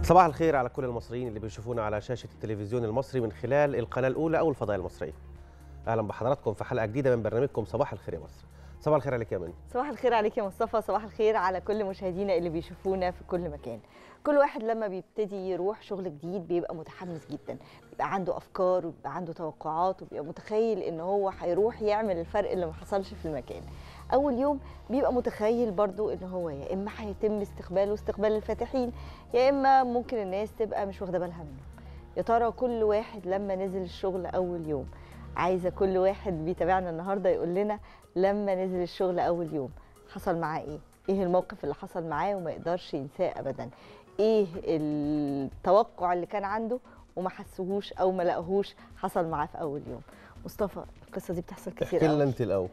صباح الخير على كل المصريين اللي بيشوفونا على شاشة التلفزيون المصري من خلال القناة الأولى أو الفضائية المصرية. أهلا بحضراتكم في حلقة جديدة من برنامجكم صباح الخير يا مصر. صباح الخير عليك يا منى. صباح الخير عليك يا مصطفى صباح الخير على كل مشاهدينا اللي بيشوفونا في كل مكان كل واحد لما بيبتدي يروح شغل جديد بيبقى متحمس جدا بيبقى عنده افكار وبيبقى عنده توقعات وبيبقى متخيل ان هو هيروح يعمل الفرق اللي ما حصلش في المكان اول يوم بيبقى متخيل برضو ان هو يا اما هيتم استقباله استقبال الفاتحين يا اما ممكن الناس تبقى مش واخده بالها منه يا ترى كل واحد لما نزل الشغل اول يوم عايزه كل واحد بيتابعنا النهارده يقول لنا لما نزل الشغل اول يوم حصل معاه ايه ايه الموقف اللي حصل معاه وما يقدرش ينساه ابدا ايه التوقع اللي كان عنده وما حسهوش او ما لقاهوش حصل معاه في اول يوم مصطفى القصه دي بتحصل كتير احكي لنا قوي أنت الأول.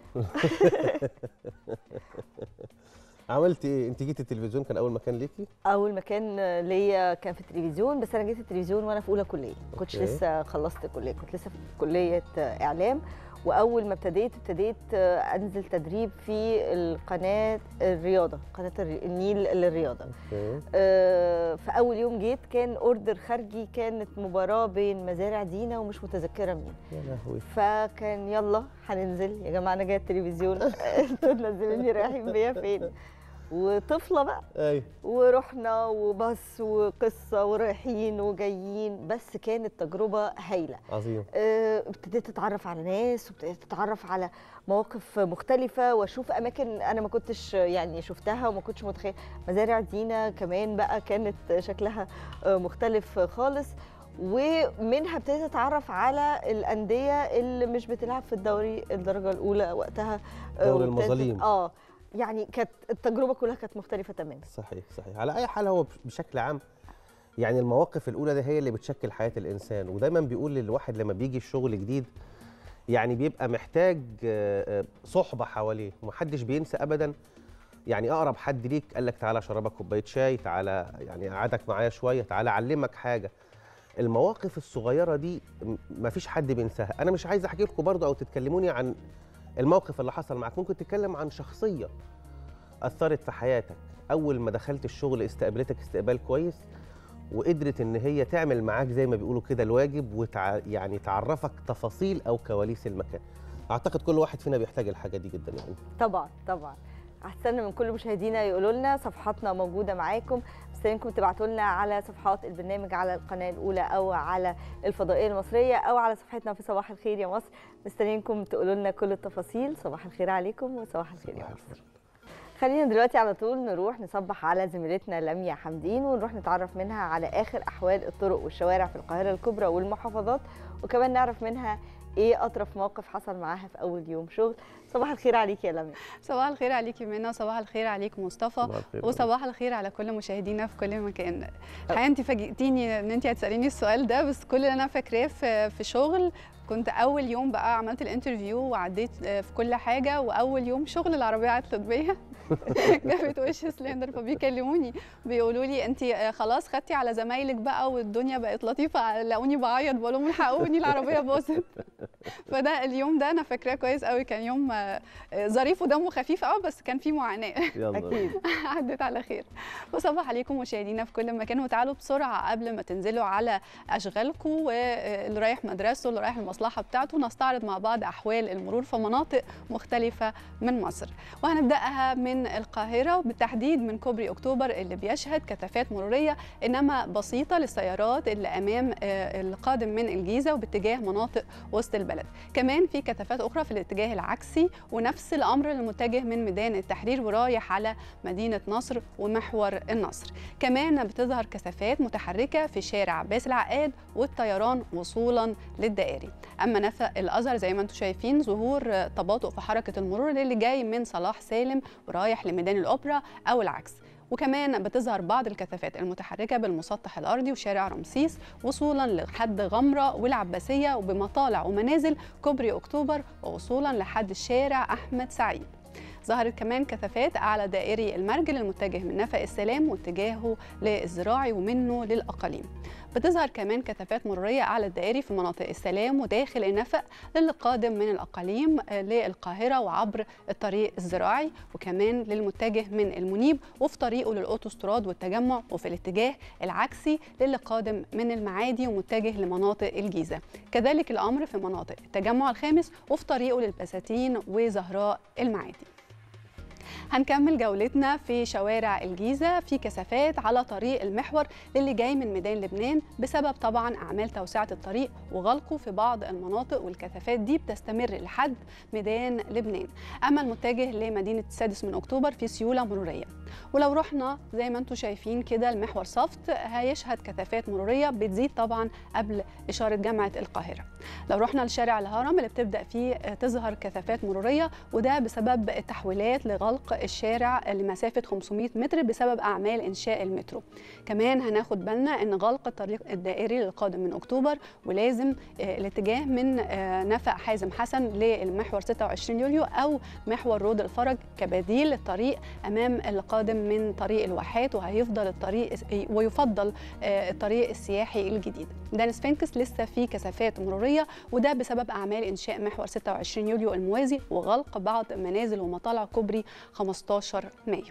عملتي إيه؟ أنت جيتي التلفزيون كان أول مكان ليكي؟ اول مكان ليا كان في التلفزيون بس انا جيت التلفزيون وانا في اولى كليه ما كنتش أوكي. لسه خلصت كليه كنت لسه في كليه اعلام واول ما ابتديت ابتديت انزل تدريب في القناه الرياضه قناه الري- النيل للرياضه أوكي. آه، في اول يوم جيت كان اوردر خارجي كانت مباراه بين مزارع دينا ومش متذكره مين يا لهوي. فكان يلا هننزل يا جماعه انا جايه التلفزيون انتوا تنزلوني رايحين بيا فين وطفله بقى أي ورحنا وبس وقصه ورايحين وجايين بس كانت تجربه هايله عظيم. آه، ابتديت اتعرف على ناس وابتديت اتعرف على مواقف مختلفة واشوف اماكن انا ما كنتش يعني شفتها وما كنتش متخيل مزارع دينا كمان بقى كانت شكلها آه، مختلف خالص ومنها ابتديت اتعرف على الانديه اللي مش بتلعب في الدوري الدرجه الاولى وقتها آه، دوري وابتديت- المظالم. اه يعني كانت التجربه كلها كانت مختلفه تماما صحيح صحيح على اي حال هو بشكل عام يعني المواقف الاولى دي هي اللي بتشكل حياه الانسان ودايما بيقول للواحد لما بيجي الشغل جديد يعني بيبقى محتاج آه، آه، صحبه حواليه ومحدش بينسى ابدا يعني اقرب حد ليك قال لك تعالى اشربك كوبايه شاي تعالى يعني قعدك معايا شويه تعالى اعلمك حاجه المواقف الصغيره دي م- مفيش حد بينساها انا مش عايز احكي لكم برضه او تتكلموني عن الموقف اللي حصل معاك ممكن تتكلم عن شخصيه اثرت في حياتك اول ما دخلت الشغل استقبلتك استقبال كويس وقدرت ان هي تعمل معاك زي ما بيقولوا كده الواجب وتع... يعني تعرفك تفاصيل او كواليس المكان اعتقد كل واحد فينا بيحتاج الحاجه دي جدا يعني طبعا طبعا هستنى من كل مشاهدينا يقولوا لنا صفحاتنا موجوده معاكم مستنيينكم تبعتوا لنا على صفحات البرنامج على القناه الاولى او على الفضائيه المصريه او على صفحتنا في صباح الخير يا مصر مستنيينكم تقولوا لنا كل التفاصيل صباح الخير عليكم وصباح الخير يا صباح مصر الفل. خلينا دلوقتي على طول نروح نصبح على زميلتنا لميا حمدين ونروح نتعرف منها على اخر احوال الطرق والشوارع في القاهره الكبرى والمحافظات وكمان نعرف منها ايه اطرف موقف حصل معاها في اول يوم شغل صباح الخير عليك يا لميا صباح الخير عليكي منى وصباح الخير عليك مصطفى صباح الخير. وصباح الخير على كل مشاهدينا في كل مكان الحقيقه انت فاجئتيني ان انت هتساليني السؤال ده بس كل اللي انا فاكراه في في شغل كنت اول يوم بقى عملت الانترفيو وعديت في كل حاجه واول يوم شغل العربيه عطلت بيا جابت وش سلندر فبيكلموني بيقولوا لي انت خلاص خدتي على زمايلك بقى والدنيا بقت لطيفه لقوني بعيط بقول لهم الحقوني العربيه باظت فده اليوم ده انا فاكراه كويس قوي كان يوم آه، آه، ظريف ودمه خفيف قوي بس كان فيه معاناه يلا اكيد عدت على خير وصباح عليكم مشاهدينا في كل مكان وتعالوا بسرعه قبل ما تنزلوا على اشغالكم واللي رايح مدرسته اللي رايح المصلحه بتاعته نستعرض مع بعض احوال المرور في مناطق مختلفه من مصر وهنبداها من القاهره وبالتحديد من كوبري اكتوبر اللي بيشهد كثافات مروريه انما بسيطه للسيارات اللي امام آه، القادم من الجيزه وباتجاه مناطق وسط البلد كمان في كثافات اخرى في الاتجاه العكسي ونفس الامر المتجه من ميدان التحرير ورايح على مدينه نصر ومحور النصر كمان بتظهر كثافات متحركه في شارع عباس العقاد والطيران وصولا للدائري اما نفق الازهر زي ما انتم شايفين ظهور آه، تباطؤ في حركه المرور اللي جاي من صلاح سالم ورايح لميدان الاوبرا او العكس وكمان بتظهر بعض الكثافات المتحركه بالمسطح الارضي وشارع رمسيس وصولا لحد غمره والعباسيه وبمطالع ومنازل كوبري اكتوبر ووصولا لحد الشارع احمد سعيد ظهرت كمان كثافات أعلى دائري المرجل المتجه من نفق السلام واتجاهه للزراعي ومنه للأقاليم بتظهر كمان كثافات مرورية أعلى الدائري في مناطق السلام وداخل النفق للي قادم من الأقاليم للقاهرة وعبر الطريق الزراعي وكمان للمتجه من المنيب وفي طريقه للأوتوستراد والتجمع وفي الاتجاه العكسي للي قادم من المعادي ومتجه لمناطق الجيزة كذلك الأمر في مناطق التجمع الخامس وفي طريقه للبساتين وزهراء المعادي هنكمل جولتنا في شوارع الجيزة في كثافات على طريق المحور للي جاي من ميدان لبنان بسبب طبعا أعمال توسعة الطريق وغلقه في بعض المناطق والكثافات دي بتستمر لحد ميدان لبنان أما المتجه لمدينة السادس من أكتوبر في سيولة مرورية ولو رحنا زي ما انتم شايفين كده المحور صفت هيشهد كثافات مرورية بتزيد طبعا قبل إشارة جامعة القاهرة لو رحنا لشارع الهرم اللي بتبدأ فيه تظهر كثافات مرورية وده بسبب التحويلات لغلق الشارع لمسافة 500 متر بسبب أعمال إنشاء المترو كمان هناخد بالنا أن غلق الطريق الدائري للقادم من أكتوبر ولازم الاتجاه من نفق حازم حسن للمحور 26 يوليو أو محور رود الفرج كبديل للطريق أمام القادم من طريق الواحات وهيفضل الطريق ويفضل الطريق السياحي الجديد دان سفنكس لسه في كثافات مرورية وده بسبب أعمال إنشاء محور 26 يوليو الموازي وغلق بعض منازل ومطالع كوبري 15 مايو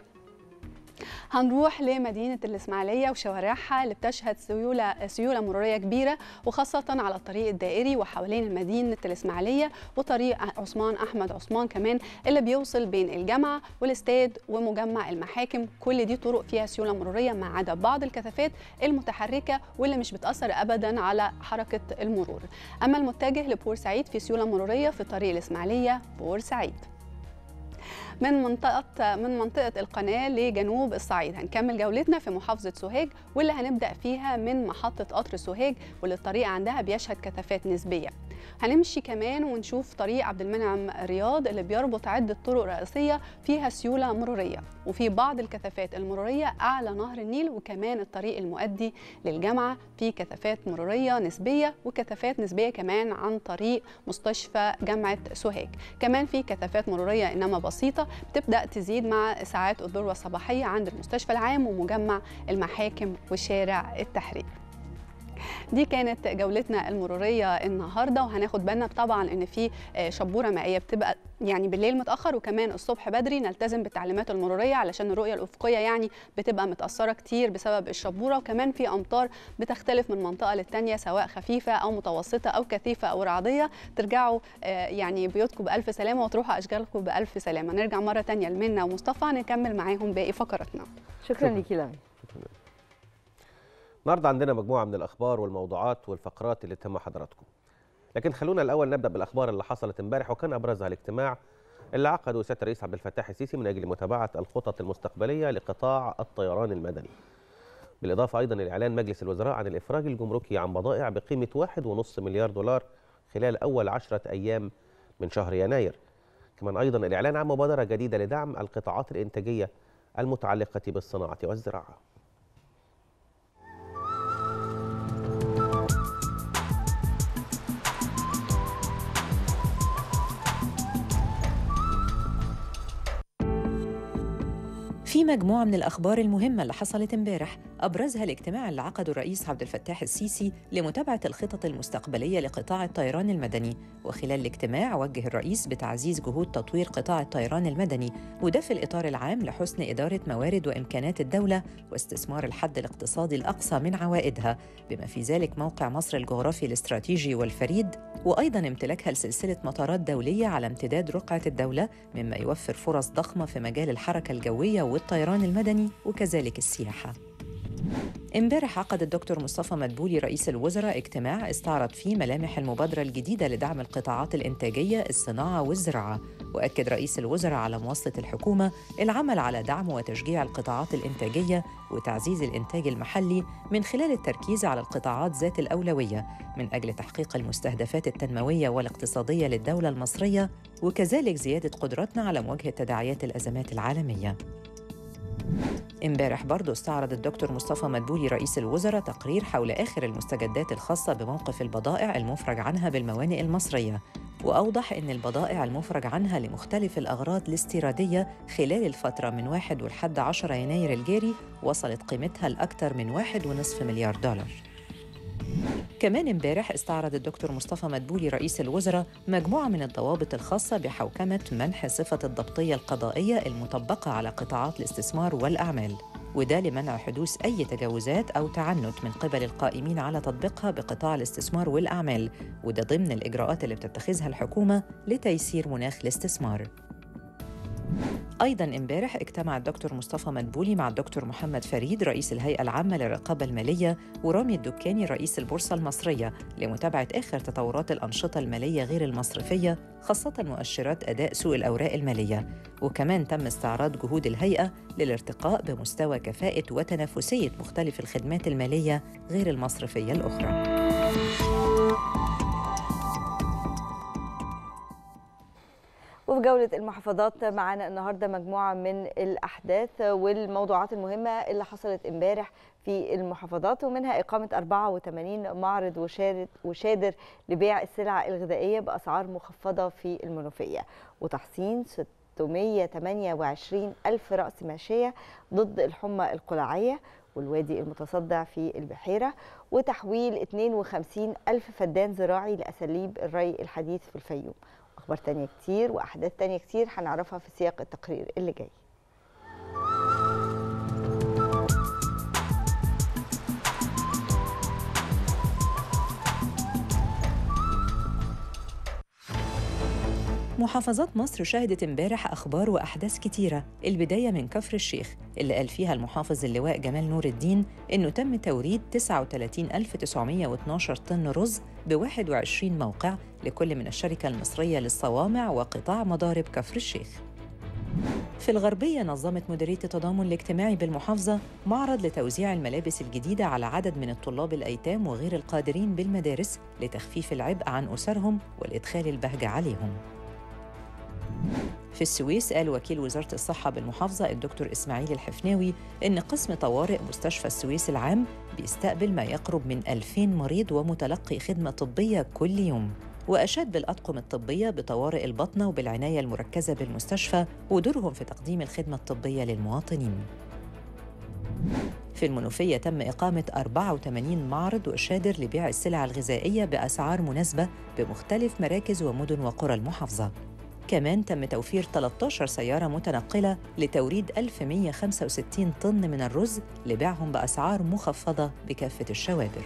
هنروح لمدينة الإسماعيلية وشوارعها اللي بتشهد سيولة سيولة مرورية كبيرة وخاصة على الطريق الدائري وحوالين مدينة الإسماعيلية وطريق عثمان أحمد عثمان كمان اللي بيوصل بين الجامعة والاستاد ومجمع المحاكم كل دي طرق فيها سيولة مرورية ما عدا بعض الكثافات المتحركة واللي مش بتأثر أبدا على حركة المرور أما المتجه لبورسعيد في سيولة مرورية في طريق الإسماعيلية بورسعيد من منطقة من منطقة القناة لجنوب الصعيد هنكمل جولتنا في محافظة سوهاج واللي هنبدأ فيها من محطة قطر سوهاج واللي الطريق عندها بيشهد كثافات نسبية هنمشي كمان ونشوف طريق عبد المنعم رياض اللي بيربط عدة طرق رئيسية فيها سيولة مرورية وفي بعض الكثافات المرورية أعلى نهر النيل وكمان الطريق المؤدي للجامعة في كثافات مرورية نسبية وكثافات نسبية كمان عن طريق مستشفى جامعة سوهاج كمان في كثافات مرورية إنما بسيطة بتبدأ تزيد مع ساعات الذروة الصباحية عند المستشفى العام ومجمع المحاكم وشارع التحرير دي كانت جولتنا المروريه النهارده وهناخد بالنا طبعا ان في شبوره مائيه بتبقى يعني بالليل متاخر وكمان الصبح بدري نلتزم بالتعليمات المروريه علشان الرؤيه الافقيه يعني بتبقى متاثره كتير بسبب الشبوره وكمان في امطار بتختلف من منطقه للتانيه سواء خفيفه او متوسطه او كثيفه او رعديه ترجعوا يعني بيوتكم بالف سلامه وتروحوا اشغالكم بالف سلامه نرجع مره تانيه لمنى ومصطفى نكمل معاهم باقي فقراتنا شكرا ليكي لمي النهارده عندنا مجموعه من الاخبار والموضوعات والفقرات اللي تهم حضراتكم لكن خلونا الاول نبدا بالاخبار اللي حصلت امبارح وكان ابرزها الاجتماع اللي عقده سياده الرئيس عبد الفتاح السيسي من اجل متابعه الخطط المستقبليه لقطاع الطيران المدني بالاضافه ايضا لاعلان مجلس الوزراء عن الافراج الجمركي عن بضائع بقيمه 1.5 مليار دولار خلال اول عشرة ايام من شهر يناير كمان ايضا الاعلان عن مبادره جديده لدعم القطاعات الانتاجيه المتعلقه بالصناعه والزراعه في مجموعة من الأخبار المهمة اللي حصلت امبارح أبرزها الاجتماع اللي عقده الرئيس عبد الفتاح السيسي لمتابعة الخطط المستقبلية لقطاع الطيران المدني وخلال الاجتماع وجه الرئيس بتعزيز جهود تطوير قطاع الطيران المدني وده في الإطار العام لحسن إدارة موارد وإمكانات الدولة واستثمار الحد الاقتصادي الأقصى من عوائدها بما في ذلك موقع مصر الجغرافي الاستراتيجي والفريد وأيضا امتلاكها لسلسلة مطارات دولية على امتداد رقعة الدولة مما يوفر فرص ضخمة في مجال الحركة الجوية والطيران المدني وكذلك السياحة امبارح عقد الدكتور مصطفى مدبولي رئيس الوزراء اجتماع استعرض فيه ملامح المبادرة الجديدة لدعم القطاعات الإنتاجية الصناعة والزراعة وأكد رئيس الوزراء على مواصلة الحكومة العمل على دعم وتشجيع القطاعات الإنتاجية وتعزيز الإنتاج المحلي من خلال التركيز على القطاعات ذات الأولوية من أجل تحقيق المستهدفات التنموية والاقتصادية للدولة المصرية وكذلك زيادة قدرتنا على مواجهة تداعيات الأزمات العالمية امبارح برضه استعرض الدكتور مصطفى مدبولي رئيس الوزراء تقرير حول آخر المستجدات الخاصة بموقف البضائع المفرج عنها بالموانئ المصرية وأوضح أن البضائع المفرج عنها لمختلف الأغراض الاستيرادية خلال الفترة من 1 ولحد 10 يناير الجاري وصلت قيمتها لأكثر من 1.5 مليار دولار كمان امبارح استعرض الدكتور مصطفى مدبولي رئيس الوزراء مجموعة من الضوابط الخاصة بحوكمة منح صفة الضبطية القضائية المطبقة على قطاعات الاستثمار والأعمال وده لمنع حدوث أي تجاوزات أو تعنت من قبل القائمين على تطبيقها بقطاع الاستثمار والأعمال وده ضمن الإجراءات اللي بتتخذها الحكومة لتيسير مناخ الاستثمار أيضا امبارح اجتمع الدكتور مصطفى مدبولي مع الدكتور محمد فريد رئيس الهيئة العامة للرقابة المالية ورامي الدكاني رئيس البورصة المصرية لمتابعة آخر تطورات الأنشطة المالية غير المصرفية خاصة مؤشرات أداء سوق الأوراق المالية وكمان تم استعراض جهود الهيئة للارتقاء بمستوى كفاءة وتنافسية مختلف الخدمات المالية غير المصرفية الأخرى وفي جولة المحافظات معانا النهاردة مجموعة من الأحداث والموضوعات المهمة اللي حصلت امبارح في المحافظات ومنها إقامة 84 معرض وشارد وشادر لبيع السلع الغذائية بأسعار مخفضة في المنوفية وتحصين 628 ألف رأس ماشية ضد الحمى القلاعية والوادي المتصدع في البحيرة وتحويل 52 ألف فدان زراعي لأساليب الري الحديث في الفيوم اخبار تانية كتير واحداث تانية كتير هنعرفها في سياق التقرير اللي جاي محافظات مصر شهدت امبارح أخبار وأحداث كتيرة البداية من كفر الشيخ اللي قال فيها المحافظ اللواء جمال نور الدين إنه تم توريد 39912 طن رز ب 21 موقع لكل من الشركة المصرية للصوامع وقطاع مضارب كفر الشيخ في الغربية نظمت مديرية التضامن الاجتماعي بالمحافظة معرض لتوزيع الملابس الجديدة على عدد من الطلاب الأيتام وغير القادرين بالمدارس لتخفيف العبء عن أسرهم والإدخال البهجة عليهم في السويس قال وكيل وزارة الصحة بالمحافظة الدكتور إسماعيل الحفناوي إن قسم طوارئ مستشفى السويس العام بيستقبل ما يقرب من 2000 مريض ومتلقي خدمة طبية كل يوم وأشاد بالأطقم الطبية بطوارئ البطنة وبالعناية المركزة بالمستشفى ودورهم في تقديم الخدمة الطبية للمواطنين في المنوفية تم إقامة 84 معرض وشادر لبيع السلع الغذائية بأسعار مناسبة بمختلف مراكز ومدن وقرى المحافظة كمان تم توفير 13 سيارة متنقلة لتوريد 1165 طن من الرز لبيعهم بأسعار مخفضة بكافة الشوادر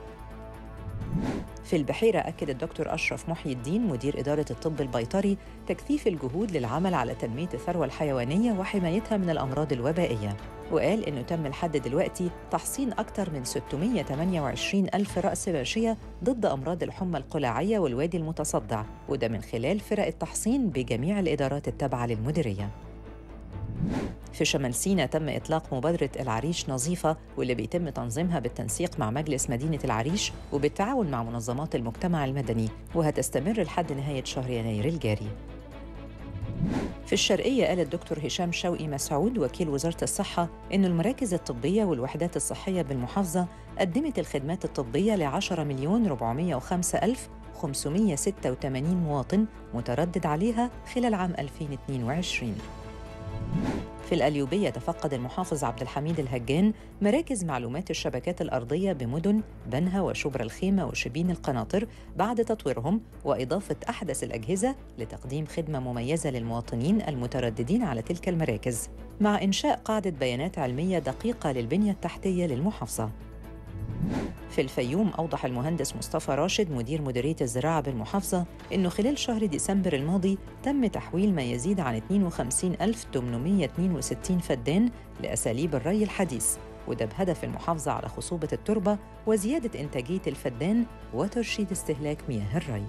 في البحيرة أكد الدكتور أشرف محي الدين مدير إدارة الطب البيطري تكثيف الجهود للعمل على تنمية الثروة الحيوانية وحمايتها من الأمراض الوبائية وقال إنه تم لحد دلوقتي تحصين أكثر من 628 ألف رأس ماشية ضد أمراض الحمى القلاعية والوادي المتصدع وده من خلال فرق التحصين بجميع الإدارات التابعة للمديرية في شمال سينا تم إطلاق مبادرة العريش نظيفة واللي بيتم تنظيمها بالتنسيق مع مجلس مدينة العريش وبالتعاون مع منظمات المجتمع المدني وهتستمر لحد نهاية شهر يناير الجاري في الشرقية قال الدكتور هشام شوقي مسعود وكيل وزارة الصحة إن المراكز الطبية والوحدات الصحية بالمحافظة قدمت الخدمات الطبية ل 10 مليون 405 ألف 586 مواطن متردد عليها خلال عام 2022 في الأليوبية تفقد المحافظ عبد الحميد الهجان مراكز معلومات الشبكات الأرضية بمدن بنها وشبرا الخيمة وشبين القناطر بعد تطويرهم وإضافة أحدث الأجهزة لتقديم خدمة مميزة للمواطنين المترددين على تلك المراكز مع إنشاء قاعدة بيانات علمية دقيقة للبنية التحتية للمحافظة في الفيوم أوضح المهندس مصطفى راشد مدير مديرية الزراعة بالمحافظة أنه خلال شهر ديسمبر الماضي تم تحويل ما يزيد عن 52862 فدان لأساليب الري الحديث وده بهدف المحافظة على خصوبة التربة وزيادة إنتاجية الفدان وترشيد استهلاك مياه الري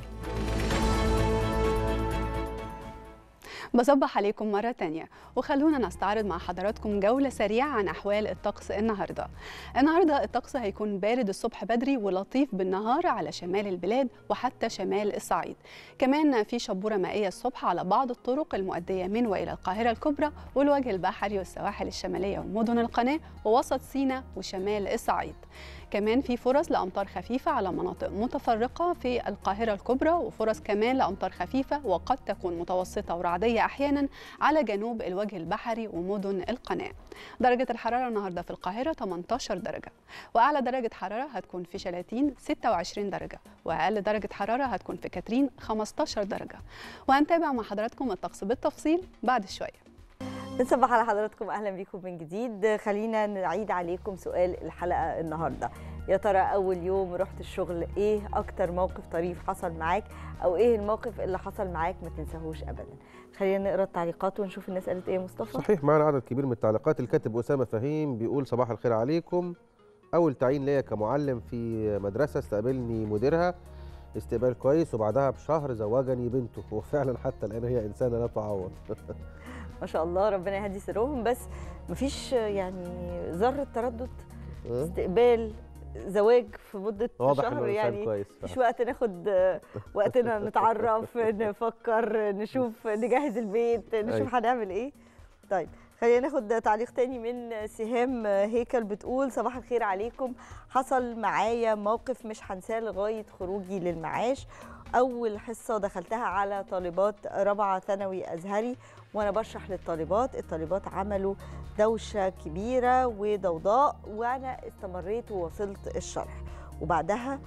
بصبح عليكم مرة تانية وخلونا نستعرض مع حضراتكم جولة سريعة عن أحوال الطقس النهاردة النهاردة الطقس هيكون بارد الصبح بدري ولطيف بالنهار على شمال البلاد وحتى شمال الصعيد كمان في شبورة مائية الصبح على بعض الطرق المؤدية من وإلى القاهرة الكبرى والوجه البحري والسواحل الشمالية ومدن القناة ووسط سيناء وشمال الصعيد كمان في فرص لامطار خفيفه على مناطق متفرقه في القاهره الكبرى وفرص كمان لامطار خفيفه وقد تكون متوسطه ورعديه احيانا على جنوب الوجه البحري ومدن القناه درجه الحراره النهارده في القاهره 18 درجه واعلى درجه حراره هتكون في شلاتين 26 درجه واقل درجه حراره هتكون في كاترين 15 درجه وهنتابع مع حضراتكم الطقس بالتفصيل بعد شويه بنصبح على حضراتكم اهلا بيكم من جديد خلينا نعيد عليكم سؤال الحلقه النهارده يا ترى اول يوم رحت الشغل ايه اكتر موقف طريف حصل معاك او ايه الموقف اللي حصل معاك ما تنساهوش ابدا خلينا نقرا التعليقات ونشوف الناس قالت ايه يا مصطفى صحيح معنا عدد كبير من التعليقات الكاتب اسامه فهيم بيقول صباح الخير عليكم اول تعيين ليا كمعلم في مدرسه استقبلني مديرها استقبال كويس وبعدها بشهر زوجني بنته وفعلا حتى الان هي انسانه لا تعوض ما شاء الله ربنا يهدي سرهم بس مفيش يعني ذره تردد استقبال زواج في مده واضح شهر انه انسان يعني كويس مفيش وقت ناخد وقتنا نتعرف نفكر نشوف نجهز البيت نشوف أيوة. هنعمل ايه طيب خلينا ناخد تعليق تاني من سهام هيكل بتقول صباح الخير عليكم حصل معايا موقف مش هنساه لغايه خروجي للمعاش اول حصه دخلتها على طالبات رابعه ثانوي ازهري وانا بشرح للطالبات الطالبات عملوا دوشه كبيره وضوضاء وانا استمريت ووصلت الشرح وبعدها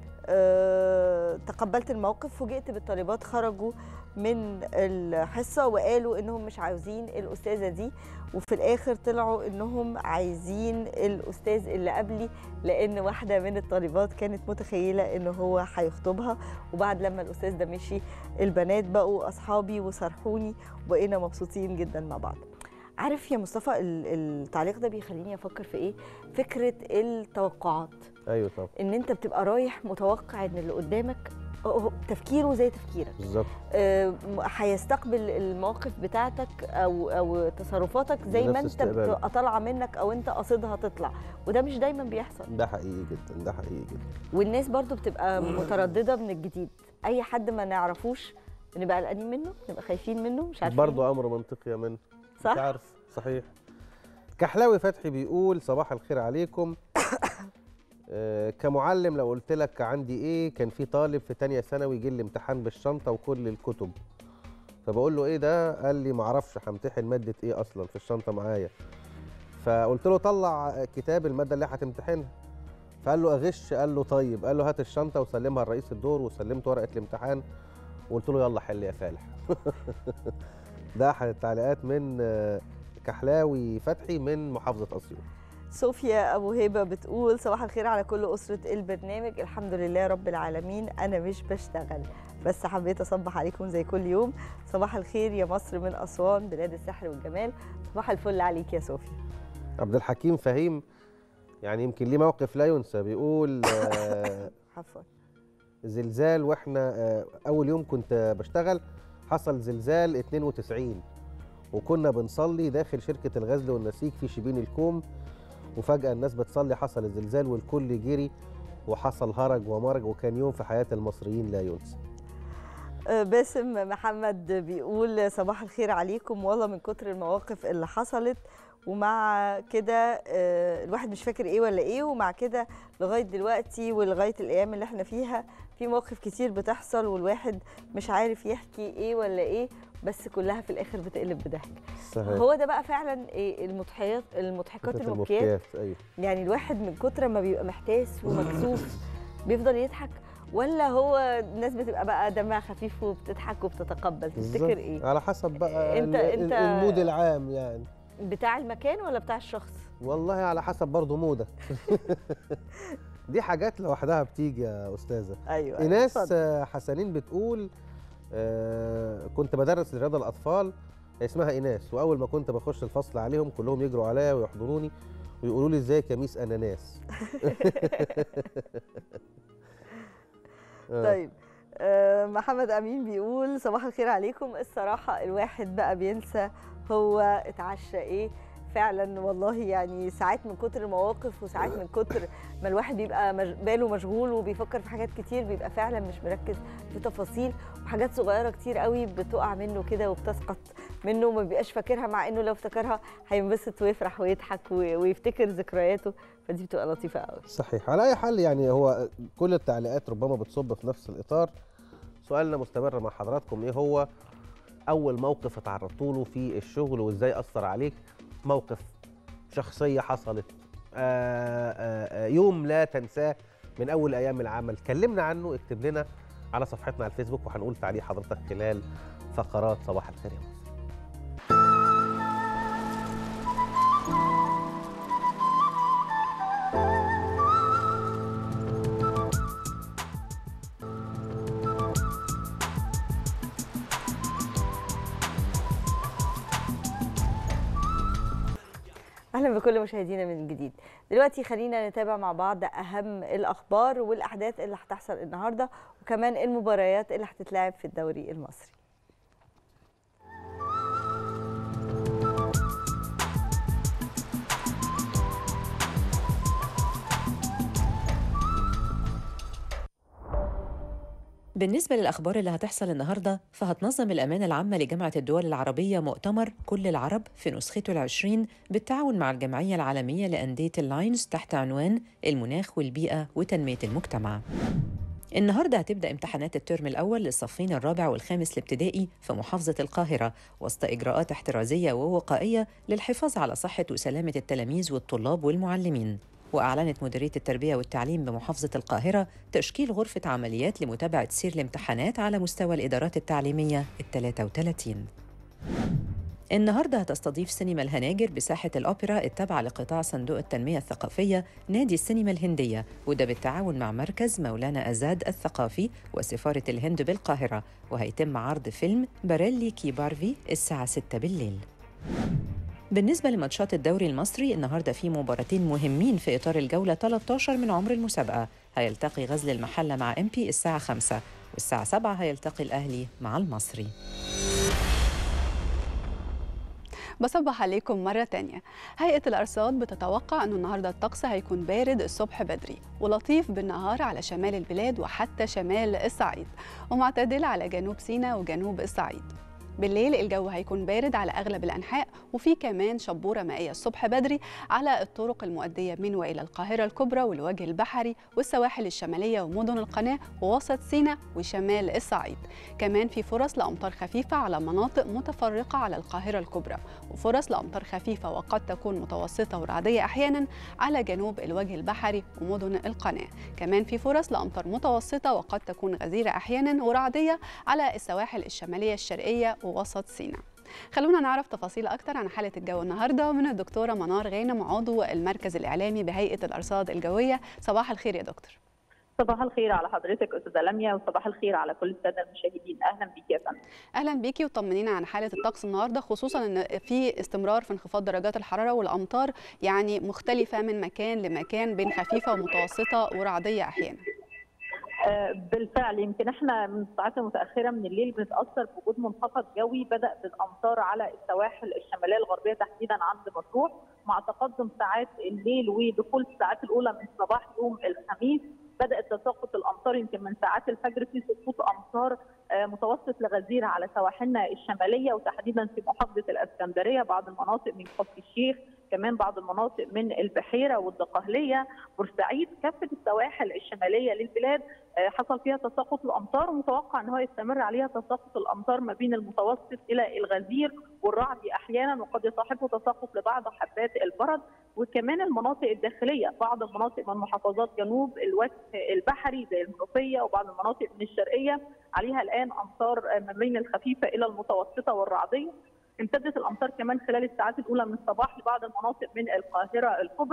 آه، تقبلت الموقف فوجئت بالطالبات خرجوا من الحصه وقالوا انهم مش عاوزين الاستاذه دي وفي الاخر طلعوا انهم عايزين الاستاذ اللي قبلي لان واحده من الطالبات كانت متخيله ان هو هيخطبها وبعد لما الاستاذ ده مشي البنات بقوا اصحابي وصرحوني وبقينا مبسوطين جدا مع بعض عارف يا مصطفى ال- التعليق ده بيخليني افكر في ايه فكره التوقعات ايوه طبعا ان انت بتبقى رايح متوقع ان اللي قدامك هو- تفكيره زي تفكيرك بالظبط آه، م- هيستقبل المواقف بتاعتك او او تصرفاتك زي ما بنفس انت استقباله. بتبقى طالعه منك او انت قاصدها تطلع وده مش دايما بيحصل ده حقيقي جدا ده حقيقي جدا والناس برضو بتبقى متردده من الجديد اي حد ما نعرفوش نبقى قلقانين منه نبقى خايفين منه مش عارفين برضه امر منطقي يا من صح مش عارف صحيح كحلاوي فتحي بيقول صباح الخير عليكم آه، كمعلم لو قلت لك عندي ايه كان في طالب في تانية ثانوي جه الامتحان بالشنطه وكل الكتب فبقول له ايه ده قال لي معرفش همتحن ماده ايه اصلا في الشنطه معايا فقلت له طلع كتاب الماده اللي هتمتحنها فقال له اغش قال له طيب قال له هات الشنطه وسلمها لرئيس الدور وسلمت ورقه الامتحان وقلت له يلا حل يا فالح ده احد التعليقات من آه، كحلاوي فتحي من محافظه اسيوط صوفيا ابو هبه بتقول صباح الخير على كل اسره البرنامج الحمد لله رب العالمين انا مش بشتغل بس حبيت اصبح عليكم زي كل يوم صباح الخير يا مصر من اسوان بلاد السحر والجمال صباح الفل عليك يا صوفيا عبد الحكيم فهيم يعني يمكن ليه موقف لا ينسى بيقول آه، عفوا زلزال واحنا آه، اول يوم كنت بشتغل حصل زلزال 92 وكنا بنصلي داخل شركه الغزل والنسيج في شبين الكوم وفجاه الناس بتصلي حصل الزلزال والكل جري وحصل هرج ومرج وكان يوم في حياه المصريين لا ينسى آه، باسم محمد بيقول صباح الخير عليكم والله من كتر المواقف اللي حصلت ومع كده آه، الواحد مش فاكر ايه ولا ايه ومع كده لغايه دلوقتي ولغايه الايام اللي احنا فيها في مواقف كتير بتحصل والواحد مش عارف يحكي ايه ولا ايه بس كلها في الاخر بتقلب بضحك صحيح. هو ده بقى فعلا إيه المضحيات المضحكات فكرة المبكيات المبكيات ايوه يعني الواحد من كتر ما بيبقى محتاس ومكسوف بيفضل يضحك ولا هو الناس بتبقى بقى دمها خفيف وبتضحك وبتتقبل بالظبط. تفتكر ايه على حسب بقى أنت- ال- ال- أنت- المود العام يعني بتاع المكان ولا بتاع الشخص والله على حسب برضه مودك دي حاجات لوحدها بتيجي يا استاذه ايوه ايناس اتفضل. آه، حسنين بتقول آه، كنت بدرس رياضه الاطفال هي اسمها ايناس واول ما كنت بخش الفصل عليهم كلهم يجروا عليا ويحضنوني ويقولوا لي ازيك يا ميس اناناس آه، طيب آه، محمد امين بيقول صباح الخير عليكم الصراحه الواحد بقى بينسى هو اتعشى ايه فعلا والله يعني ساعات من كتر المواقف وساعات من كتر ما الواحد بيبقى مج... باله مشغول وبيفكر في حاجات كتير بيبقى فعلا مش مركز في تفاصيل وحاجات صغيره كتير قوي بتقع منه كده وبتسقط منه وما بيبقاش فاكرها مع انه لو افتكرها هينبسط ويفرح ويضحك و... ويفتكر ذكرياته فدي بتبقى لطيفه قوي صحيح على اي حال يعني هو كل التعليقات ربما بتصب في نفس الاطار سؤالنا مستمر مع حضراتكم ايه هو اول موقف اتعرضتوا له في الشغل وازاي اثر عليك موقف شخصيه حصلت آآ آآ يوم لا تنساه من اول ايام العمل كلمنا عنه اكتب لنا على صفحتنا على الفيسبوك وهنقول تعليق حضرتك خلال فقرات صباح الخير يا مصر اهلا بكل مشاهدينا من جديد دلوقتي خلينا نتابع مع بعض اهم الاخبار والاحداث اللي هتحصل النهارده وكمان المباريات اللي هتتلعب في الدوري المصري بالنسبة للأخبار اللي هتحصل النهاردة فهتنظم الأمانة العامة لجامعة الدول العربية مؤتمر كل العرب في نسخته العشرين بالتعاون مع الجمعية العالمية لأندية اللاينز تحت عنوان المناخ والبيئة وتنمية المجتمع النهارده هتبدا امتحانات الترم الاول للصفين الرابع والخامس الابتدائي في محافظه القاهره وسط اجراءات احترازيه ووقائيه للحفاظ على صحه وسلامه التلاميذ والطلاب والمعلمين وأعلنت مديرية التربية والتعليم بمحافظة القاهرة تشكيل غرفة عمليات لمتابعة سير الامتحانات على مستوى الإدارات التعليمية ال 33 النهارده هتستضيف سينما الهناجر بساحة الأوبرا التابعة لقطاع صندوق التنمية الثقافية نادي السينما الهندية وده بالتعاون مع مركز مولانا أزاد الثقافي وسفارة الهند بالقاهرة وهيتم عرض فيلم باريلي كي بارفي الساعة 6 بالليل بالنسبة لماتشات الدوري المصري النهاردة في مباراتين مهمين في إطار الجولة 13 من عمر المسابقة هيلتقي غزل المحلة مع إمبي الساعة 5 والساعة 7 هيلتقي الأهلي مع المصري بصبح عليكم مرة تانية هيئة الأرصاد بتتوقع أنه النهاردة الطقس هيكون بارد الصبح بدري ولطيف بالنهار على شمال البلاد وحتى شمال الصعيد ومعتدل على جنوب سيناء وجنوب الصعيد بالليل الجو هيكون بارد على اغلب الانحاء وفي كمان شبوره مائيه الصبح بدري على الطرق المؤديه من والى القاهره الكبرى والوجه البحري والسواحل الشماليه ومدن القناه ووسط سيناء وشمال الصعيد كمان في فرص لامطار خفيفه على مناطق متفرقه على القاهره الكبرى وفرص لامطار خفيفه وقد تكون متوسطه ورعديه احيانا على جنوب الوجه البحري ومدن القناه كمان في فرص لامطار متوسطه وقد تكون غزيره احيانا ورعديه على السواحل الشماليه الشرقيه ووسط سيناء خلونا نعرف تفاصيل أكتر عن حالة الجو النهاردة من الدكتورة منار غانم عضو المركز الإعلامي بهيئة الأرصاد الجوية صباح الخير يا دكتور صباح الخير على حضرتك استاذه لميا وصباح الخير على كل الساده المشاهدين اهلا بيك يا فندم اهلا بيكي وطمنينا عن حاله الطقس النهارده خصوصا ان في استمرار في انخفاض درجات الحراره والامطار يعني مختلفه من مكان لمكان بين خفيفه ومتوسطه ورعديه احيانا بالفعل يمكن احنا من الساعات المتاخره من الليل بنتاثر بوجود منخفض جوي بدا بالامطار على السواحل الشماليه الغربيه تحديدا عند مطروح مع تقدم ساعات الليل ودخول الساعات الاولى من صباح يوم الخميس بدات تساقط الامطار يمكن من ساعات الفجر في سقوط امطار متوسط لغزيره على سواحلنا الشماليه وتحديدا في محافظه الاسكندريه بعض المناطق من كفر الشيخ كمان بعض المناطق من البحيره والدقهليه بورسعيد كافه السواحل الشماليه للبلاد حصل فيها تساقط الامطار ومتوقع ان هو يستمر عليها تساقط الامطار ما بين المتوسط الى الغزير والرعد احيانا وقد يصاحبه تساقط لبعض حبات البرد وكمان المناطق الداخليه بعض المناطق من محافظات جنوب الوجه البحري زي المنوفيه وبعض المناطق من الشرقيه عليها الان امطار ما بين الخفيفه الى المتوسطه والرعديه امتدت الامطار كمان خلال الساعات الاولى من الصباح لبعض المناطق من القاهره الكبرى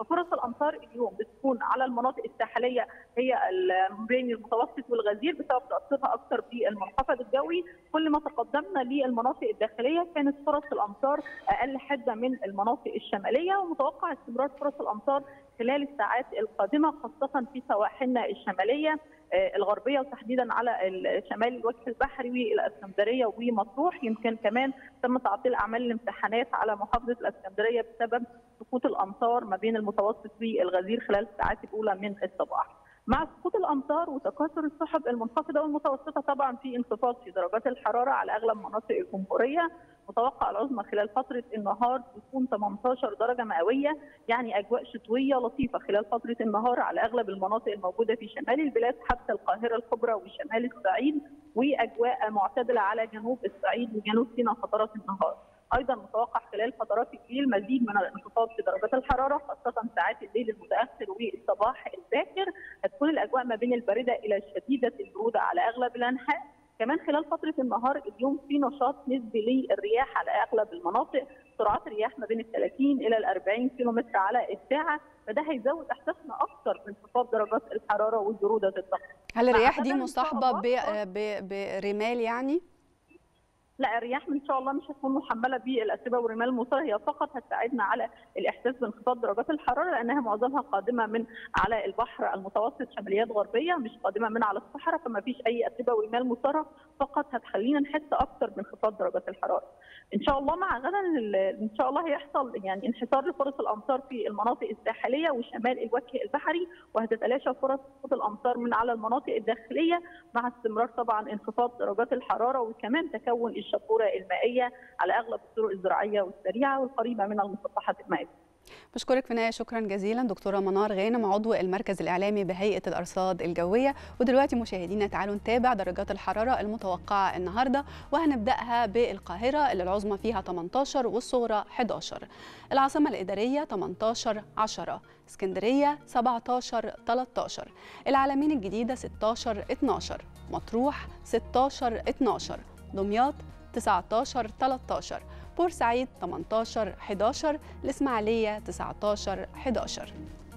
ففرص الامطار اليوم بتكون على المناطق الساحليه هي بين المتوسط والغزير بسبب تاثرها اكثر بالمنخفض الجوي كل ما تقدمنا للمناطق الداخليه كانت فرص الامطار اقل حده من المناطق الشماليه ومتوقع استمرار فرص الامطار خلال الساعات القادمه خاصه في سواحلنا الشماليه الغربيه وتحديدا على شمال الوجه البحري والاسكندريه ومطروح يمكن كمان تم تعطيل اعمال الامتحانات على محافظه الاسكندريه بسبب سقوط الامطار ما بين المتوسط والغزير خلال الساعات الاولى من الصباح. مع سقوط الامطار وتكاثر السحب المنخفضه والمتوسطه طبعا في انخفاض في درجات الحراره على اغلب مناطق الجمهوريه متوقع العظمى خلال فتره النهار تكون 18 درجه مئويه يعني اجواء شتويه لطيفه خلال فتره النهار على اغلب المناطق الموجوده في شمال البلاد حتى القاهره الكبرى وشمال الصعيد واجواء معتدله على جنوب الصعيد وجنوب سيناء فترات النهار. ايضا متوقع خلال فترات الليل مزيد من الانخفاض في درجات الحراره خاصه ساعات الليل المتاخر والصباح الباكر هتكون الاجواء ما بين البارده الى شديده البروده على اغلب الانحاء كمان خلال فتره النهار اليوم في نشاط نسبي للرياح على اغلب المناطق سرعات الرياح ما بين ال 30 الى ال 40 كيلو متر على الساعه فده هيزود احساسنا اكثر بانخفاض درجات الحراره وبروده الطقس هل الرياح دي مصاحبه برمال يعني؟ لا الرياح ان شاء الله مش هتكون محمله بالاتربه والرمال المثاره هي فقط هتساعدنا على الاحساس بانخفاض درجات الحراره لانها معظمها قادمه من على البحر المتوسط شماليات غربيه مش قادمه من على الصحراء فما فيش اي اتربه ورمال مثاره فقط هتخلينا نحس اكثر بانخفاض درجات الحراره. ان شاء الله مع غدا ان شاء الله هيحصل يعني انحسار لفرص الامطار في المناطق الساحليه وشمال الوجه البحري وهتتلاشى فرص سقوط الامطار من على المناطق الداخليه مع استمرار طبعا انخفاض درجات الحراره وكمان تكون الشبوره المائيه على اغلب الطرق الزراعيه والسريعه والقريبه من المسطحات المائيه. بشكرك في النهايه شكرا جزيلا دكتوره منار غانم عضو المركز الاعلامي بهيئه الارصاد الجويه ودلوقتي مشاهدينا تعالوا نتابع درجات الحراره المتوقعه النهارده وهنبداها بالقاهره اللي العظمى فيها 18 والصغرى 11 العاصمه الاداريه 18 10 اسكندريه 17 13 العلمين الجديده 16 12 مطروح 16 12 دمياط 19 13 بورسعيد 18 11 الإسماعيلية 19 11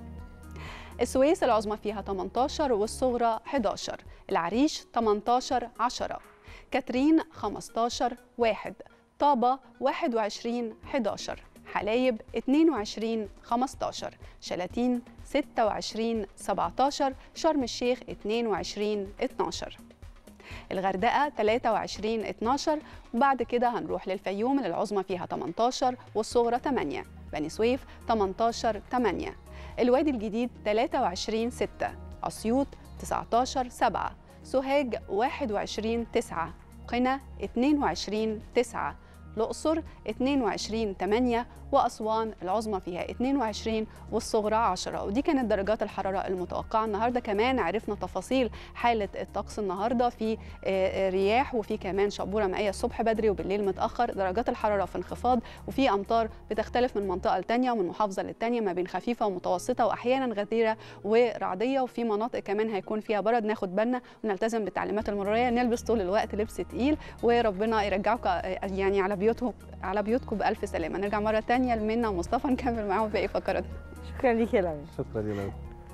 السويس العظمى فيها 18 والصغرى 11 العريش 18 10 كاترين 15 1 طابة 21 11 حلايب 22 15 شلاتين 26 17 شرم الشيخ 22 12 الغردقه 23 12 وبعد كده هنروح للفيوم اللي العظمى فيها 18 والصغرى 8 بني سويف 18 8 الوادي الجديد 23 6 اسيوط 19 7 سوهاج 21 9 قنا 22 9 الأقصر 22 8 وأسوان العظمى فيها 22 والصغرى 10 ودي كانت درجات الحرارة المتوقعة النهاردة كمان عرفنا تفاصيل حالة الطقس النهاردة في رياح وفي كمان شبورة مائية الصبح بدري وبالليل متأخر درجات الحرارة في انخفاض وفي أمطار بتختلف من منطقة لتانية ومن محافظة للتانية ما بين خفيفة ومتوسطة وأحيانا غزيرة ورعدية وفي مناطق كمان هيكون فيها برد ناخد بالنا ونلتزم بالتعليمات المرورية نلبس طول الوقت لبس تقيل وربنا يرجعكم يعني على بيوتهم على بيوتكم بألف سلامة نرجع مرة تانية لمنى ومصطفى نكمل معاهم باقي فقراتنا شكرا ليك يا لمي شكرا لك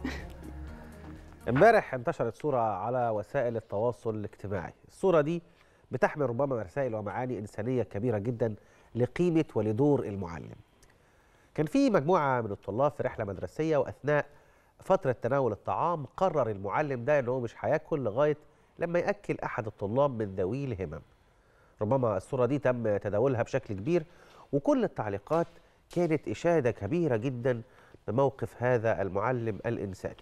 امبارح انتشرت صورة على وسائل التواصل الاجتماعي الصورة دي بتحمل ربما رسائل ومعاني إنسانية كبيرة جدا لقيمة ولدور المعلم كان في مجموعة من الطلاب في رحلة مدرسية وأثناء فترة تناول الطعام قرر المعلم ده أنه مش هياكل لغاية لما يأكل أحد الطلاب من ذوي الهمم ربما الصورة دي تم تداولها بشكل كبير وكل التعليقات كانت إشادة كبيرة جدا بموقف هذا المعلم الإنساني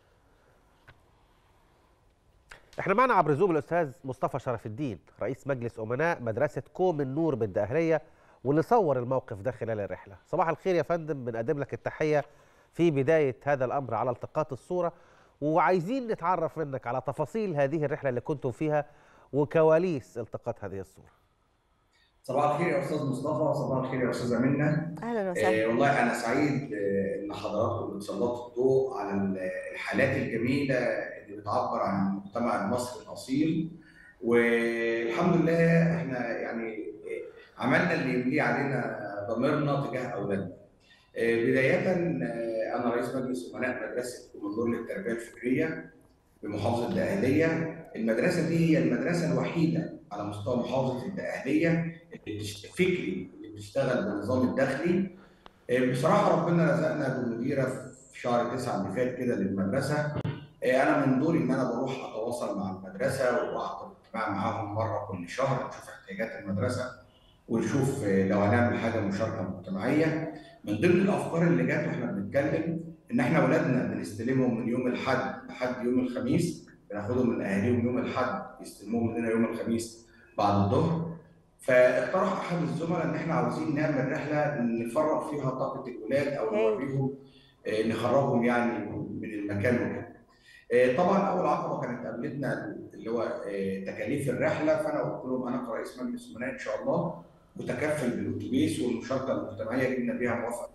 احنا معنا عبر زوم الأستاذ مصطفى شرف الدين رئيس مجلس أمناء مدرسة كوم النور بالدقهلية واللي صور الموقف ده خلال الرحلة صباح الخير يا فندم بنقدم لك التحية في بداية هذا الأمر على التقاط الصورة وعايزين نتعرف منك على تفاصيل هذه الرحلة اللي كنتم فيها وكواليس التقاط هذه الصورة صباح الخير يا استاذ مصطفى صباح الخير يا استاذه منى اهلا وسهلا آه والله انا سعيد آه ان حضراتكم بتسلطوا الضوء على الحالات الجميله اللي بتعبر عن المجتمع المصري الاصيل والحمد لله احنا يعني عملنا اللي يمليه علينا ضميرنا تجاه اولادنا آه بدايه آه، انا رئيس مجلس امناء مدرسه كومندور للتربيه الفكريه بمحافظه الدقهليه المدرسه دي هي المدرسه الوحيده على مستوى محافظه الدقهليه اللي بتشت- فكري اللي بتشتغل بالنظام الداخلي آه، بصراحه ربنا رزقنا بمديره في شهر تسعه اللي فات كده للمدرسه آه، انا من دوري ان انا بروح اتواصل مع المدرسه واعقد اجتماع معاهم مره كل شهر نشوف احتياجات المدرسه ونشوف آه، لو هنعمل حاجه مشاركه مجتمعيه من ضمن الافكار اللي جت واحنا بنتكلم ان احنا اولادنا بنستلمهم من يوم الاحد لحد يوم الخميس بناخدهم من اهاليهم يوم الاحد يستلموهم مننا يوم الخميس بعد الظهر فاقترح احد الزملاء ان احنا عاوزين نعمل رحله نفرغ فيها طاقه الولاد او هاي. نوريهم آه، نخرجهم يعني من المكان وكده. آه، طبعا اول عقبه كانت قابلتنا اللي هو آه، تكاليف الرحله فانا قلت لهم انا كرئيس مجلس امناء ان شاء الله متكفل بالاتوبيس والمشاركه المجتمعيه جبنا بيها موافقه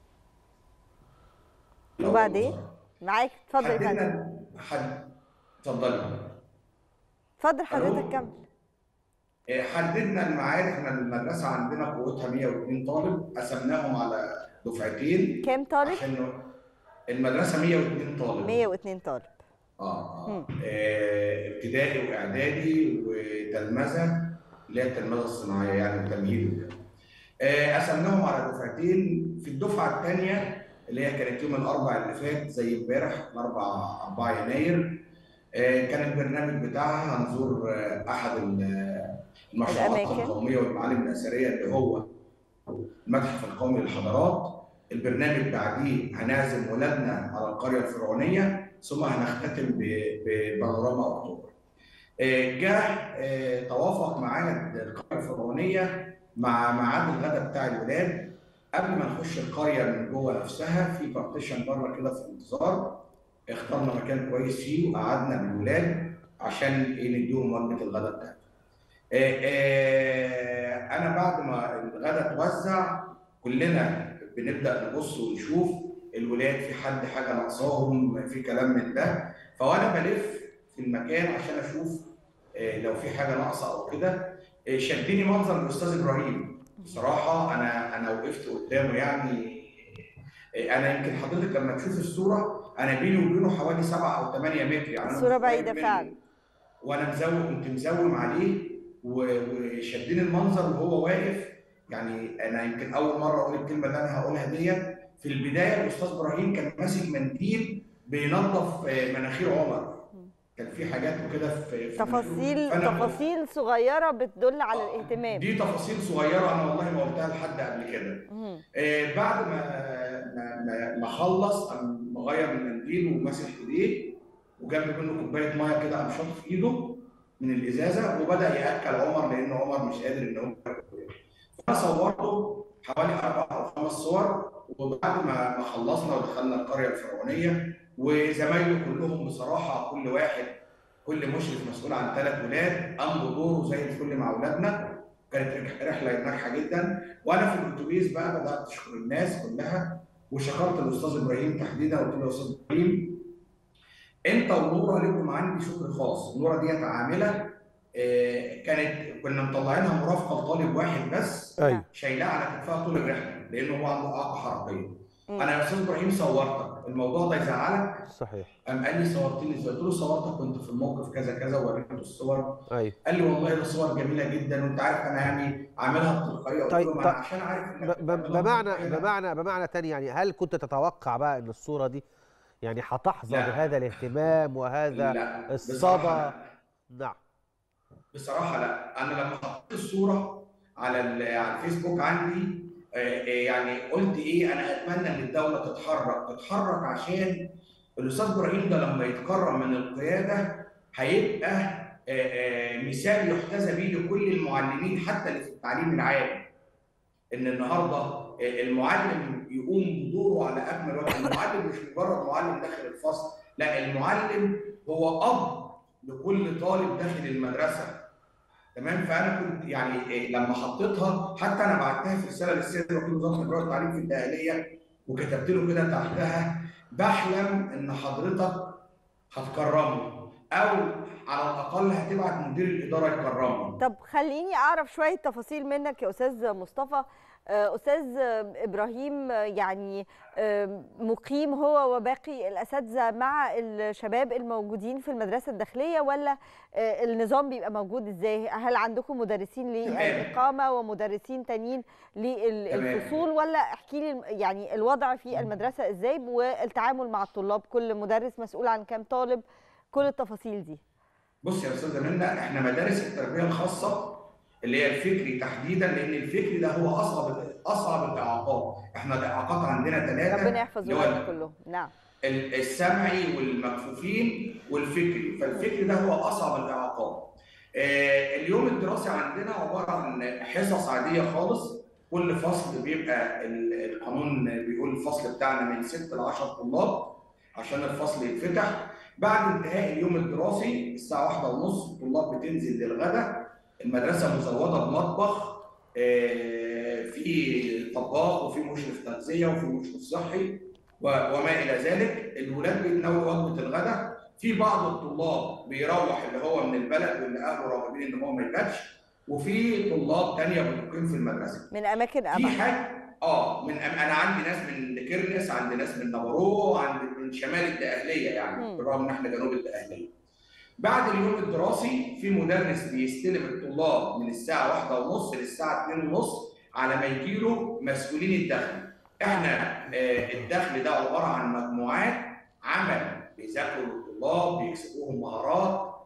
وبعدين؟ معاك اتفضل يا فندم حددنا حد اتفضلي اتفضل حضرتك ألو؟ كمل آه، حددنا الميعاد احنا المدرسه عندنا قوتها 102 طالب قسمناهم على دفعتين كام طالب عشان المدرسه 102 طالب 102 طالب اه مم. اه آه، ابتدائي واعدادي وتلمذه اللي هي التلمذه الصناعيه يعني التمهيد وكده. آه، قسمناهم على دفعتين في الدفعه الثانيه اللي هي كانت يوم الاربعاء اللي فات زي امبارح الاربعاء 4 يناير آه، كان البرنامج بتاعها هنزور آه، احد ال- المشروعات الأماكن. القوميه والمعالم الاثريه اللي هو المتحف القومي للحضارات البرنامج بعديه هنعزم ولادنا على القريه الفرعونيه ثم هنختتم ب- ببانوراما اكتوبر. آه، جه آه، توافق معانا القريه الفرعونيه مع ميعاد الغداء بتاع الولاد قبل ما نخش القريه من جوه نفسها في بارتيشن بره كده في الانتظار اخترنا مكان كويس فيه وقعدنا بالولاد عشان ايه نديهم وجبه الغداء بتاعتهم. آه، آه، انا بعد ما الغداء اتوزع كلنا بنبدا نبص ونشوف الولاد في حد حاجه ناقصاهم في كلام من ده فوانا بلف في المكان عشان اشوف آه، لو في حاجه ناقصه او كده آه، شدني منظر الاستاذ ابراهيم بصراحه انا انا وقفت قدامه يعني آه، انا يمكن حضرتك لما تشوف الصوره انا بيني وبينه حوالي 7 او 8 متر يعني أنا الصورة مش قريب بعيدة منه. فعلا. وانا مزوم كنت مزوم عليه و- وشدني المنظر وهو واقف يعني انا يمكن اول مره اقول الكلمه اللي انا هقولها ديت في البدايه الاستاذ ابراهيم كان ماسك منديل بينظف آه، مناخير عمر كان في حاجات وكده في في تفاصيل مناخيره. فأنا تفاصيل صغيره بتدل على الاهتمام دي تفاصيل صغيره انا والله ما قلتها لحد قبل كده مم. آه، بعد ما ما ما- ما خلص قام مغير المنديل وماسك ايديه وجنب منه كوبايه ميه كده قام شاط في ايده من الازازه وبدا ياكل عمر لان عمر مش قادر ان هو ياكل. فانا صورته حوالي اربع او خمس صور وبعد ما ما خلصنا ودخلنا القريه الفرعونيه وزمايله كلهم بصراحه كل واحد كل مشرف مسؤول عن ثلاث ولاد قام بدوره زي الفل مع اولادنا كانت رحله ناجحه جدا وانا في الاتوبيس بقى بدات اشكر الناس كلها وشكرت الاستاذ ابراهيم تحديدا قلت له يا استاذ ابراهيم انت ونوره لكم عندي شكر خاص نوره ديت عامله آه، كانت كنا مطلعينها مرافقه لطالب واحد بس ايوه شايلاه على كتفها طول الرحله لانه هو عنده اعاقه حركيه مم. انا يا استاذ ابراهيم صورتك الموضوع ده يزعلك صحيح قام قال لي صورتني ازاي قلت له صورتك كنت في الموقف كذا كذا ووريته الصور ايوه قال لي والله ده صور جميله جدا وانت عارف انا يعني عاملها بتلقائيه قلت طيب- له ما طيب. أنا عشان عارف ب- انك ب- بتعملها بمعنى بتلقائية. بمعنى بمعنى تاني يعني هل كنت تتوقع بقى ان الصوره دي يعني هتحظى لا. بهذا الاهتمام وهذا لا الصدى بصراحة لا. نعم بصراحه لا انا لما حطيت الصوره على ال- على الفيسبوك عندي آه، آه، يعني قلت ايه انا اتمنى ان الدوله تتحرك تتحرك عشان الاستاذ ابراهيم ده لما يتكرم من القياده هيبقى آه، آه، مثال يحتذى به لكل المعلمين حتى اللي في التعليم العام ان النهارده آه، المعلم يقوم بدوره على اكمل وجه المعلم مش مجرد معلم داخل الفصل لا المعلم هو اب لكل طالب داخل المدرسه تمام فانا كنت يعني إيه لما حطيتها حتى انا بعتها في رساله للسيد وكيل وزاره التربيه والتعليم في الداخليه وكتبت له كده تحتها بحلم ان حضرتك هتكرمه او على الاقل هتبعت مدير الاداره يكرمه طب خليني اعرف شويه تفاصيل منك يا استاذ مصطفى آه، استاذ آه، ابراهيم آه، يعني آه، مقيم هو وباقي الاساتذه مع الشباب الموجودين في المدرسه الداخليه ولا آه، النظام بيبقى موجود ازاي هل عندكم مدرسين للاقامه ومدرسين تانيين للفصول ولا احكي لي الم- يعني الوضع في المدرسه ازاي والتعامل مع الطلاب كل مدرس مسؤول عن كام طالب كل التفاصيل دي بص يا استاذه منى احنا مدارس التربيه الخاصه اللي هي الفكري تحديدا لان الفكري ده هو اصعب اصعب الاعاقات احنا الاعاقات عندنا ثلاثه ربنا يحفظ اللي هو ولادنا كلهم نعم ال- السمعي والمكفوفين والفكري فالفكري ده هو اصعب الاعاقات آه، اليوم الدراسي عندنا عباره عن حصص عاديه خالص كل فصل بيبقى ال- القانون بيقول الفصل بتاعنا من 6 ل 10 طلاب عشان الفصل يتفتح بعد انتهاء اليوم الدراسي الساعه واحدة ونص الطلاب بتنزل للغدا المدرسه مزوده بمطبخ آه، في طباخ وفي مشرف تغذيه وفي مشرف صحي و- وما الى ذلك الولاد بيتناولوا وجبه الغداء في بعض الطلاب بيروح اللي هو من البلد واللي اهله راغبين ان هو ما يباتش وفي طلاب تانية بتقيم في المدرسه من اماكن في ابعد حاجه اه من انا عندي ناس من كرنس عندي ناس من نابورو عندي من شمال الدقهليه يعني مم. بالرغم ان احنا جنوب الدقهليه بعد اليوم الدراسي في مدرس بيستلم الطلاب من الساعه واحدة ونص للساعه 2 ونص على ما يجيله مسؤولين الدخل احنا آه الدخل ده عباره عن مجموعات عمل بيذاكروا الطلاب بيكسبوهم مهارات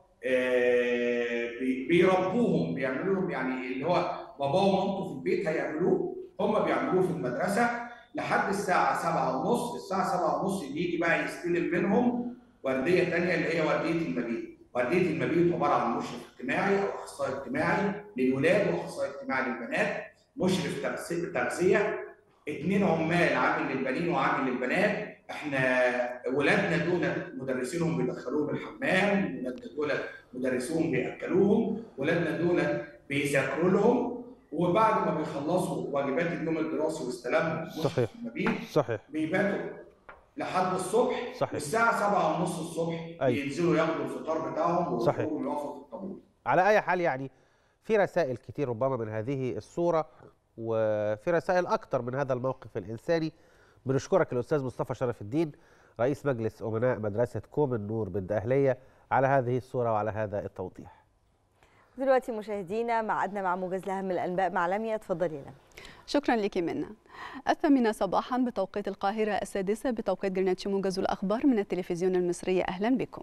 آه بي- بيربوهم بيعملوا لهم يعني اللي هو باباه ومامته في البيت هيعملوه هم بيعملوه في المدرسه لحد الساعه 7 ونص الساعه 7 ونص بيجي بقى يستلم منهم ورديه ثانيه اللي هي ورديه المبيت ورديه المبيت عباره عن مشرف اجتماعي او اخصائي اجتماعي للولاد واخصائي اجتماعي للبنات مشرف تغذية- تغذيه اثنين عمال عامل للبنين وعامل للبنات احنا ولادنا دول مدرسينهم بيدخلوهم الحمام ولادنا دول مدرسوهم بياكلوهم ولادنا دول بيذاكروا لهم وبعد ما بيخلصوا واجبات اليوم الدراسي واستلامهم مشرف صحيح. المبيت صحيح بيباتوا لحد الصبح صحيح. والساعة سبعة ونص الصبح أيوة. بينزلوا ياخدوا الفطار بتاعهم صحيح. ويخرجوا يقفوا في الطابور على اي حال يعني في رسائل كتير ربما من هذه الصوره وفي رسائل اكتر من هذا الموقف الانساني بنشكرك الاستاذ مصطفى شرف الدين رئيس مجلس امناء مدرسه كوم النور بالدقهليه على هذه الصوره وعلى هذا التوضيح دلوقتي مشاهدينا معادنا مع موجز لاهم الانباء مع لميا اتفضلي لميا شكرا لك منا الثامنة صباحا بتوقيت القاهرة السادسة بتوقيت جرينتش موجز الأخبار من التلفزيون المصري أهلا بكم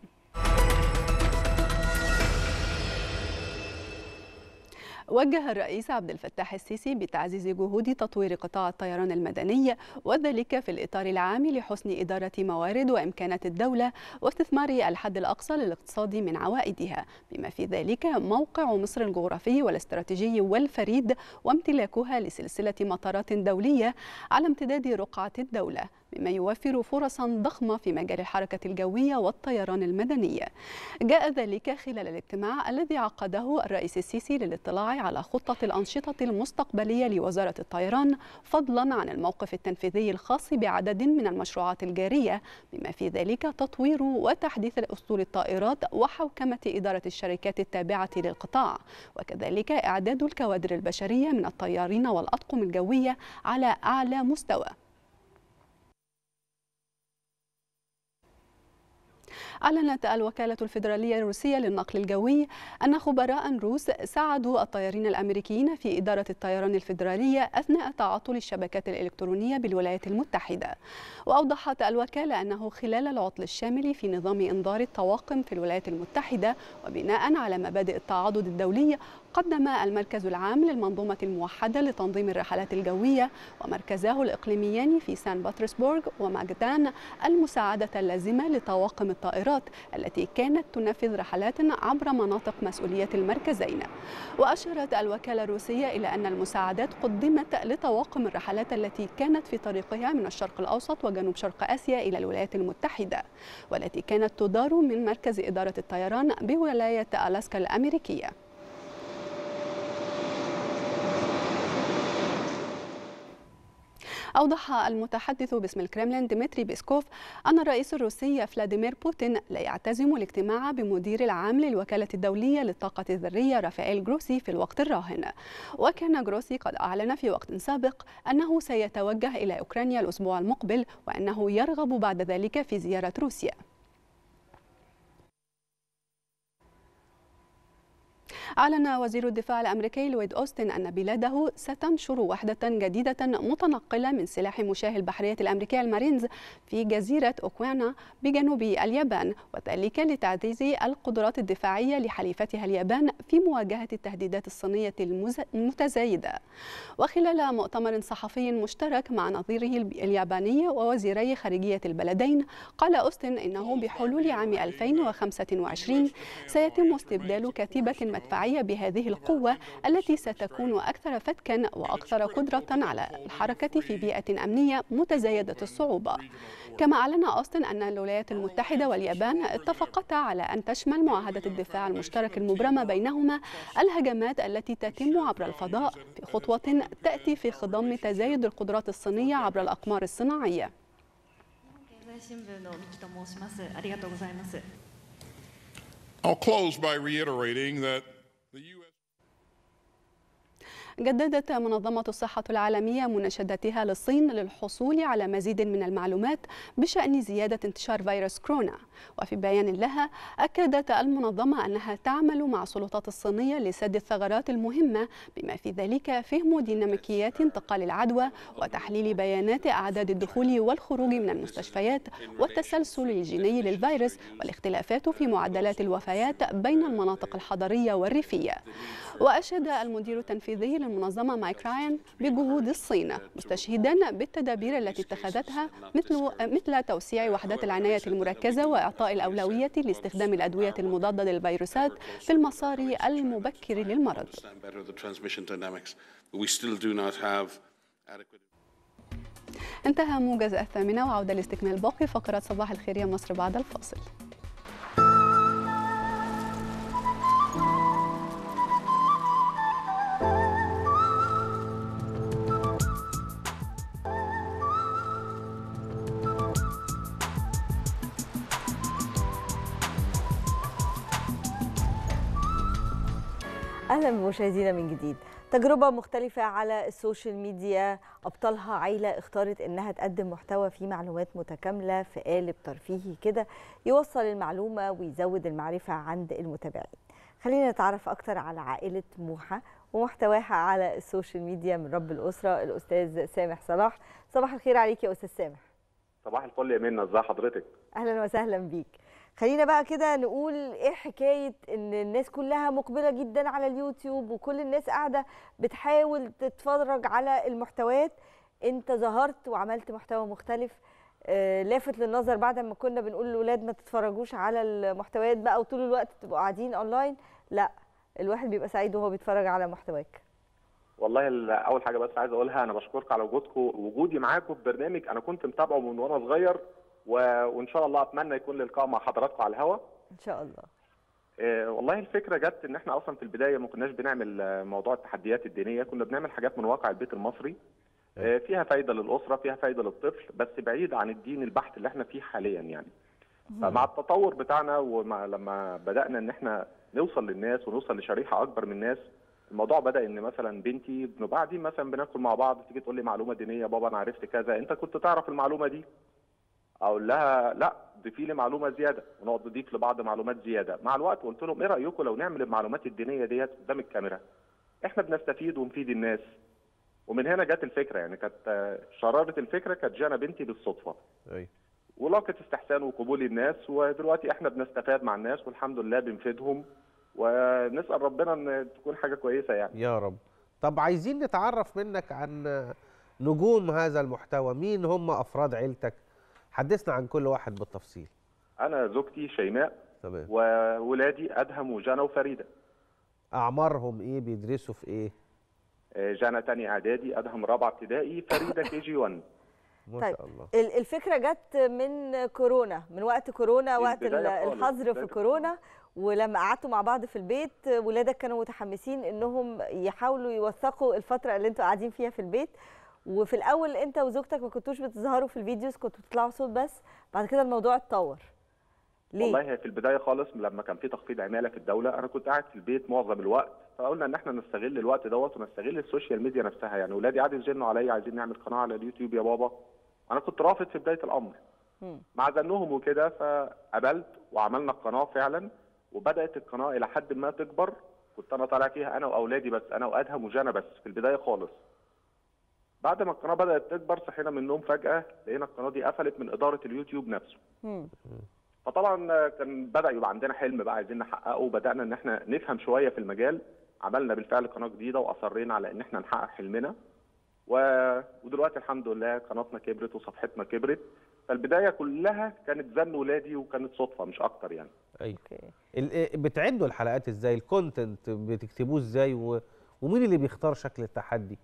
وجه الرئيس عبد الفتاح السيسي بتعزيز جهود تطوير قطاع الطيران المدني وذلك في الإطار العام لحسن إدارة موارد وإمكانات الدولة واستثمار الحد الأقصى للاقتصاد من عوائدها بما في ذلك موقع مصر الجغرافي والاستراتيجي والفريد وامتلاكها لسلسلة مطارات دولية على امتداد رقعة الدولة مما يوفر فرصا ضخمة في مجال الحركة الجوية والطيران المدني جاء ذلك خلال الاجتماع الذي عقده الرئيس السيسي للاطلاع على خطة الأنشطة المستقبلية لوزارة الطيران فضلا عن الموقف التنفيذي الخاص بعدد من المشروعات الجارية بما في ذلك تطوير وتحديث أسطول الطائرات وحوكمة إدارة الشركات التابعة للقطاع وكذلك إعداد الكوادر البشرية من الطيارين والأطقم الجوية على أعلى مستوى أعلنت الوكالة الفيدرالية الروسية للنقل الجوي أن خبراء روس ساعدوا الطيارين الأمريكيين في إدارة الطيران الفيدرالية أثناء تعطل الشبكات الإلكترونية بالولايات المتحدة وأوضحت الوكالة أنه خلال العطل الشامل في نظام إنذار الطواقم في الولايات المتحدة وبناء على مبادئ التعاضد الدولي قدم المركز العام للمنظومة الموحدة لتنظيم الرحلات الجوية ومركزاه الإقليميان في سان بطرسبورغ وماجدان المساعدة اللازمة لطواقم الطائرات التي كانت تنفذ رحلات عبر مناطق مسؤولية المركزين وأشارت الوكالة الروسية إلى أن المساعدات قدمت لطواقم الرحلات التي كانت في طريقها من الشرق الأوسط وجنوب شرق آسيا إلى الولايات المتحدة والتي كانت تدار من مركز إدارة الطيران بولاية ألاسكا الأمريكية أوضح المتحدث باسم الكرملين ديمتري بيسكوف أن الرئيس الروسي فلاديمير بوتين لا يعتزم الاجتماع بمدير العام للوكالة الدولية للطاقة الذرية رافائيل جروسي في الوقت الراهن وكان جروسي قد أعلن في وقت سابق أنه سيتوجه إلى أوكرانيا الأسبوع المقبل وأنه يرغب بعد ذلك في زيارة روسيا أعلن وزير الدفاع الأمريكي لويد أوستن أن بلاده ستنشر وحدة جديدة متنقلة من سلاح مشاه البحرية الأمريكية المارينز في جزيرة أوكوانا بجنوب اليابان وذلك لتعزيز القدرات الدفاعية لحليفتها اليابان في مواجهة التهديدات الصينية المتزايدة وخلال مؤتمر صحفي مشترك مع نظيره الياباني ووزيري خارجية البلدين قال أوستن إنه بحلول عام 2025 سيتم استبدال كتيبة مدفعية بهذه القوة التي ستكون أكثر فتكا وأكثر قدرة على الحركة في بيئة أمنية متزايدة الصعوبة كما أعلن أوستن أن الولايات المتحدة واليابان اتفقتا على أن تشمل معاهدة الدفاع المشترك المبرمة بينهما الهجمات التي تتم عبر الفضاء في خطوة تأتي في خضم تزايد القدرات الصينية عبر الأقمار الصناعية 経済新聞の三木と申します。ありがとうございます。 I'll close by reiterating that the U.S. جددت منظمة الصحة العالمية مناشدتها للصين للحصول على مزيد من المعلومات بشأن زيادة انتشار فيروس كورونا وفي بيان لها أكدت المنظمة أنها تعمل مع السلطات الصينية لسد الثغرات المهمة بما في ذلك فهم ديناميكيات انتقال العدوى وتحليل بيانات أعداد الدخول والخروج من المستشفيات والتسلسل الجيني للفيروس والاختلافات في معدلات الوفيات بين المناطق الحضرية والريفية وأشاد المدير التنفيذي للمنظمة مايك راين بجهود الصين مستشهدا بالتدابير التي اتخذتها مثل مثل توسيع وحدات العناية المركزة وإعطاء الأولوية لاستخدام الأدوية المضادة للفيروسات في المسار المبكر للمرض. understand better the transmission dynamics, but we still do not have adequate. انتهى موجز الثامنة وعودة لاستكمال باقي فقرات صباح الخير يا مصر بعد الفاصل. اهلا بمشاهدينا من جديد تجربة مختلفة على السوشيال ميديا أبطالها عيلة اختارت إنها تقدم محتوى فيه معلومات متكاملة في قالب ترفيهي كده يوصل المعلومة ويزود المعرفة عند المتابعين خلينا نتعرف أكتر على عائلة موحة ومحتواها على السوشيال ميديا من رب الأسرة الأستاذ سامح صلاح صباح الخير عليك يا أستاذ سامح صباح الفل يا منى ازي حضرتك اهلا وسهلا بيك خلينا بقى كده نقول ايه حكايه ان الناس كلها مقبله جدا على اليوتيوب وكل الناس قاعده بتحاول تتفرج على المحتويات انت ظهرت وعملت محتوى مختلف آه، لافت للنظر بعد ما كنا بنقول للولاد ما تتفرجوش على المحتويات بقى وطول الوقت تبقوا قاعدين اونلاين لا الواحد بيبقى سعيد وهو بيتفرج على محتواك والله ال- اول حاجه بس عايز اقولها انا بشكرك على وجودكم وجودي معاكم في برنامج انا كنت متابعه من وانا صغير و... وان شاء الله اتمنى يكون لقاء مع حضراتكم على الهوا ان شاء الله آه، والله الفكره جت ان احنا اصلا في البدايه ما كناش بنعمل آه، موضوع التحديات الدينيه كنا بنعمل حاجات من واقع البيت المصري آه، فيها فايده للاسره فيها فايده للطفل بس بعيد عن الدين البحت اللي احنا فيه حاليا يعني فمع التطور بتاعنا ومع لما بدانا ان احنا نوصل للناس ونوصل لشريحه اكبر من الناس الموضوع بدا ان مثلا بنتي بنبقى قاعدين مثلا بناكل مع بعض تيجي تقول لي معلومه دينيه بابا انا عرفت كذا انت كنت تعرف المعلومه دي اقول لها لا ضيفي لي معلومه زياده ونقعد نضيف لبعض معلومات زياده مع الوقت قلت لهم ايه رايكم لو نعمل المعلومات الدينيه ديت قدام الكاميرا احنا بنستفيد ونفيد الناس ومن هنا جت الفكره يعني كانت آه، شراره الفكره كانت جانا بنتي بالصدفه أيوة. ولاقت استحسان وقبول الناس ودلوقتي احنا بنستفاد مع الناس والحمد لله بنفيدهم ونسال ربنا ان تكون حاجه كويسه يعني يا رب طب عايزين نتعرف منك عن نجوم هذا المحتوى مين هم أفراد عيلتك حدثنا عن كل واحد بالتفصيل انا زوجتي شيماء تمام وولادي ادهم وجانا وفريده أعمارهم إيه بيدرسوا في إيه آه، جانا تاني اعدادي ادهم رابعه ابتدائي فريده كي جي 1 ما طيب. شاء الله ال- الفكره جت من كورونا من وقت كورونا من وقت ال- البداية خالص، الحظر في بداية كورونا ولما قعدتوا مع بعض في البيت ولادك كانوا متحمسين انهم يحاولوا يوثقوا الفتره اللي انتوا قاعدين فيها في البيت وفي الاول انت وزوجتك ما كنتوش بتظهروا في الفيديوز كنتوا بتطلعوا صوت بس بعد كده الموضوع اتطور ليه والله هي في البدايه خالص لما كان في تخفيض عماله في الدوله انا كنت قاعد في البيت معظم الوقت فقلنا ان احنا نستغل الوقت دوت ونستغل السوشيال ميديا نفسها يعني ولادي قعدوا يزنوا عليا عايزين نعمل قناه على اليوتيوب يا بابا انا كنت رافض في بدايه الامر مم. مع زنهم وكده فقبلت وعملنا القناه فعلا وبدات القناه الى حد ما تكبر كنت انا طالع فيها انا واولادي بس انا وادهم وجانا بس في البدايه خالص بعد ما القناه بدات تكبر صحينا من النوم فجاه لقينا القناه دي قفلت من اداره اليوتيوب نفسه مم. فطبعا كان بدا يبقى عندنا حلم بقى عايزين نحققه وبدانا ان احنا نفهم شويه في المجال عملنا بالفعل قناه جديده واصرينا على ان احنا نحقق حلمنا و... ودلوقتي الحمد لله قناتنا كبرت وصفحتنا كبرت فالبدايه كلها كانت زن ولادي وكانت صدفه مش اكتر يعني ايوه اوكي ال- إيه بتعدوا الحلقات ازاي الكونتنت بتكتبوه ازاي و... ومين اللي بيختار شكل التحدي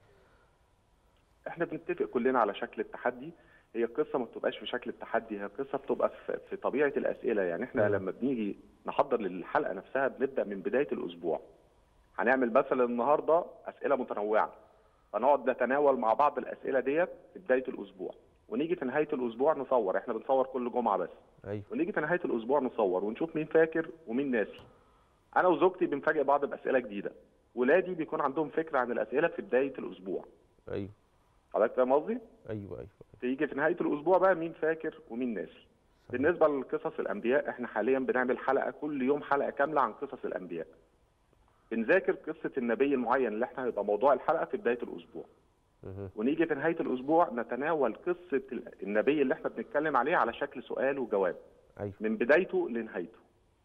احنا بنتفق كلنا على شكل التحدي هي القصه ما بتبقاش في شكل التحدي هي القصه بتبقى في, في طبيعه الاسئله يعني احنا مم. لما بنيجي نحضر للحلقه نفسها بنبدا من بدايه الاسبوع هنعمل مثلا النهارده اسئله متنوعه فنقعد نتناول مع بعض الاسئله ديت في بدايه الاسبوع ونيجي في نهايه الاسبوع نصور احنا بنصور كل جمعه بس ايوه ونيجي في نهايه الاسبوع نصور ونشوف مين فاكر ومين ناسي انا وزوجتي بنفاجئ بعض باسئله جديده ولادي بيكون عندهم فكره عن الاسئله في بدايه الاسبوع ايوه حضرتك فاهم قصدي ايوه ايوه تيجي في نهايه الاسبوع بقى مين فاكر ومين ناسي بالنسبه لقصص الانبياء احنا حاليا بنعمل حلقه كل يوم حلقه كامله عن قصص الانبياء بنذاكر قصه النبي المعين اللي احنا هيبقى موضوع الحلقه في بدايه الاسبوع مهم. ونيجي في نهايه الاسبوع نتناول قصه ال- النبي اللي احنا بنتكلم عليه على شكل سؤال وجواب ايوه من بدايته لنهايته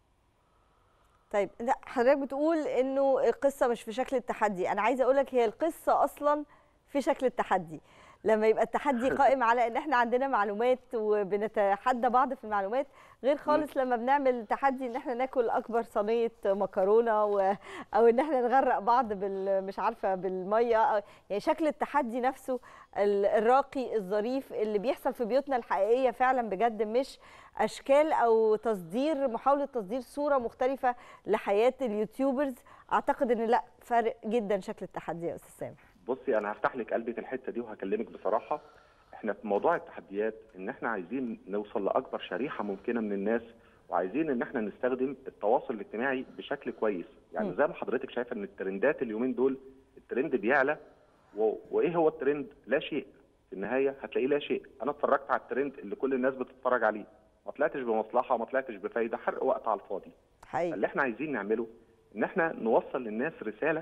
طيب لا حضرتك بتقول انه القصه مش في شكل التحدي انا عايزه اقول لك هي القصه اصلا في شكل التحدي لما يبقى التحدي قائم على ان احنا عندنا معلومات وبنتحدى بعض في المعلومات غير خالص لما بنعمل تحدي ان احنا ناكل اكبر صينيه مكرونه و... او ان احنا نغرق بعض بال... مش عارفه بالميه أو... يعني شكل التحدي نفسه ال- الراقي الظريف اللي بيحصل في بيوتنا الحقيقيه فعلا بجد مش اشكال او تصدير محاوله تصدير صوره مختلفه لحياه اليوتيوبرز اعتقد ان لا فارق جدا شكل التحدي يا استاذ سامح بصي انا هفتح لك قلبي في الحته دي وهكلمك بصراحه احنا في موضوع التحديات ان احنا عايزين نوصل لاكبر شريحه ممكنه من الناس وعايزين ان احنا نستخدم التواصل الاجتماعي بشكل كويس يعني مم. زي ما حضرتك شايفه ان الترندات اليومين دول الترند بيعلى و... وايه هو الترند لا شيء في النهايه هتلاقيه لا شيء انا اتفرجت على الترند اللي كل الناس بتتفرج عليه ما طلعتش بمصلحه وما طلعتش بفايده حرق وقت على الفاضي حقيقي اللي احنا عايزين نعمله ان احنا نوصل للناس رساله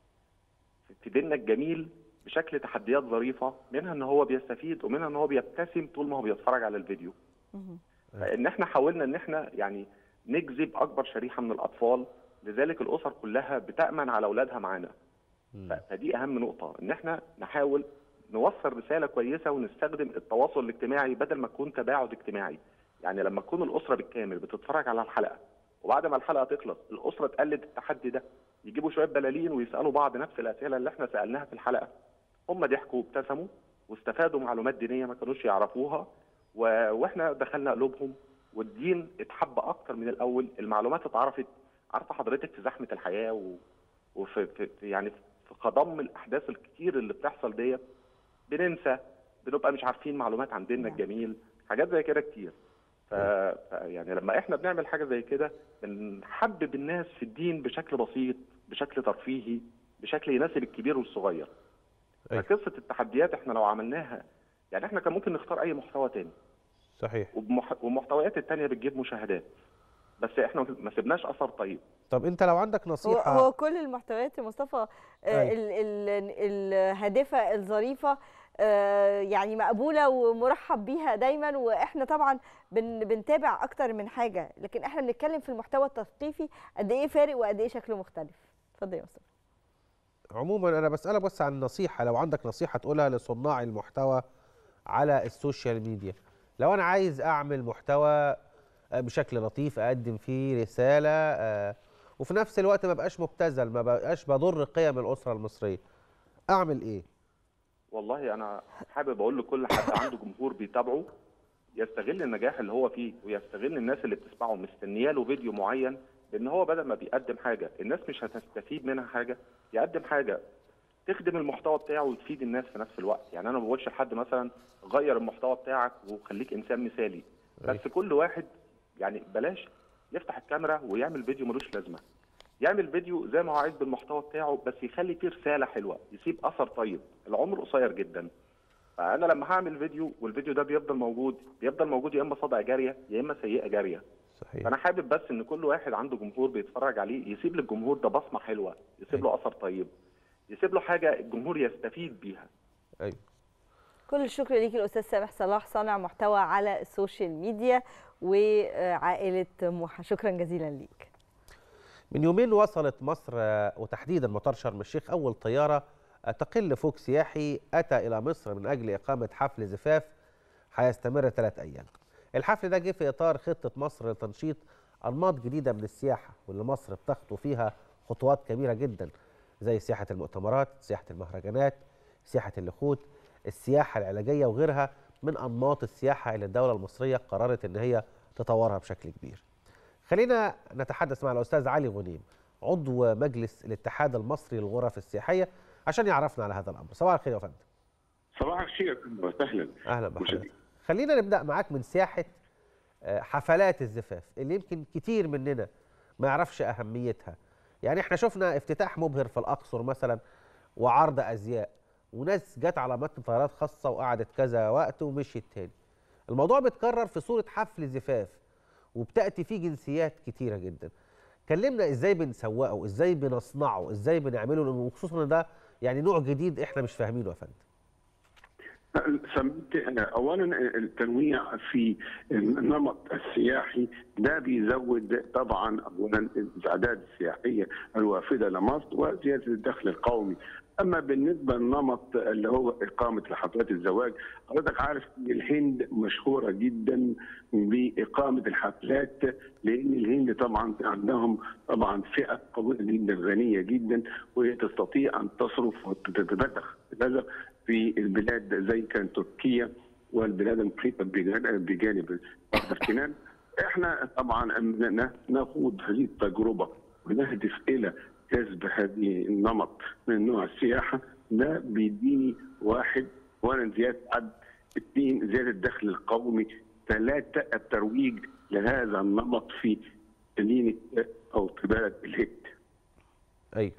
في ديننا الجميل بشكل تحديات ظريفه منها ان هو بيستفيد ومنها ان هو بيبتسم طول ما هو بيتفرج على الفيديو مهم. فان احنا حاولنا ان احنا يعني نجذب اكبر شريحه من الاطفال لذلك الاسر كلها بتامن على اولادها معانا ف- فدي اهم نقطه ان احنا نحاول نوصل رساله كويسه ونستخدم التواصل الاجتماعي بدل ما تكون تباعد اجتماعي يعني لما تكون الاسره بالكامل بتتفرج على الحلقه وبعد ما الحلقه تخلص الاسره تقلد التحدي ده يجيبوا شويه بلالين ويسالوا بعض نفس الاسئله اللي احنا سالناها في الحلقه هم ضحكوا وابتسموا واستفادوا معلومات دينيه ما كانوش يعرفوها و... واحنا دخلنا قلوبهم والدين اتحب اكتر من الاول المعلومات اتعرفت عارفه حضرتك في زحمه الحياه و... وفي في... في- يعني في خضم الاحداث الكتير اللي بتحصل ديت بننسى بنبقى مش عارفين معلومات عن ديننا نعم. الجميل حاجات زي كده كتير ف... ف... يعني لما احنا بنعمل حاجه زي كده بنحبب الناس في الدين بشكل بسيط بشكل ترفيهي بشكل يناسب الكبير والصغير أيوة. فقصه التحديات احنا لو عملناها يعني احنا كان ممكن نختار اي محتوى تاني صحيح وبمح... والمحتويات التانية بتجيب مشاهدات بس احنا ما سيبناش اثر طيب طب انت لو عندك هو, نصيحه هو كل المحتويات يا مصطفى آه، أيوة. ال- ال- الهادفه الظريفه آه، يعني مقبوله ومرحب بيها دايما واحنا طبعا بن بنتابع اكتر من حاجه لكن احنا بنتكلم في المحتوى التثقيفي قد ايه فارق وقد ايه شكله مختلف اتفضل يا مصطفى عموما انا بسالك بس عن نصيحه لو عندك نصيحه تقولها لصناع المحتوى على السوشيال ميديا لو انا عايز اعمل محتوى آه، بشكل لطيف اقدم فيه رساله آه، وفي نفس الوقت ما بقاش مبتذل ما بقاش بضر قيم الاسره المصريه اعمل ايه والله انا حابب اقول لكل حد عنده جمهور بيتابعه يستغل النجاح اللي هو فيه ويستغل الناس اللي بتسمعه مستنيه له فيديو معين لان هو بدل ما بيقدم حاجه الناس مش هتستفيد منها حاجه يقدم حاجه تخدم المحتوى بتاعه وتفيد الناس في نفس الوقت يعني انا ما بقولش لحد مثلا غير المحتوى بتاعك وخليك انسان مثالي بس كل واحد يعني بلاش يفتح الكاميرا ويعمل فيديو ملوش لازمه يعمل فيديو زي ما هو عايز بالمحتوى بتاعه بس يخلي فيه رساله حلوه يسيب اثر طيب العمر قصير جدا فانا لما هعمل فيديو والفيديو ده بيفضل موجود بيفضل موجود يا اما صدى جاريه يا اما سيئه جاريه صحيح فانا حابب بس ان كل واحد عنده جمهور بيتفرج عليه يسيب للجمهور ده بصمه حلوه يسيب له اثر طيب يسيب له حاجه الجمهور يستفيد بيها ايوه كل الشكر ليك الاستاذ سامح صلاح صانع محتوى على السوشيال ميديا وعائله موحى شكرا جزيلا ليك من يومين وصلت مصر آه، وتحديدا مطار شرم الشيخ اول طياره آه، تقل فوق سياحي اتى الى مصر من اجل اقامه حفل زفاف هيستمر ثلاث ايام. الحفل ده جه في اطار خطه مصر لتنشيط انماط جديده من السياحه واللي مصر بتخطو فيها خطوات كبيره جدا زي سياحه المؤتمرات، سياحه المهرجانات، سياحه اللخوت، السياحه العلاجيه وغيرها من انماط السياحه اللي الدوله المصريه قررت ان هي تطورها بشكل كبير. خلينا نتحدث مع الاستاذ علي غنيم عضو مجلس الاتحاد المصري للغرف السياحيه عشان يعرفنا على هذا الامر صباح الخير يا فندم صباح الخير أهلا وسهلا اهلا بحضرتك مشاهدين. خلينا نبدا معاك من سياحه آه، حفلات الزفاف اللي يمكن كتير مننا ما يعرفش اهميتها يعني احنا شفنا افتتاح مبهر في الاقصر مثلا وعرض ازياء وناس جت على متن طيارات خاصه وقعدت كذا وقت ومشيت تاني الموضوع بيتكرر في صوره حفل زفاف وبتاتي فيه جنسيات كتيره جدا كلمنا ازاي بنسوقه ازاي بنصنعه ازاي بنعمله لأنه وخصوصا إن ده يعني نوع جديد احنا مش فاهمينه يا فندم سميت أنا اولا التنويع في النمط السياحي ده بيزود طبعا اولا الاعداد السياحيه الوافده لمصر وزياده الدخل القومي اما بالنسبه للنمط اللي هو اقامه لحظات الزواج حضرتك عارف ان الهند مشهوره جدا باقامه الحفلات لان الهند طبعا عندهم طبعا فئه قويه جدا غنيه جدا وهي تستطيع ان تصرف وتتبذخ تتبذخ في البلاد زي كان تركيا والبلاد المحيطه بجانب بجانب بحر الكنان احنا طبعا ن- نخوض هذه التجربه ونهدف الى جذب هذه النمط من نوع السياحه ده بيديني واحد اولا زياده عدد اثنين زياده الدخل القومي ثلاثه الترويج لهذا النمط في مدينه او في بلد الهند ايوه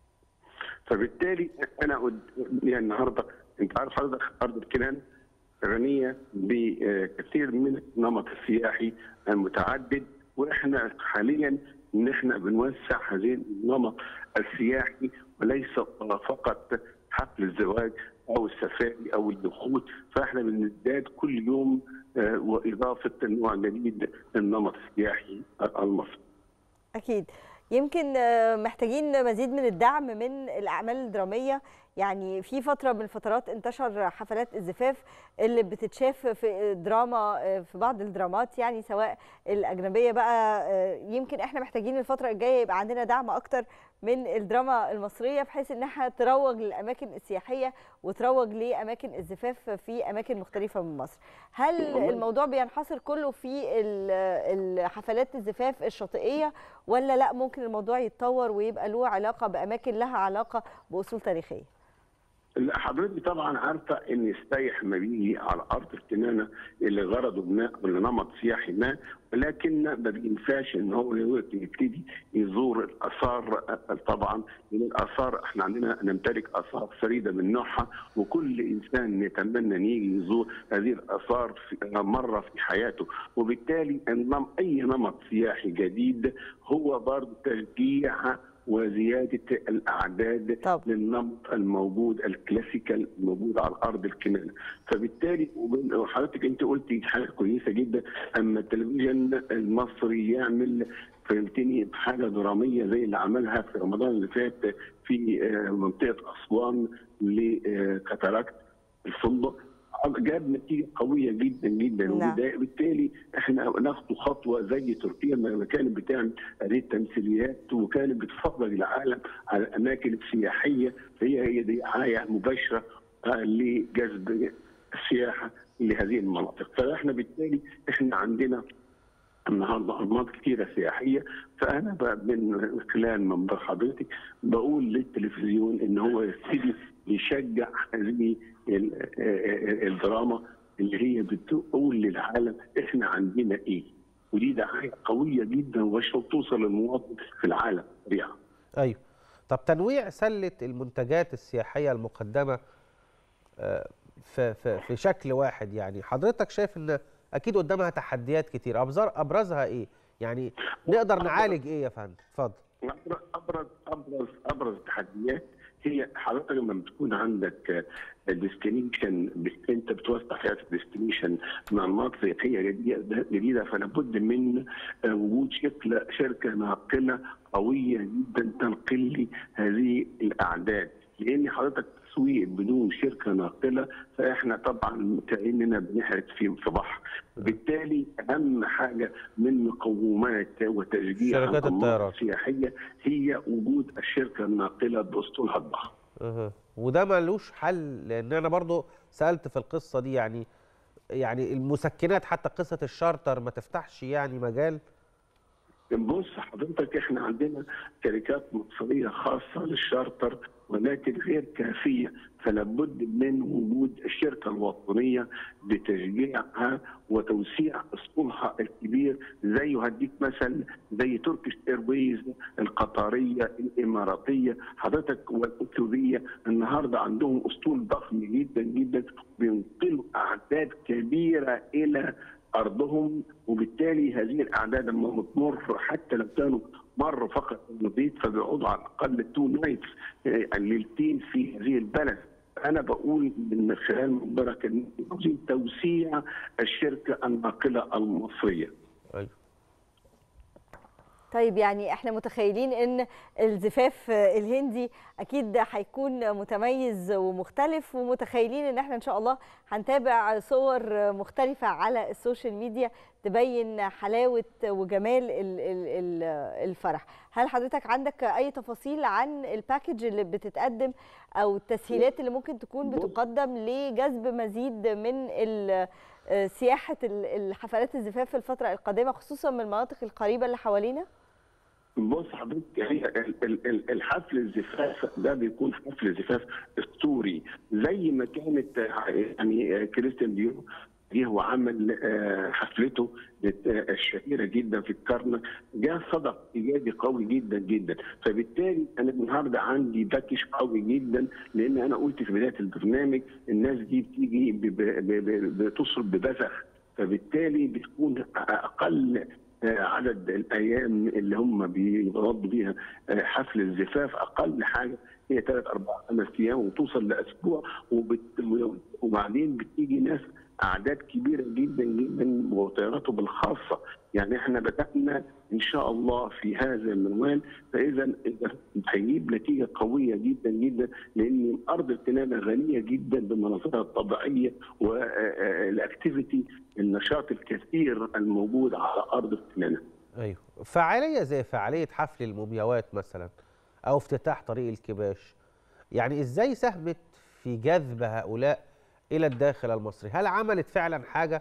فبالتالي انا قد- يعني النهارده انت عارف حضرتك ارض الكنان غنيه بكثير من النمط السياحي المتعدد واحنا حاليا ان احنا بنوسع هذه النمط السياحي وليس فقط حفل الزواج او السفاري او الدخول فاحنا بنزداد كل يوم آه، واضافه نوع جديد من النمط السياحي المصري. اكيد يمكن آه، محتاجين مزيد من الدعم من الاعمال الدراميه يعني في فتره من الفترات انتشر حفلات الزفاف اللي بتتشاف في دراما آه، في بعض الدرامات يعني سواء الاجنبيه بقى آه، يمكن احنا محتاجين الفتره الجايه يبقى عندنا دعم اكتر من الدراما المصريه بحيث انها تروج للاماكن السياحيه وتروج لاماكن الزفاف في اماكن مختلفه من مصر هل والله. الموضوع بينحصر كله في ال- الحفلات الزفاف الشاطئيه ولا لا ممكن الموضوع يتطور ويبقى له علاقه باماكن لها علاقه باصول تاريخيه لا حضرتك طبعا عارفه ان السايح ما بيجي على ارض الكنانه اللي غرضه بناء لنمط سياحي ما ولكن ما بينفعش ان هو يبتدي يزور الاثار طبعا لان الاثار احنا عندنا نمتلك اثار فريده من نوعها وكل انسان يتمنى ان يجي يزور هذه الاثار في مره في حياته وبالتالي النم- اي نمط سياحي جديد هو برضه تشجيع وزياده الاعداد طب. للنمط الموجود الكلاسيكال الموجود على ارض الكنانه فبالتالي وبن- وحضرتك انت قلتي حاجه كويسه جدا اما التلفزيون المصري يعمل فهمتني حاجه دراميه زي اللي عملها في رمضان اللي فات في آه، منطقه اسوان لكاتاراكت الفندق جاب نتيجه قويه جدا جدا نعم. وبدا- بالتالي احنا ناخد خطوه زي تركيا ما كانت بتعمل هذه التمثيليات وكانت بتفرج العالم على الاماكن السياحيه هي هي دعايه مباشره آه، لجذب السياحه لهذه المناطق فاحنا بالتالي احنا عندنا النهارده انماط كثيره سياحيه فانا ب- من خلال منبر حضرتك بقول للتلفزيون ان هو يبتدي يشجع هذه ال- آه، الدراما اللي هي بتقول للعالم احنا عندنا ايه ودي دعايه قويه جدا وعشان توصل للمواطن في العالم سريعا ايوه طب تنويع سله المنتجات السياحيه المقدمه آه، في في في شكل واحد يعني حضرتك شايف ان اكيد قدامها تحديات كتير ابزر ابرزها ايه يعني نقدر نعالج ايه يا فندم اتفضل ابرز ابرز ابرز التحديات هي حضرتك لما بتكون عندك ديستنيشن انت بتوسع فيها ديستنيشن مع انماط سياحيه جديده جديده فلا بد من آه، وجود شكل شركه ناقله قويه جدا تنقل لي هذه الاعداد لان حضرتك تسويق بدون شركه ناقله فاحنا طبعا كاننا بنحرق في في بحر بالتالي اهم حاجه من مقومات وتشجيع شركات الأنماط الطيران. السياحيه هي وجود الشركه الناقله باسطولها الضخم أها. وده ملوش حل لان انا برضو سالت في القصه دي يعني يعني المسكنات حتى قصه الشارتر ما تفتحش يعني مجال بص حضرتك احنا عندنا شركات مصريه خاصه للشارتر ولكن غير كافيه فلا بد من وجود الشركه الوطنيه بتشجيعها وتوسيع اسطولها الكبير زي هديك مثل زي تركيش ايرويز القطريه الاماراتيه حضرتك والاثيوبيه النهارده عندهم اسطول ضخم جدا جدا بينقلوا اعداد كبيره الى ارضهم وبالتالي هذه الاعداد لما بتمر حتى لو كانوا مره فقط المبيت فبيقعدوا على الاقل تو نايتس ليلتين في هذه البلد انا بقول من خلال منبرك ان عاوزين توسيع الشركه الناقله المصريه ايوه طيب يعني احنا متخيلين ان الزفاف الهندي اكيد هيكون متميز ومختلف ومتخيلين ان احنا ان شاء الله هنتابع صور مختلفة على السوشيال ميديا تبين حلاوة وجمال ال- ال- ال- الفرح هل حضرتك عندك اي تفاصيل عن الباكج اللي بتتقدم او التسهيلات اللي ممكن تكون بتقدم لجذب مزيد من ال- سياحة ال- الحفلات الزفاف في الفترة القادمة خصوصا من المناطق القريبة اللي حوالينا؟ بص حضرتك هي ال- ال- ال- الحفل الزفاف ده بيكون حفل زفاف اسطوري زي ما كانت آه، يعني آه، كريستيان ديور جه وعمل آه، حفلته الت- آه، الشهيره جدا في الكرنك جاء صدى ايجابي قوي جدا جدا فبالتالي انا النهارده عندي باكج قوي جدا لان انا قلت في بدايه البرنامج الناس دي بتيجي ب- ب- ب- بتصرف ببذخ فبالتالي بتكون اقل آه، عدد الايام اللي هم بيغضوا بيها آه، حفل الزفاف اقل حاجه هي ثلاث اربع خمس ايام وتوصل لاسبوع وبت... وبعدين بتيجي ناس اعداد كبيره جدا جدا وطياراتهم الخاصه يعني احنا بدانا ان شاء الله في هذا المنوال فاذا إذا هيجيب نتيجه قويه جدا جدا لان ارض الكنانه غنيه جدا بمناظرها الطبيعيه والاكتيفيتي النشاط الكثير الموجود على ارض الكنانه ايوه فعاليه زي فعاليه حفل المومياوات مثلا او افتتاح طريق الكباش يعني ازاي ساهمت في جذب هؤلاء الى الداخل المصري هل عملت فعلا حاجه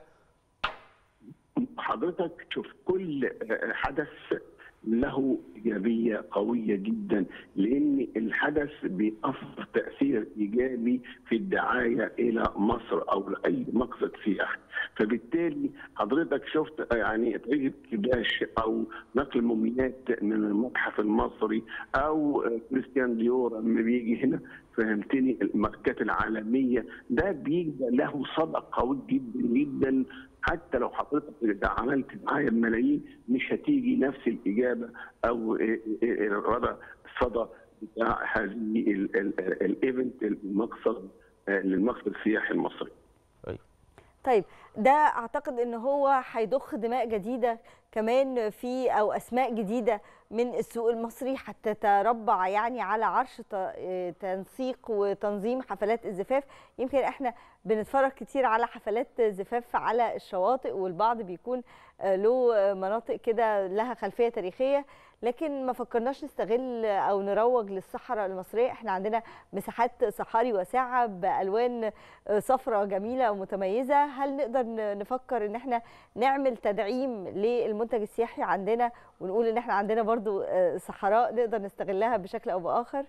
حضرتك شوف كل حدث له ايجابيه قويه جدا لان الحدث بيأثر تاثير ايجابي في الدعايه الى مصر او لاي مقصد سياحي فبالتالي حضرتك شفت يعني طريقه كباش او نقل موميات من المتحف المصري او كريستيان ديور لما بيجي هنا فهمتني الماركات العالميه ده بيبقى له صدى قوي جدا جدا حتى لو حضرتك عملت معايا بملايين مش هتيجي نفس الاجابه او الرضا الصدى بتاع هذه الايفنت المقصد للمقصد السياحي المصري. طيب ده اعتقد ان هو هيضخ دماء جديده كمان في او اسماء جديده من السوق المصري حتى تربع يعني على عرش تنسيق وتنظيم حفلات الزفاف يمكن احنا بنتفرج كتير على حفلات زفاف على الشواطئ والبعض بيكون له مناطق كده لها خلفيه تاريخيه لكن ما فكرناش نستغل او نروج للصحراء المصريه احنا عندنا مساحات صحاري واسعه بالوان صفراء جميله ومتميزه هل نقدر ن- نفكر ان احنا نعمل تدعيم للمنتج السياحي عندنا ونقول ان احنا عندنا برضو آه، صحراء نقدر نستغلها بشكل او باخر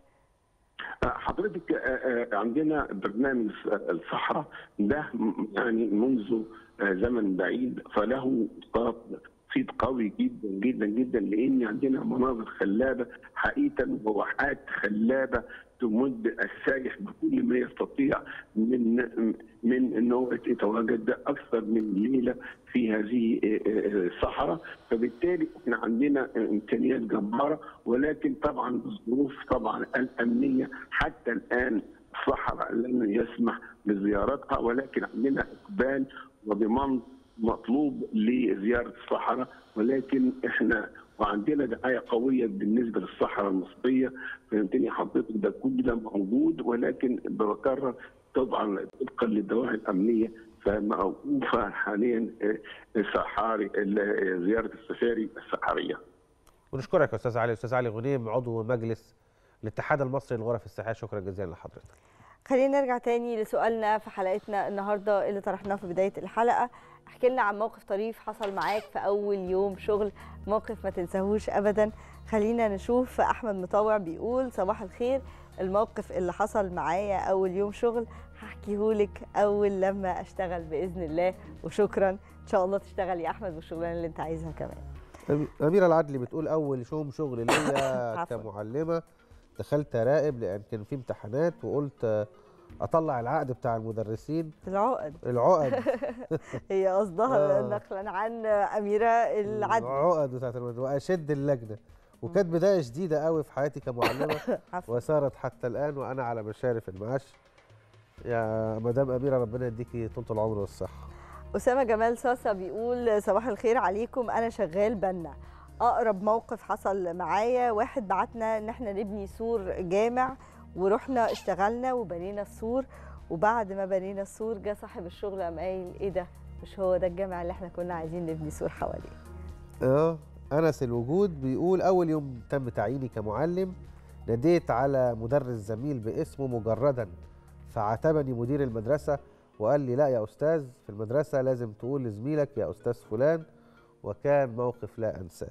حضرتك آه، آه، عندنا برنامج الصحراء ده م- يعني منذ آه، زمن بعيد فله صيت قوي جدا جدا جدا لان عندنا مناظر خلابه حقيقه وواحات خلابه تمد السائح بكل ما يستطيع من من انه يتواجد اكثر من ليله في هذه الصحراء فبالتالي احنا عندنا امكانيات جباره ولكن طبعا الظروف طبعا الامنيه حتى الان الصحراء لن يسمح بزيارتها ولكن عندنا اقبال وضمان مطلوب لزياره الصحراء ولكن احنا وعندنا دعايه قويه بالنسبه للصحراء المصريه فهمتني حضرتك ده كل ده موجود ولكن بكرر طبعا طبقا للدواعي الامنيه فموقوفه حاليا صحاري زياره السفاري الصحراويه. ونشكرك يا استاذ علي استاذ علي غنيم عضو مجلس الاتحاد المصري للغرف السياحيه شكرا جزيلا لحضرتك خلينا نرجع تاني لسؤالنا في حلقتنا النهارده اللي طرحناه في بدايه الحلقه احكي لنا عن موقف طريف حصل معاك في اول يوم شغل موقف ما تنساهوش ابدا خلينا نشوف احمد مطوع بيقول صباح الخير الموقف اللي حصل معايا اول يوم شغل هحكيهولك اول لما اشتغل باذن الله وشكرا ان شاء الله تشتغل يا احمد بالشغلانه اللي انت عايزها كمان أمي- أميرة العدلي بتقول أول يوم شغل ليا عفواً. كمعلمة دخلت أراقب لأن كان في امتحانات وقلت آه، أطلع العقد بتاع المدرسين العقد العقد هي قصدها آه. نقلا عن اميره العدل العقد بتاعت المدرسين وأشد اللجنة وكانت بداية شديدة قوي في حياتي كمعلمة عفواً. وسارت حتى الآن وأنا على مشارف المعاش يا مدام أميرة ربنا يديكي طول العمر والصحة أسامة جمال صاصة بيقول صباح الخير عليكم أنا شغال بنا أقرب موقف حصل معايا واحد بعتنا إن إحنا نبني سور جامع ورحنا اشتغلنا وبنينا السور وبعد ما بنينا السور جه صاحب الشغل قام قايل إيه ده مش هو ده الجامع اللي إحنا كنا عايزين نبني سور حواليه اه انس الوجود بيقول اول يوم تم تعييني كمعلم ناديت على مدرس زميل باسمه مجردا فعاتبني مدير المدرسه وقال لي لا يا استاذ في المدرسه لازم تقول لزميلك يا استاذ فلان وكان موقف لا انساه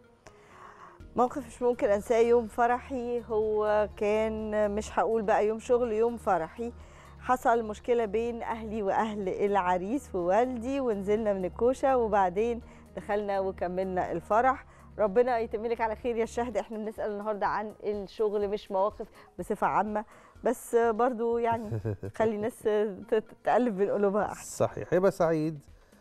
موقف مش ممكن انساه يوم فرحي هو كان مش هقول بقى يوم شغل يوم فرحي حصل مشكلة بين أهلي وأهل العريس ووالدي ونزلنا من الكوشة وبعدين دخلنا وكملنا الفرح ربنا يتملك على خير يا الشهد احنا بنسأل النهاردة عن الشغل مش مواقف بصفة عامة بس برضو يعني خلي الناس ت- تقلب بين قلوبها أحسن صحيح هبه سعيد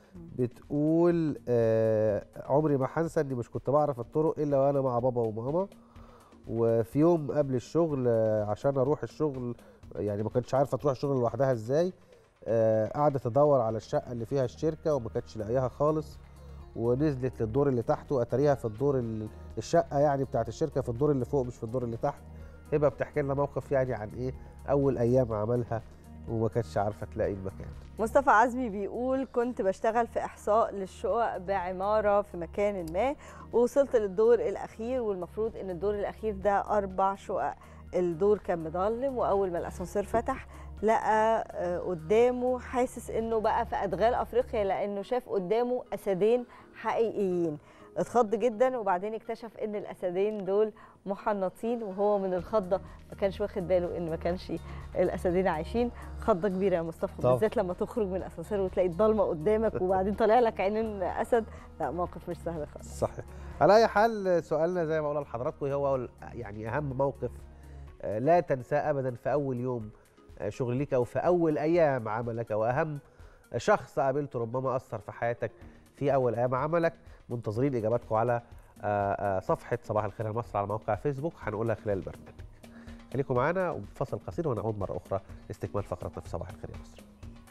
بتقول آه عمري ما هنسى اني مش كنت بعرف الطرق الا وانا مع بابا وماما وفي يوم قبل الشغل آه عشان اروح الشغل يعني ما كنتش عارفه تروح الشغل لوحدها ازاي آه قعدت تدور على الشقه اللي فيها الشركه وما كانتش لاقياها خالص ونزلت للدور اللي تحته اتاريها في الدور ال- الشقه يعني بتاعت الشركه في الدور اللي فوق مش في الدور اللي تحت هبه بتحكي لنا موقف يعني عن ايه اول ايام عملها وما كانتش عارفه تلاقي المكان مصطفى عزمي بيقول كنت بشتغل في إحصاء للشقق بعمارة في مكان ما ووصلت للدور الأخير والمفروض إن الدور الأخير ده أربع شقق الدور كان مظلم وأول ما الأسانسير فتح لقى آه، قدامه حاسس إنه بقى في أدغال أفريقيا لأنه شاف قدامه أسدين حقيقيين اتخض جدا وبعدين اكتشف ان الاسدين دول محنطين وهو من الخضه ما كانش واخد باله ان ما كانش الاسدين عايشين خضه كبيره يا مصطفى طبعا. بالذات لما تخرج من الاسانسير وتلاقي الضلمه قدامك وبعدين طالع لك عينين اسد لا موقف مش سهل خالص صحيح على اي حال سؤالنا زي ما قلنا لحضراتكم هو ال- يعني اهم موقف آه، لا تنساه ابدا في اول يوم آه، شغل ليك او في اول ايام عملك او اهم شخص قابلته ربما اثر في حياتك في اول ايام عملك منتظرين اجاباتكم على آه، آه، صفحه صباح الخير يا مصر على موقع فيسبوك هنقولها خلال البرنامج خليكم معانا وفصل قصير ونعود مره اخرى لاستكمال فقرتنا في صباح الخير يا مصر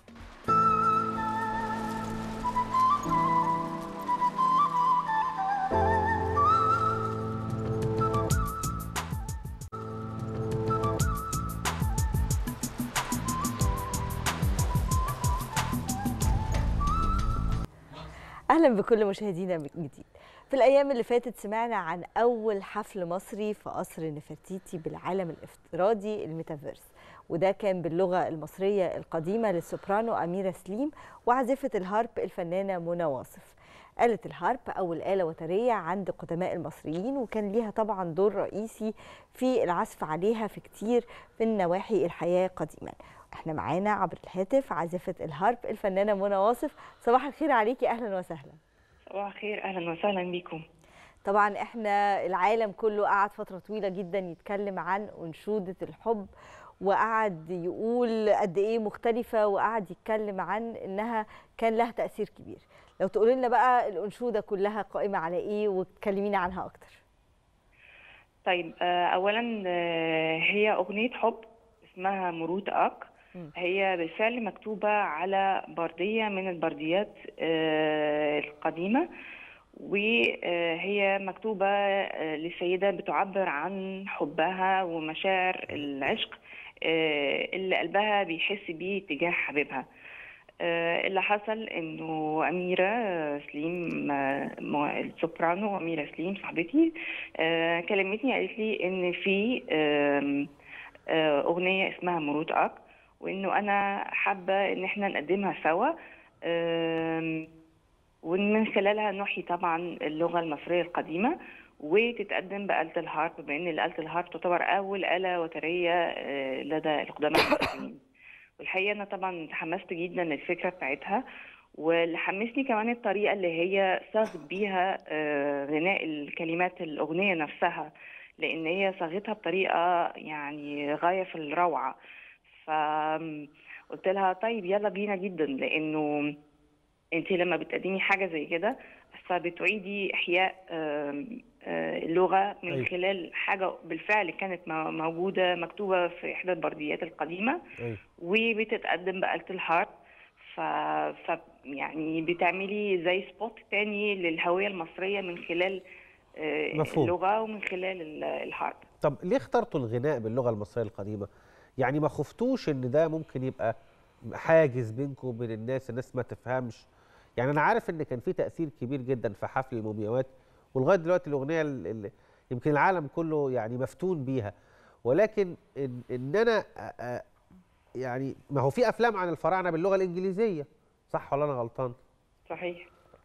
اهلا بكل مشاهدينا من جديد في الايام اللي فاتت سمعنا عن اول حفل مصري في قصر نفرتيتي بالعالم الافتراضي الميتافيرس وده كان باللغة المصرية القديمة للسوبرانو أميرة سليم وعازفة الهارب الفنانة منى واصف آلة الهارب أول آلة وترية عند قدماء المصريين وكان ليها طبعا دور رئيسي في العزف عليها في كتير من نواحي الحياة قديما احنا معانا عبر الهاتف عازفة الهارب الفنانة منى واصف صباح الخير عليكي أهلا وسهلا صباح الخير اهلا وسهلا بيكم طبعا احنا العالم كله قعد فترة طويلة جدا يتكلم عن أنشودة الحب وقعد يقول قد ايه مختلفة وقعد يتكلم عن انها كان لها تأثير كبير لو تقولي لنا بقى الأنشودة كلها قائمة على ايه وتكلمينا عنها أكتر طيب آه، اولا آه، هي اغنيه حب اسمها مروت اك هي بالفعل مكتوبه على برديه من البرديات آه، القديمه وهي مكتوبه آه، لسيده بتعبر عن حبها ومشاعر العشق آه، اللي قلبها بيحس بيه تجاه حبيبها آه، اللي حصل انه اميره آه، سليم آه، مو- السوبرانو اميره سليم صاحبتي آه، كلمتني قالت لي ان في آم، آه، اغنيه اسمها مروت اك وانه انا حابه ان احنا نقدمها سوا آم، ومن خلالها نحيي طبعا اللغه المصريه القديمه وتتقدم بآلة الهارب بما ان آلة الهارب تعتبر اول آلة وتريه آه، لدى القدماء المصريين والحقيقه انا طبعا تحمست جدا للفكره بتاعتها واللي حمسني كمان الطريقه اللي هي صاغت بيها آه، غناء الكلمات الاغنيه نفسها لان هي صاغتها بطريقه يعني غايه في الروعه فقلت لها طيب يلا بينا جدا لانه انت لما بتقدمي حاجه زي كده فبتعيدي احياء آم، آه، اللغه من أيوة. خلال حاجه بالفعل كانت مو- موجوده مكتوبه في احدى البرديات القديمه أيوة. وبتتقدم بآلة الهارب ف... ف يعني بتعملي زي سبوت تاني للهوية المصرية من خلال آه، مفهوم. اللغة ومن خلال ال- الهارب طب ليه اخترتوا الغناء باللغه المصريه القديمه يعني ما خفتوش ان ده ممكن يبقى حاجز بينكم وبين الناس الناس ما تفهمش يعني انا عارف ان كان في تاثير كبير جدا في حفل المومياوات ولغايه دلوقتي الاغنيه اللي يمكن العالم كله يعني مفتون بيها ولكن ان, إن انا أ- أ- يعني ما هو في افلام عن الفراعنه باللغه الانجليزيه صح ولا انا غلطان صحيح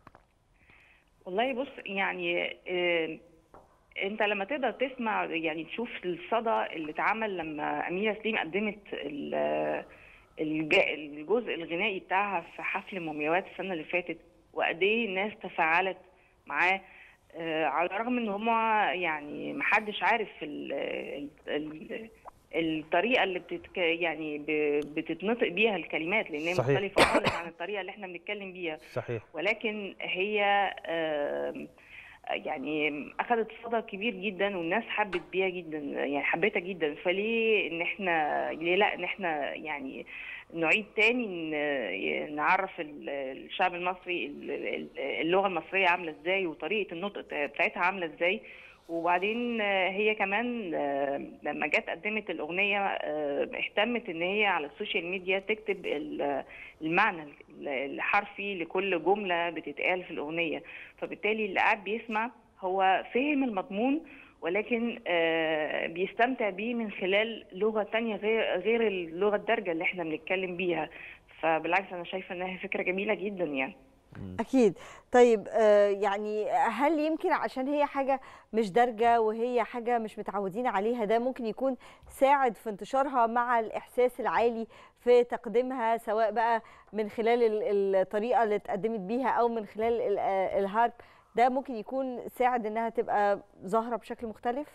والله بص يعني آه، انت لما تقدر تسمع يعني تشوف الصدى اللي اتعمل لما اميره سليم قدمت ال- الج- الجزء الغنائي بتاعها في حفل مومياوات السنه اللي فاتت وقد ايه الناس تفاعلت معاه آه، على الرغم ان هما يعني محدش عارف ال ال ال الطريقه اللي بتتك يعني ب- بتتنطق بيها الكلمات لان هي صحيح. مختلفه خالص عن الطريقه اللي احنا بنتكلم بيها صحيح ولكن هي آم، يعني اخذت صدى كبير جدا والناس حبت بيها جدا يعني حبيتها جدا فليه ان احنا ليه لا ان احنا يعني نعيد تاني ن- نعرف ال- الشعب المصري ال- ال- اللغه المصريه عامله ازاي وطريقه النطق بتاعتها عامله ازاي وبعدين آه، هي كمان آه، لما جت قدمت الاغنيه آه، اهتمت ان هي على السوشيال ميديا تكتب ال- المعنى ال- الحرفي لكل جمله بتتقال في الاغنيه فبالتالي اللي قاعد بيسمع هو فهم المضمون ولكن آه، بيستمتع بيه من خلال لغه تانية غير غير اللغه الدارجه اللي احنا بنتكلم بيها فبالعكس انا شايفه انها فكره جميله جدا يعني أكيد طيب آه، يعني هل يمكن عشان هي حاجة مش دارجة وهي حاجة مش متعودين عليها ده ممكن يكون ساعد في انتشارها مع الإحساس العالي في تقديمها سواء بقى من خلال ال- الطريقة اللي اتقدمت بيها أو من خلال ال- آه، الهارب ده ممكن يكون ساعد إنها تبقى ظاهرة بشكل مختلف؟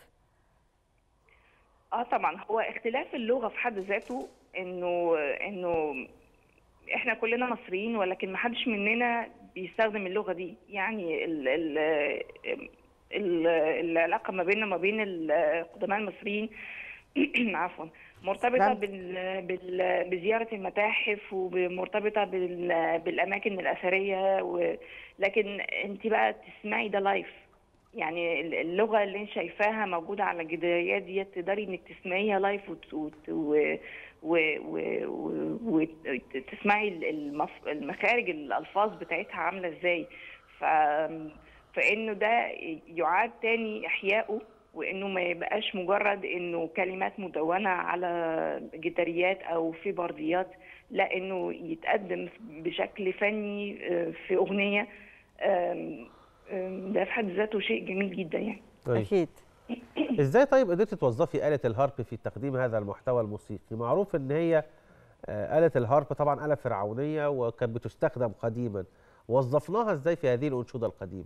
اه طبعا هو اختلاف اللغه في حد ذاته انه انه احنا كلنا مصريين ولكن ما حدش مننا بيستخدم اللغه دي يعني ال ال ال العلاقه ما بيننا وما بين القدماء المصريين عفوا مرتبطه شكراً. بال بال بزياره المتاحف ومرتبطه بال بالاماكن الاثريه و لكن انت بقى تسمعي ده لايف يعني اللغه اللي انت شايفاها موجوده على الجداريات دي تقدري انك تسمعيها لايف وت- وت- و- و- و- و- وتسمعي المف- المخارج الالفاظ بتاعتها عامله ازاي ف فانه ده يعاد تاني احيائه وانه ما يبقاش مجرد انه كلمات مدونه على جداريات او في برديات لا انه يتقدم بشكل فني آه، في اغنيه آم، آم، ده في حد ذاته شيء جميل جدا يعني طيب. اكيد ازاي طيب قدرتي توظفي آلة الهارب في تقديم هذا المحتوى الموسيقي؟ معروف ان هي آه، آلة الهارب طبعا آلة فرعونية وكانت بتستخدم قديما وظفناها ازاي في هذه الأنشودة القديمة؟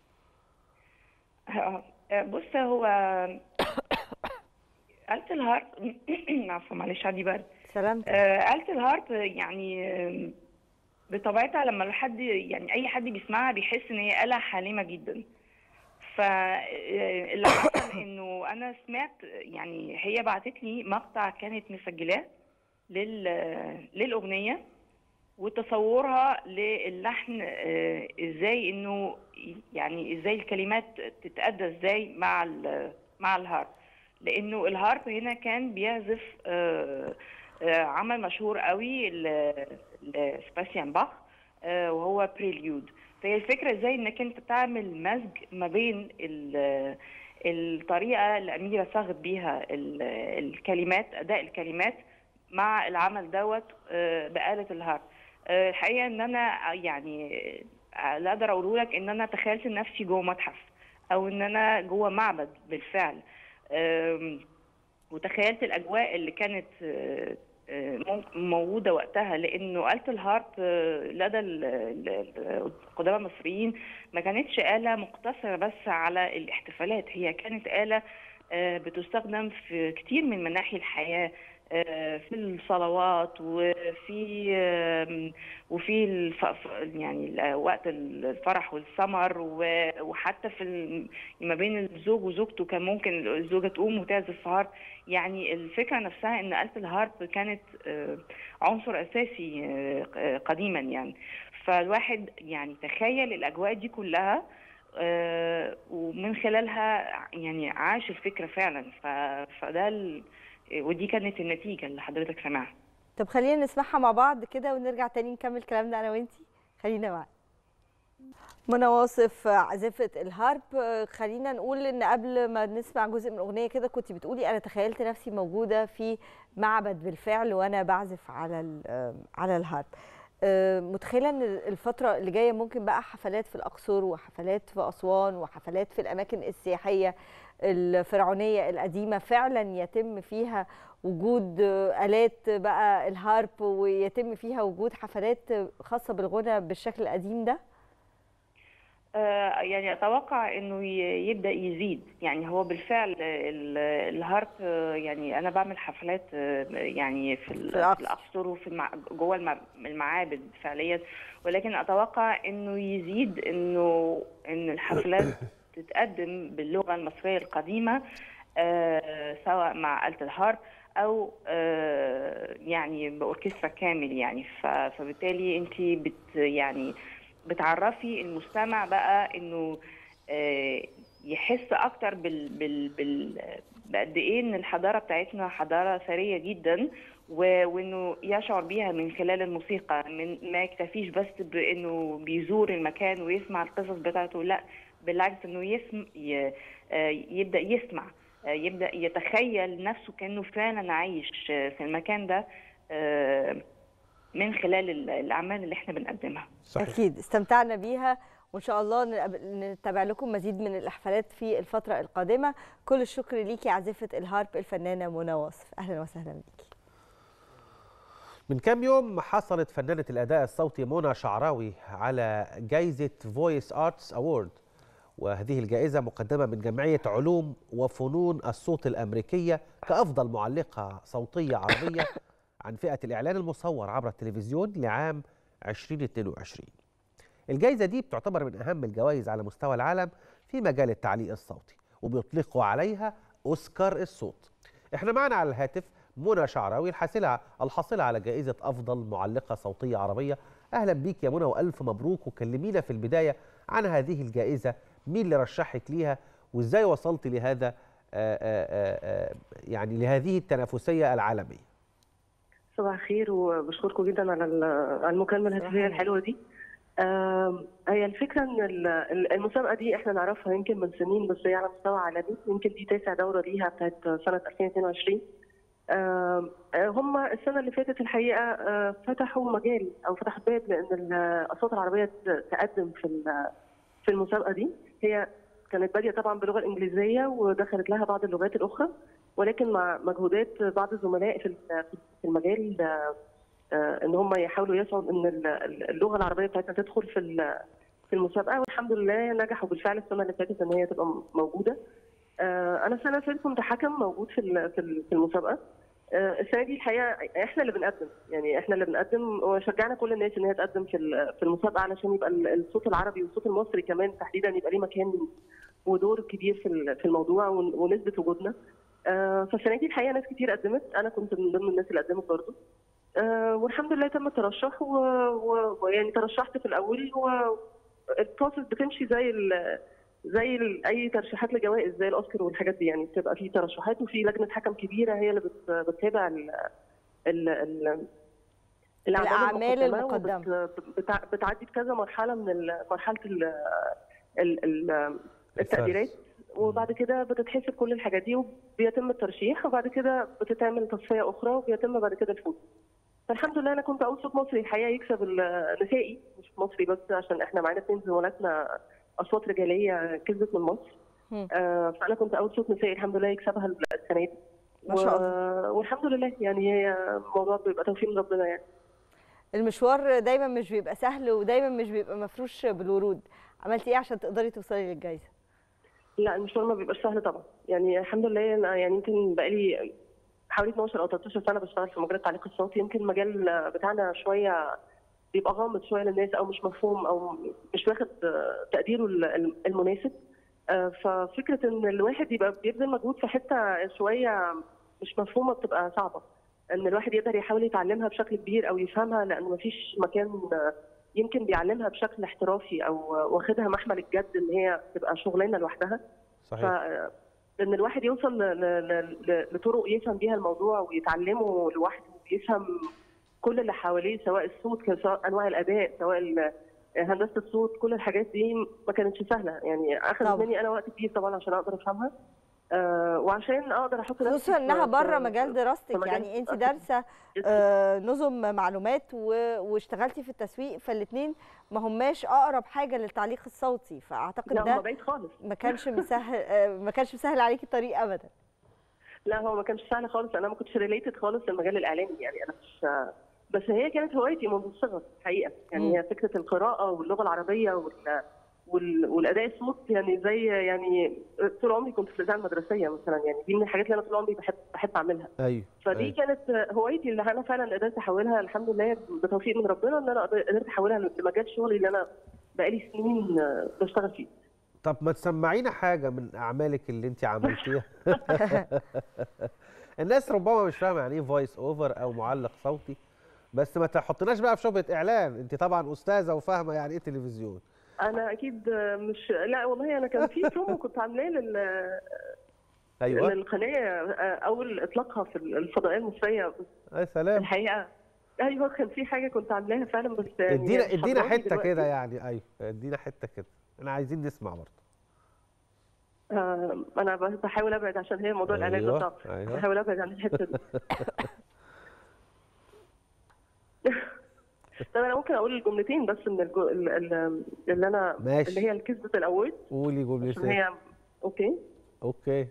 آه، بص هو آلة الهارب عفوا معلش عندي برد سلامتك آه، آلة الهارب يعني آه، بطبيعتها لما الحد يعني أي حد بيسمعها بيحس إن هي آلة حالمة جدا فاللي حصل إنه أنا سمعت يعني هي بعتت لي مقطع كانت مسجلاه لل للأغنية وتصورها للحن آه، ازاي انه يعني ازاي الكلمات تتأدى ازاي مع ال- مع الهارب لانه الهارب هنا كان بيعزف آه، آه، عمل مشهور قوي ل- لسباسيان باخ آه، وهو بريليود فهي الفكره ازاي انك انت تعمل مزج ما بين ال- الطريقه اللي اميره صاغت بيها ال- الكلمات اداء الكلمات مع العمل دوت آه، بآلة الهارب آه، الحقيقه ان انا يعني آه، لا اقدر اقوله لك ان انا تخيلت نفسي جوه متحف او ان انا جوه معبد بالفعل آم، وتخيلت الاجواء اللي كانت آه، آه، ممكن- موجوده وقتها لانه آلة الهارب آه، لدى ال- ال- القدامى المصريين ما كانتش آلة مقتصرة بس على الاحتفالات هي كانت آلة آه، بتستخدم في كتير من مناحي الحياة آه، في الصلوات وفي آم، وفي الف... ف- يعني ال- وقت الفرح والسمر و- وحتى في ال- ما بين الزوج وزوجته كان ممكن الزوجة تقوم وتعزف هارب يعني الفكرة نفسها ان آلة الهارب كانت آه، عنصر اساسي آه، آه، قديما يعني فالواحد يعني تخيل الاجواء دي كلها آه، ومن خلالها يعني عاش الفكرة فعلا ف- فده ال... ودي كانت النتيجة اللي حضرتك سمعها طب خلينا نسمعها مع بعض كده ونرجع تاني نكمل كلامنا انا وانتي خلينا معاك منى واصف عازفة الهارب آه، خلينا نقول ان قبل ما نسمع جزء من الاغنيه كده كنت بتقولي انا تخيلت نفسي موجوده في معبد بالفعل وانا بعزف على ال- آه، على الهارب آه، متخيله ان الفتره اللي جايه ممكن بقى حفلات في الاقصر وحفلات في اسوان وحفلات في الاماكن السياحيه الفرعونيه القديمه فعلا يتم فيها وجود آه، الات بقى الهارب ويتم فيها وجود حفلات خاصه بالغنى بالشكل القديم ده آه، يعني اتوقع انه ي- يبدا يزيد يعني هو بالفعل ال- الهارب آه، يعني انا بعمل حفلات آه، يعني في ال- في الأقصر. في الاقصر وفي المع... جوه المع- المعابد فعليا ولكن اتوقع انه يزيد انه ان الحفلات تتقدم باللغه المصريه القديمه آه، سواء مع آلة الهارب او آه، يعني باوركسترا كامل يعني ف- فبالتالي انت بت يعني بتعرفي المستمع بقى انه آه، يحس اكتر بال بال بال بقد ايه ان الحضاره بتاعتنا حضاره ثريه جدا و- وانه يشعر بيها من خلال الموسيقى من ما يكتفيش بس بانه بيزور المكان ويسمع القصص بتاعته لا بالعكس انه يسم ي- آه، يبدا يسمع آه، يبدا يتخيل نفسه كانه فعلا عايش آه، في المكان ده آه، من خلال ال- الاعمال اللي احنا بنقدمها صحيح. اكيد استمتعنا بيها وان شاء الله نقب- نتابع لكم مزيد من الاحفالات في الفتره القادمه كل الشكر ليكي عازفه الهارب الفنانه منى واصف اهلا وسهلا بيكي من كام يوم حصلت فنانة الأداء الصوتي منى شعراوي على جائزة فويس آرتس أوورد وهذه الجائزة مقدمة من جمعية علوم وفنون الصوت الأمريكية كأفضل معلقة صوتية عربية عن فئة الإعلان المصور عبر التلفزيون لعام 2022 الجائزة دي بتعتبر من أهم الجوائز على مستوى العالم في مجال التعليق الصوتي وبيطلقوا عليها أوسكار الصوت احنا معنا على الهاتف منى شعراوي الحاصلة الحاصلة على جائزة أفضل معلقة صوتية عربية أهلا بيك يا منى وألف مبروك وكلمينا في البداية عن هذه الجائزة مين اللي رشحك ليها وإزاي وصلت لهذا آآ آآ آآ يعني لهذه التنافسية العالمية صباح الخير وبشكركم جدا على ال- على المكالمه الهاتفيه الحلوه دي آم، هي الفكرة إن ال- ال- المسابقة دي إحنا نعرفها يمكن من سنين بس هي على مستوى عالمي يمكن دي تاسع دورة ليها بتاعت سنة 2022 آم، آه، هم السنة اللي فاتت الحقيقة آه، فتحوا مجال أو فتحوا باب لأن الأصوات العربية ت- تقدم في ال- في المسابقة دي هي كانت بادية طبعا باللغة الإنجليزية ودخلت لها بعض اللغات الأخرى ولكن مع مجهودات بعض الزملاء في ال- في المجال آه، آه، ان هم يحاولوا يسعوا ان ال- ال- اللغه العربيه بتاعتنا تدخل في ال- في المسابقه والحمد لله نجحوا بالفعل السنه اللي فاتت ان هي تبقى م- موجوده. آه، انا السنه اللي فاتت كنت حكم موجود في ال- في ال- في المسابقه. آه، السنه دي الحقيقه احنا اللي بنقدم يعني احنا اللي بنقدم وشجعنا كل الناس ان هي تقدم في ال- في المسابقه علشان يبقى ال- الصوت العربي والصوت المصري كمان تحديدا يبقى ليه مكان ودور كبير في ال- في الموضوع ون- ونثبت وجودنا. آه، فالسنه دي الحقيقه ناس كتير قدمت انا كنت من ضمن الناس اللي قدمت برضه. آه، والحمد لله تم الترشح و- و- ويعني ترشحت في الاول والبروسس بتمشي زي ال زي ال اي ترشيحات لجوائز زي الاوسكار والحاجات دي يعني بتبقى في ترشحات وفي لجنه حكم كبيره هي اللي بت- بتتابع ال ال ال الأعمال المقدمة. وبت- بتع- بتعدي بكذا مرحله من ال- مرحله ال ال ال التقديرات وبعد كده بتتحسب كل الحاجات دي وبيتم الترشيح وبعد كده بتتعمل تصفيه اخرى وبيتم بعد كده الفوز. فالحمد لله انا كنت اول صوت مصري الحقيقه يكسب النسائي مش مصري بس عشان احنا معانا اثنين زملاتنا اصوات رجاليه كسبت من مصر. آه، فانا كنت اول صوت نسائي الحمد لله يكسبها السنه دي. ما شاء الله. والحمد لله يعني هي الموضوع بيبقى توفيق من ربنا يعني. المشوار دايما مش بيبقى سهل ودايما مش بيبقى مفروش بالورود عملتي ايه عشان تقدري توصلي للجائزه لا المشوار ما بيبقاش سهل طبعا يعني الحمد لله انا يعني يمكن بقالي حوالي 12 او 13 سنه بشتغل في مجال التعليق الصوتي يمكن المجال بتاعنا شويه بيبقى غامض شويه للناس او مش مفهوم او مش واخد تقديره ال- المناسب آه، ففكره ان الواحد يبقى بيبذل مجهود في حته شويه مش مفهومه بتبقى صعبه ان الواحد يقدر يحاول يتعلمها بشكل كبير او يفهمها لان مفيش مكان آه، يمكن بيعلمها بشكل احترافي او واخدها محمل الجد ان هي تبقى شغلانه لوحدها صحيح. ف ان الواحد يوصل ل- ل- ل- لطرق يفهم بيها الموضوع ويتعلمه لوحده ويفهم كل اللي حواليه سواء الصوت سواء انواع الاداء سواء ال- هندسه الصوت كل الحاجات دي ما كانتش سهله يعني اخذت طبعا. مني انا وقت كبير طبعا عشان اقدر افهمها آه وعشان اقدر احط نفسي خصوصا في- انها في- بره في- مجال في دراستك مجال- يعني انت أكيد. دارسه آه، نظم معلومات و- واشتغلتي في التسويق فالاثنين ما هماش اقرب حاجه للتعليق الصوتي فاعتقد لا هم ده بعيد خالص ما كانش مسهل آه، ما كانش مسهل عليكي الطريق ابدا لا هو ما كانش سهل خالص انا ما كنتش ريليتد خالص للمجال الاعلامي يعني انا مش بس هي كانت هوايتي منذ الصغر حقيقه يعني هي فكره القراءه واللغه العربيه وال... وال... والاداء الصوت يعني زي يعني طول عمري كنت في الاذاعه المدرسيه مثلا يعني دي من الحاجات اللي انا طول عمري بحب بحب اعملها ايوه فدي أيوة. كانت هوايتي اللي انا فعلا قدرت احولها الحمد لله بتوفيق من ربنا ان انا قدرت احولها لمجال شغلي اللي انا بقالي سنين بشتغل فيه طب ما تسمعينا حاجه من اعمالك اللي انت عملتيها الناس ربما مش فاهمه يعني ايه فويس اوفر او معلق صوتي بس ما تحطناش بقى في شبهه اعلان انت طبعا استاذه وفاهمه يعني ايه تلفزيون انا اكيد مش لا والله انا كان في برومو كنت عاملاه لل ايوه للقناه اول اطلاقها في الفضائيه المصريه يا سلام الحقيقه ايوه كان في حاجه كنت عاملاها فعلا بس يعني ادينا مش ادينا حاضراني حته دلوقتي. كده يعني ايوه ادينا حته كده انا عايزين نسمع برضه آه، انا ب- بحاول ابعد عشان هي موضوع الاعلان ده أيوة، صعب أيوة. بحاول ابعد عن الحته دي طب انا ممكن اقول الجملتين بس من الجو... ال- ال- اللي انا ماشي. اللي هي اللي كسبت الاورد قولي عشان جملتين هي اوكي اوكي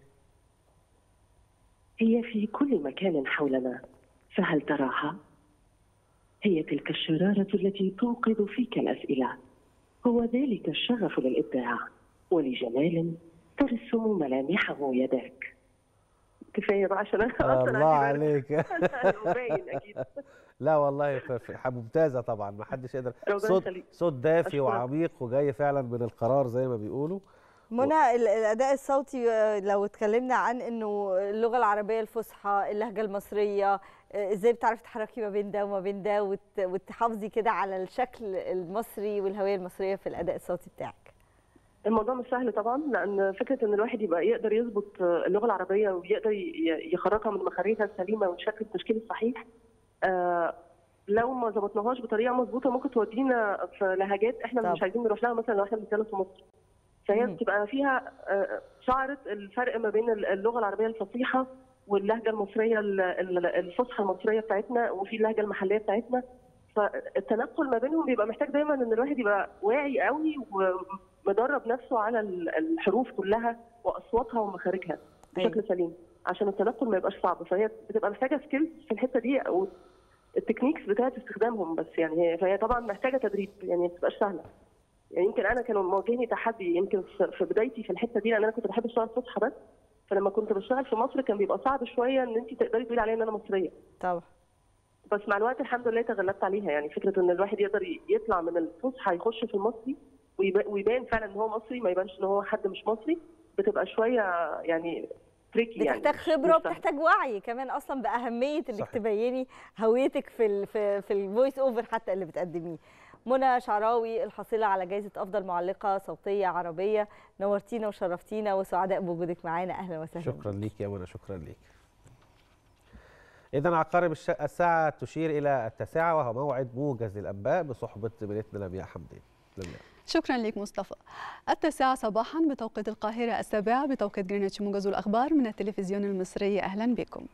هي في كل مكان حولنا فهل تراها؟ هي تلك الشرارة التي توقظ فيك الأسئلة هو ذلك الشغف للإبداع ولجمال ترسم ملامحه يداك كفاية بقى عشان أنا أصلاً الله عندي عليك برد. باين أكيد لا والله ف- ممتازه طبعا ما حدش يقدر ربنا صوت يخليك. صوت دافي أشكرك. وعميق وجاي فعلا من القرار زي ما بيقولوا منى ال- الاداء الصوتي آه، لو اتكلمنا عن انه اللغه العربيه الفصحى اللهجه المصريه آه، ازاي بتعرفي تحركي ما بين ده وما بين ده وت- وتحافظي كده على الشكل المصري والهويه المصريه في الاداء الصوتي بتاعك الموضوع مش سهل طبعا لان فكره ان الواحد يبقى يقدر يظبط اللغه العربيه ويقدر ي- يخرجها من مخارجها السليمه ويشكل التشكيل الصحيح آه، لو ما ظبطناهاش بطريقه مظبوطه ممكن تودينا في لهجات احنا طب. مش عايزين نروح لها مثلا لو احنا بنتكلم في مصر فهي مم. بتبقى فيها آه، شعره الفرق ما بين اللغه العربيه الفصيحه واللهجه المصريه ال- ال- الفصحى المصريه بتاعتنا وفي اللهجه المحليه بتاعتنا فالتنقل ما بينهم بيبقى محتاج دايما ان الواحد يبقى واعي قوي ومدرب نفسه على ال- الحروف كلها واصواتها ومخارجها بشكل سليم عشان التنقل ما يبقاش صعب فهي بتبقى محتاجه سكيلز في الحته دي او التكنيكس بتاعت استخدامهم بس يعني هي فهي طبعا محتاجه تدريب يعني ما بتبقاش سهله يعني يمكن انا كانوا مواجهني تحدي يمكن في في بدايتي في الحته دي لان انا كنت بحب اشتغل فصحى بس فلما كنت بشتغل في مصر كان بيبقى صعب شويه ان انت تقدري تقولي عليا ان انا مصريه طبعا بس مع الوقت الحمد لله تغلبت عليها يعني فكره ان الواحد يقدر ي- يطلع من الفصحى يخش في المصري ويبا- ويبان فعلا ان هو مصري ما يبانش ان هو حد مش مصري بتبقى شويه يعني تريكي يعني بتحتاج مش- خبره مش سهلة. وبتحتاج وعي كمان اصلا باهميه انك صحيح. تبيني هويتك في ال في, في الفويس اوفر حتى اللي بتقدميه منى شعراوي الحاصله على جائزه افضل معلقه صوتيه عربيه نورتينا وشرفتينا وسعداء بوجودك معانا اهلا وسهلا شكرا ليك يا منى شكرا ليك إذا عقارب الش- الساعة تشير إلى التاسعة وهو موعد موجز الأنباء بصحبة زميلتنا لمياء حمدين لمياء شكرا لك مصطفى التاسعة صباحا بتوقيت القاهرة السابعة بتوقيت جرينتش موجز الأخبار من التلفزيون المصري أهلا بكم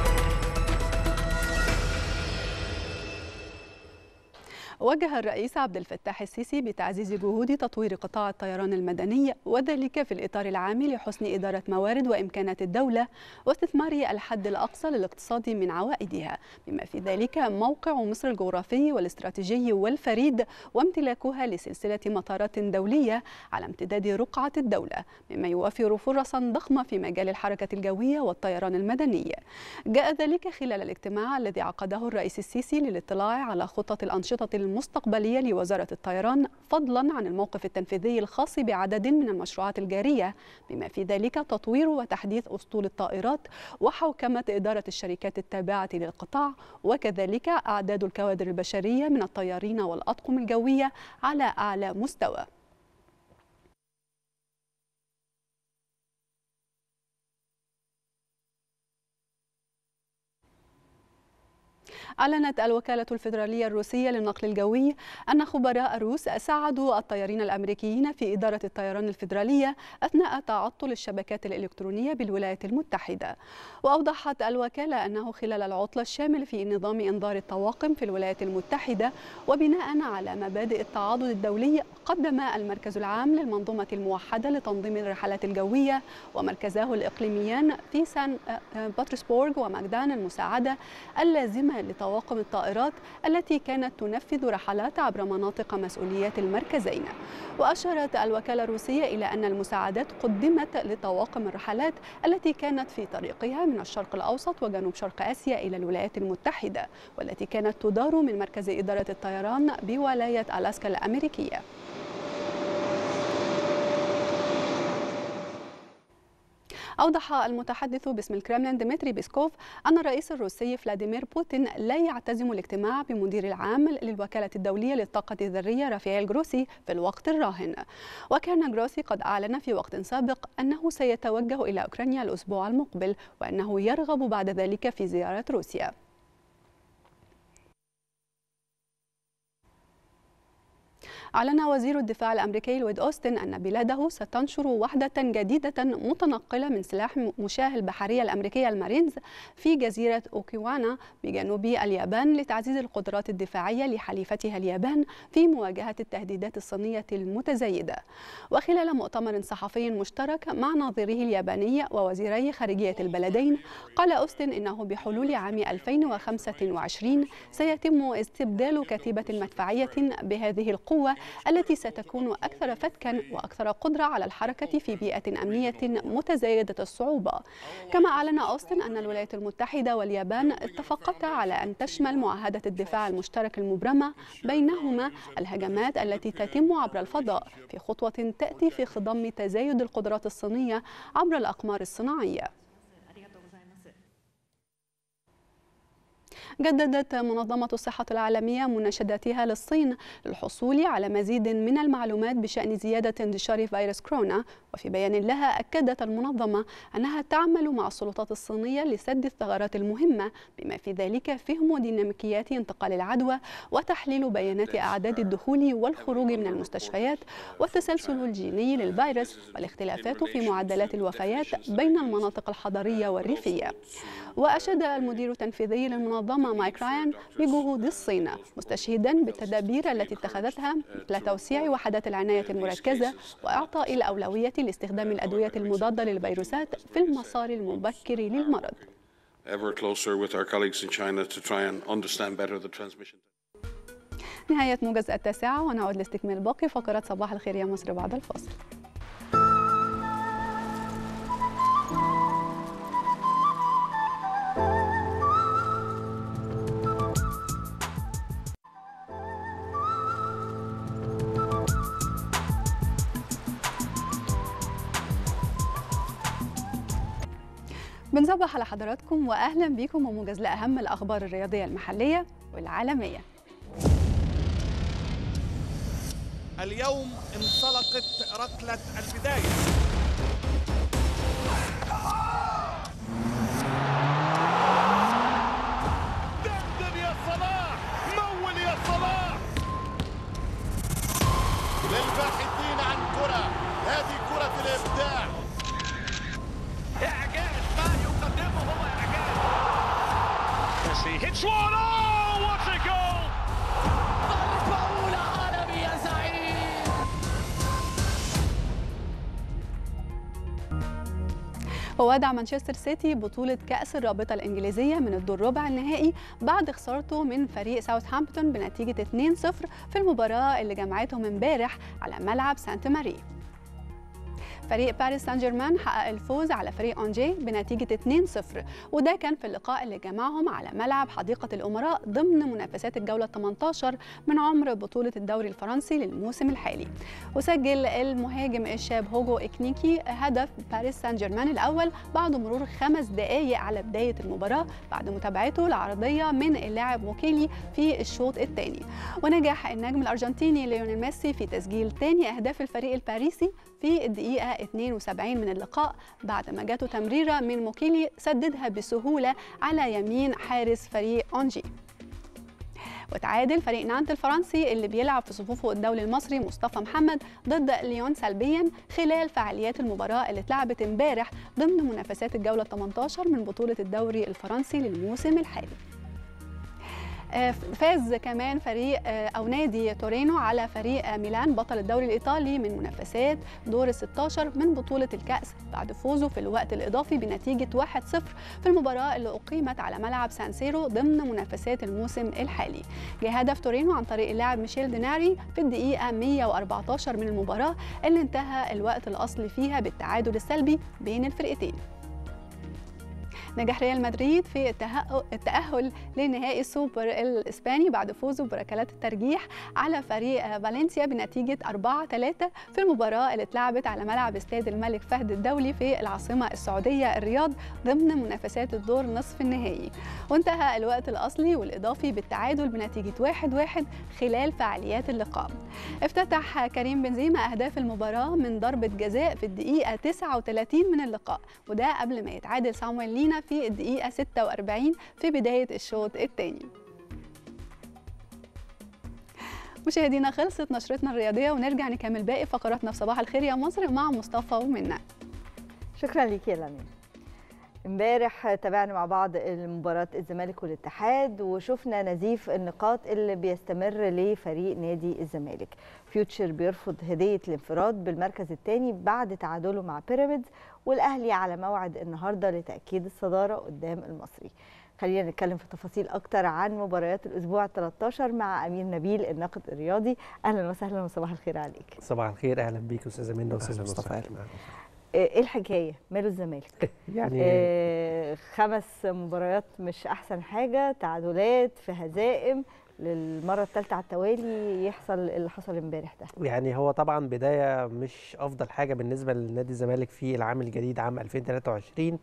وجه الرئيس عبد الفتاح السيسي بتعزيز جهود تطوير قطاع الطيران المدني وذلك في الإطار العام لحسن إدارة موارد وإمكانات الدولة واستثمار الحد الأقصى للاقتصاد من عوائدها بما في ذلك موقع مصر الجغرافي والاستراتيجي والفريد وامتلاكها لسلسلة مطارات دولية على امتداد رقعة الدولة مما يوفر فرصا ضخمة في مجال الحركة الجوية والطيران المدني جاء ذلك خلال الاجتماع الذي عقده الرئيس السيسي للاطلاع على خطط الأنشطة المستقبلية لوزارة الطيران فضلا عن الموقف التنفيذي الخاص بعدد من المشروعات الجارية بما في ذلك تطوير وتحديث أسطول الطائرات وحوكمة إدارة الشركات التابعة للقطاع وكذلك أعداد الكوادر البشرية من الطيارين والأطقم الجوية على أعلى مستوى أعلنت الوكالة الفيدرالية الروسية للنقل الجوي أن خبراء روس ساعدوا الطيارين الأمريكيين في إدارة الطيران الفيدرالية أثناء تعطل الشبكات الإلكترونية بالولايات المتحدة وأوضحت الوكالة أنه خلال العطلة الشامل في نظام إنذار الطواقم في الولايات المتحدة وبناء على مبادئ التعاضد الدولي قدم المركز العام للمنظومة الموحدة لتنظيم الرحلات الجوية ومركزاه الإقليميان في سان بطرسبورغ ومجدان المساعدة اللازمة لطواقم الطائرات التي كانت تنفذ رحلات عبر مناطق مسؤوليات المركزين وأشارت الوكالة الروسية إلى أن المساعدات قدمت لطواقم الرحلات التي كانت في طريقها من الشرق الأوسط وجنوب شرق آسيا إلى الولايات المتحدة والتي كانت تدار من مركز إدارة الطيران بولاية ألاسكا الأمريكية أوضح المتحدث باسم الكرملين ديمتري بيسكوف أن الرئيس الروسي فلاديمير بوتين لا يعتزم الاجتماع بمدير العام للوكالة الدولية للطاقة الذرية رافائيل جروسي في الوقت الراهن وكان جروسي قد أعلن في وقت سابق أنه سيتوجه إلى أوكرانيا الأسبوع المقبل وأنه يرغب بعد ذلك في زيارة روسيا أعلن وزير الدفاع الأمريكي لويد أوستن أن بلاده ستنشر وحدة جديدة متنقلة من سلاح مشاه البحرية الأمريكية المارينز في جزيرة أوكيوانا بجنوب اليابان لتعزيز القدرات الدفاعية لحليفتها اليابان في مواجهة التهديدات الصينية المتزايدة وخلال مؤتمر صحفي مشترك مع ناظريه الياباني ووزيري خارجية البلدين قال أوستن إنه بحلول عام 2025 سيتم استبدال كتيبة مدفعية بهذه القوة التي ستكون أكثر فتكا وأكثر قدرة على الحركة في بيئة أمنية متزايدة الصعوبة كما أعلن أوستن أن الولايات المتحدة واليابان اتفقتا على أن تشمل معاهدة الدفاع المشترك المبرمة بينهما الهجمات التي تتم عبر الفضاء في خطوة تأتي في خضم تزايد القدرات الصينية عبر الأقمار الصناعية جددت منظمة الصحة العالمية مناشداتها للصين للحصول على مزيد من المعلومات بشأن زيادة انتشار فيروس كورونا وفي بيان لها أكدت المنظمة أنها تعمل مع السلطات الصينية لسد الثغرات المهمة بما في ذلك فهم ديناميكيات انتقال العدوى وتحليل بيانات أعداد الدخول والخروج من المستشفيات والتسلسل الجيني للفيروس والاختلافات في معدلات الوفيات بين المناطق الحضرية والريفية وأشاد المدير التنفيذي للمنظمة مايك رايان بجهود الصين مستشهدا بالتدابير التي اتخذتها مثل توسيع وحدات العناية المركزة وإعطاء الأولوية لاستخدام الأدوية المضادة للفيروسات في المسار المبكر للمرض ever closer with our colleagues in China to try and understand better the transmission. نهاية موجز التاسعة ونعود لاستكمال باقي فقرات صباح الخير يا مصر بعد الفاصل بنصبح على حضراتكم واهلا بيكم وموجز لاهم الاخبار الرياضيه المحليه والعالميه اليوم انطلقت ركلة البداية دندن يا صلاح مول يا صلاح للباحثين عن كرة هذه كرة الإبداع إعجاز ما يقدمه هو إعجاز Messi hits one oh what a goal ضربة أولى عالمي يا زعيم وودع مانشستر سيتي بطولة كأس الرابطة الإنجليزية من الدور ربع النهائي بعد خسارته من فريق ساوثهامبتون بنتيجة 2-0 في المباراة اللي جمعتهم امبارح على ملعب سانت ماري فريق باريس سان جيرمان حقق الفوز على فريق أونجي بنتيجة 2-0 وده كان في اللقاء اللي جمعهم على ملعب حديقة الأمراء ضمن منافسات الجولة 18 من عمر بطولة الدوري الفرنسي للموسم الحالي وسجل المهاجم الشاب هوجو إكنيكي هدف باريس سان جيرمان الأول بعد مرور خمس دقايق على بداية المباراة بعد متابعته العرضية من اللاعب موكيلي في الشوط الثاني ونجح النجم الأرجنتيني ليونيل ميسي في تسجيل ثاني أهداف الفريق الباريسي في الدقيقة 72 من اللقاء بعد ما جاته تمريرة من موكيلي سددها بسهولة على يمين حارس فريق أونجي وتعادل فريق نانت الفرنسي اللي بيلعب في صفوفه الدولي المصري مصطفى محمد ضد ليون سلبيا خلال فعاليات المباراة اللي اتلعبت امبارح ضمن منافسات الجولة 18 من بطولة الدوري الفرنسي للموسم الحالي فاز كمان فريق او نادي تورينو على فريق ميلان بطل الدوري الايطالي من منافسات دور ال 16 من بطوله الكاس بعد فوزه في الوقت الاضافي بنتيجه 1-0 في المباراه اللي اقيمت على ملعب سان سيرو ضمن منافسات الموسم الحالي. جه هدف تورينو عن طريق اللاعب ميشيل ديناري في الدقيقه 114 من المباراه اللي انتهى الوقت الاصلي فيها بالتعادل السلبي بين الفرقتين. نجح ريال مدريد في التأهل لنهائي السوبر الإسباني بعد فوزه بركلات الترجيح على فريق فالنسيا بنتيجة 4-3 في المباراة اللي اتلعبت على ملعب استاد الملك فهد الدولي في العاصمة السعودية الرياض ضمن منافسات الدور نصف النهائي وانتهى الوقت الأصلي والإضافي بالتعادل بنتيجة 1-1 خلال فعاليات اللقاء افتتح كريم بنزيما أهداف المباراة من ضربة جزاء في الدقيقة 39 من اللقاء وده قبل ما يتعادل صامويل لينا في الدقيقة 46 في بداية الشوط الثاني مشاهدينا خلصت نشرتنا الرياضية ونرجع نكمل باقي فقراتنا في صباح الخير يا مصر مع مصطفى ومنى شكرا ليك يا لميا امبارح تابعنا مع بعض مباراة الزمالك والاتحاد وشفنا نزيف النقاط اللي بيستمر لفريق نادي الزمالك فيوتشر بيرفض هدية الانفراد بالمركز الثاني بعد تعادله مع بيراميدز والأهلي على موعد النهاردة لتأكيد الصدارة قدام المصري خلينا نتكلم في تفاصيل أكتر عن مباريات الأسبوع 13 مع أمير نبيل الناقد الرياضي أهلا وسهلا وصباح الخير عليك صباح الخير أهلا بيك أستاذة منى وأستاذ مصطفى ايه الحكايه ماله الزمالك يعني آه خمس مباريات مش احسن حاجه تعادلات في هزائم للمره الثالثه على التوالي يحصل اللي حصل امبارح ده يعني هو طبعا بدايه مش افضل حاجه بالنسبه لنادي الزمالك في العام الجديد عام 2023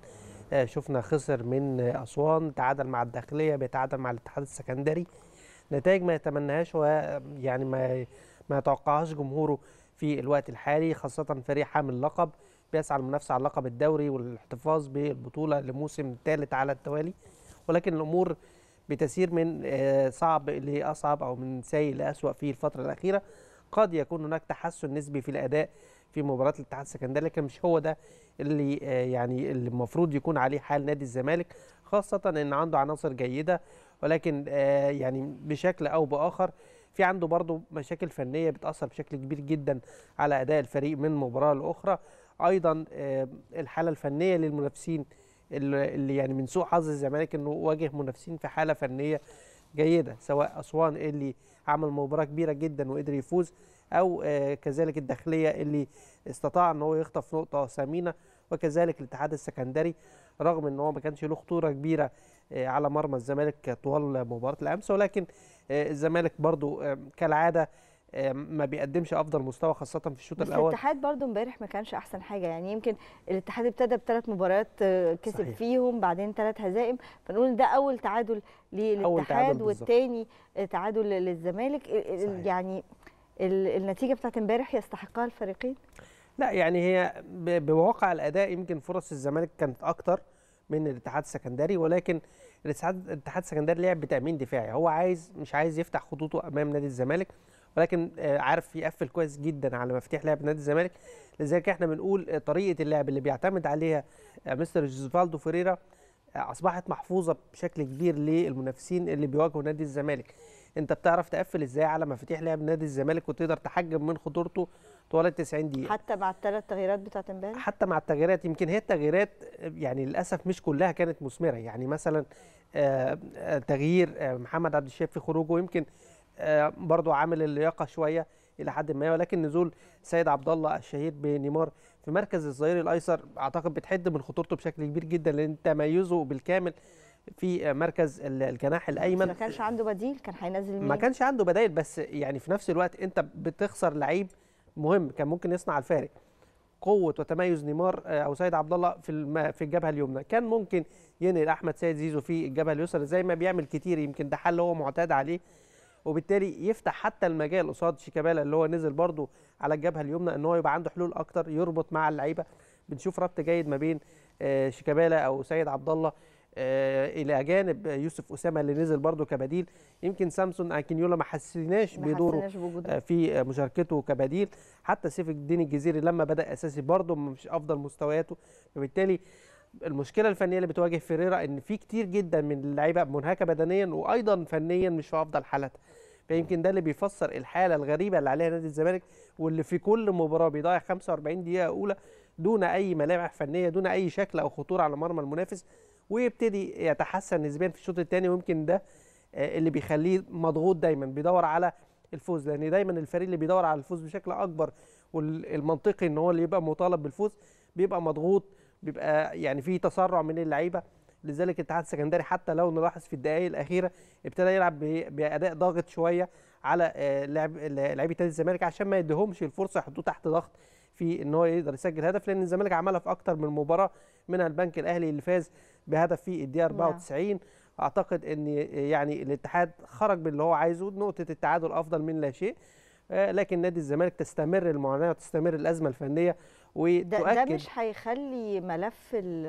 آه، شفنا خسر من آه، اسوان تعادل مع الداخليه بيتعادل مع الاتحاد السكندري نتائج ما يتمناهاش ويعني ما ما يتوقعهاش جمهوره في الوقت الحالي خاصه فريق حامل لقب بيسعى للمنافسه على لقب الدوري والاحتفاظ بالبطوله لموسم ثالث على التوالي ولكن الامور بتسير من آه، صعب لاصعب او من سيء لاسوء في الفتره الاخيره قد يكون هناك تحسن نسبي في الاداء في مباراه الاتحاد السكندري لكن مش هو ده اللي آه، يعني اللي المفروض يكون عليه حال نادي الزمالك خاصه ان عنده عناصر جيده ولكن آه، يعني بشكل او باخر في عنده برضه مشاكل فنيه بتاثر بشكل كبير جدا على اداء الفريق من مباراه لاخرى ايضا آه، الحاله الفنيه للمنافسين اللي اللي يعني من سوء حظ الزمالك انه واجه منافسين في حاله فنيه جيده سواء اسوان اللي عمل مباراه كبيره جدا وقدر يفوز او آه، كذلك الداخليه اللي استطاع ان هو يخطف نقطه ثمينه وكذلك الاتحاد السكندري رغم ان هو ما كانش له خطوره كبيره آه، على مرمى الزمالك طوال مباراه الامس ولكن آه، الزمالك برضو آه، كالعاده آه، ما بيقدمش افضل مستوى خاصه في الشوط بس الاول الاتحاد برضو امبارح ما كانش احسن حاجه يعني يمكن الاتحاد ابتدى بثلاث مباريات آه، كسب صحيح. فيهم بعدين ثلاث هزائم فنقول ده اول تعادل للاتحاد تعادل بالظبط. والتاني آه، تعادل للزمالك ال- ال- صحيح. يعني ال- النتيجه بتاعت امبارح يستحقها الفريقين لا يعني هي ب- بواقع الاداء يمكن فرص الزمالك كانت اكتر من الاتحاد السكندري ولكن الاتحاد الاتحاد السكندري لعب بتامين دفاعي هو عايز مش عايز يفتح خطوطه امام نادي الزمالك ولكن آه، عارف يقفل كويس جدا على مفاتيح لعب نادي الزمالك لذلك احنا بنقول آه، طريقه اللعب اللي بيعتمد عليها آه، مستر جوزفالدو فيريرا آه، اصبحت محفوظه بشكل كبير للمنافسين اللي بيواجهوا نادي الزمالك انت بتعرف تقفل ازاي على مفاتيح لعب نادي الزمالك وتقدر تحجم من خطورته طوال ال 90 دقيقه حتى مع الثلاث تغييرات بتاعت امبارح حتى مع التغييرات يمكن هي التغييرات يعني للاسف مش كلها كانت مثمره يعني مثلا آه، آه، تغيير آه، محمد عبد الشافي في خروجه يمكن آه، برضو عامل اللياقه شويه الى حد ما ولكن نزول سيد عبد الله الشهير بنيمار في مركز الظهير الايسر اعتقد بتحد من خطورته بشكل كبير جدا لان تميزه بالكامل في آه، مركز ال- الجناح بس الايمن ما كانش عنده بديل كان هينزل مين ما كانش عنده بدائل بس يعني في نفس الوقت انت بتخسر لعيب مهم كان ممكن يصنع الفارق قوه وتميز نيمار آه، او سيد عبد الله في الم... في الجبهه اليمنى كان ممكن ينقل احمد سيد زيزو في الجبهه اليسرى زي ما بيعمل كتير يمكن ده حل هو معتاد عليه وبالتالي يفتح حتى المجال قصاد شيكابالا اللي هو نزل برضه على الجبهه اليمنى ان هو يبقى عنده حلول اكتر يربط مع اللعيبه بنشوف ربط جيد ما بين آه، شيكابالا او سيد عبد الله آه، الى جانب يوسف اسامه اللي نزل برضه كبديل يمكن سامسون اكينيولا ما حسيناش ما بدوره حسيناش بوجوده. آه، في آه، مشاركته كبديل حتى سيف الدين الجزيري لما بدا اساسي برضه مش افضل مستوياته فبالتالي المشكله الفنيه اللي بتواجه فيريرا ان في كتير جدا من اللعيبه منهكه بدنيا وايضا فنيا مش في افضل حالاتها فيمكن ده اللي بيفسر الحاله الغريبه اللي عليها نادي الزمالك واللي في كل مباراه بيضيع 45 دقيقه اولى دون اي ملامح فنيه دون اي شكل او خطوره على مرمى المنافس ويبتدي يتحسن نسبيا في الشوط الثاني ويمكن ده آه، اللي بيخليه مضغوط دايما بيدور على الفوز لان دايما الفريق اللي بيدور على الفوز بشكل اكبر والمنطقي ان هو اللي يبقى مطالب بالفوز بيبقى مضغوط بيبقى يعني في تسرع من اللعيبه لذلك الاتحاد السكندري حتى لو نلاحظ في الدقائق الاخيره ابتدى يلعب ب- باداء ضاغط شويه على آه، لعب لعيبه نادي الزمالك عشان ما يديهمش الفرصه يحطوه تحت ضغط في ان هو يقدر يسجل هدف لان الزمالك عملها في اكتر من مباراه منها البنك الاهلي اللي فاز بهدف في الدقيقه 94 اعتقد ان يعني الاتحاد خرج باللي هو عايزه نقطه التعادل افضل من لا شيء آه، لكن نادي الزمالك تستمر المعاناه وتستمر الازمه الفنيه ده, ده وتؤكد مش هيخلي ملف ال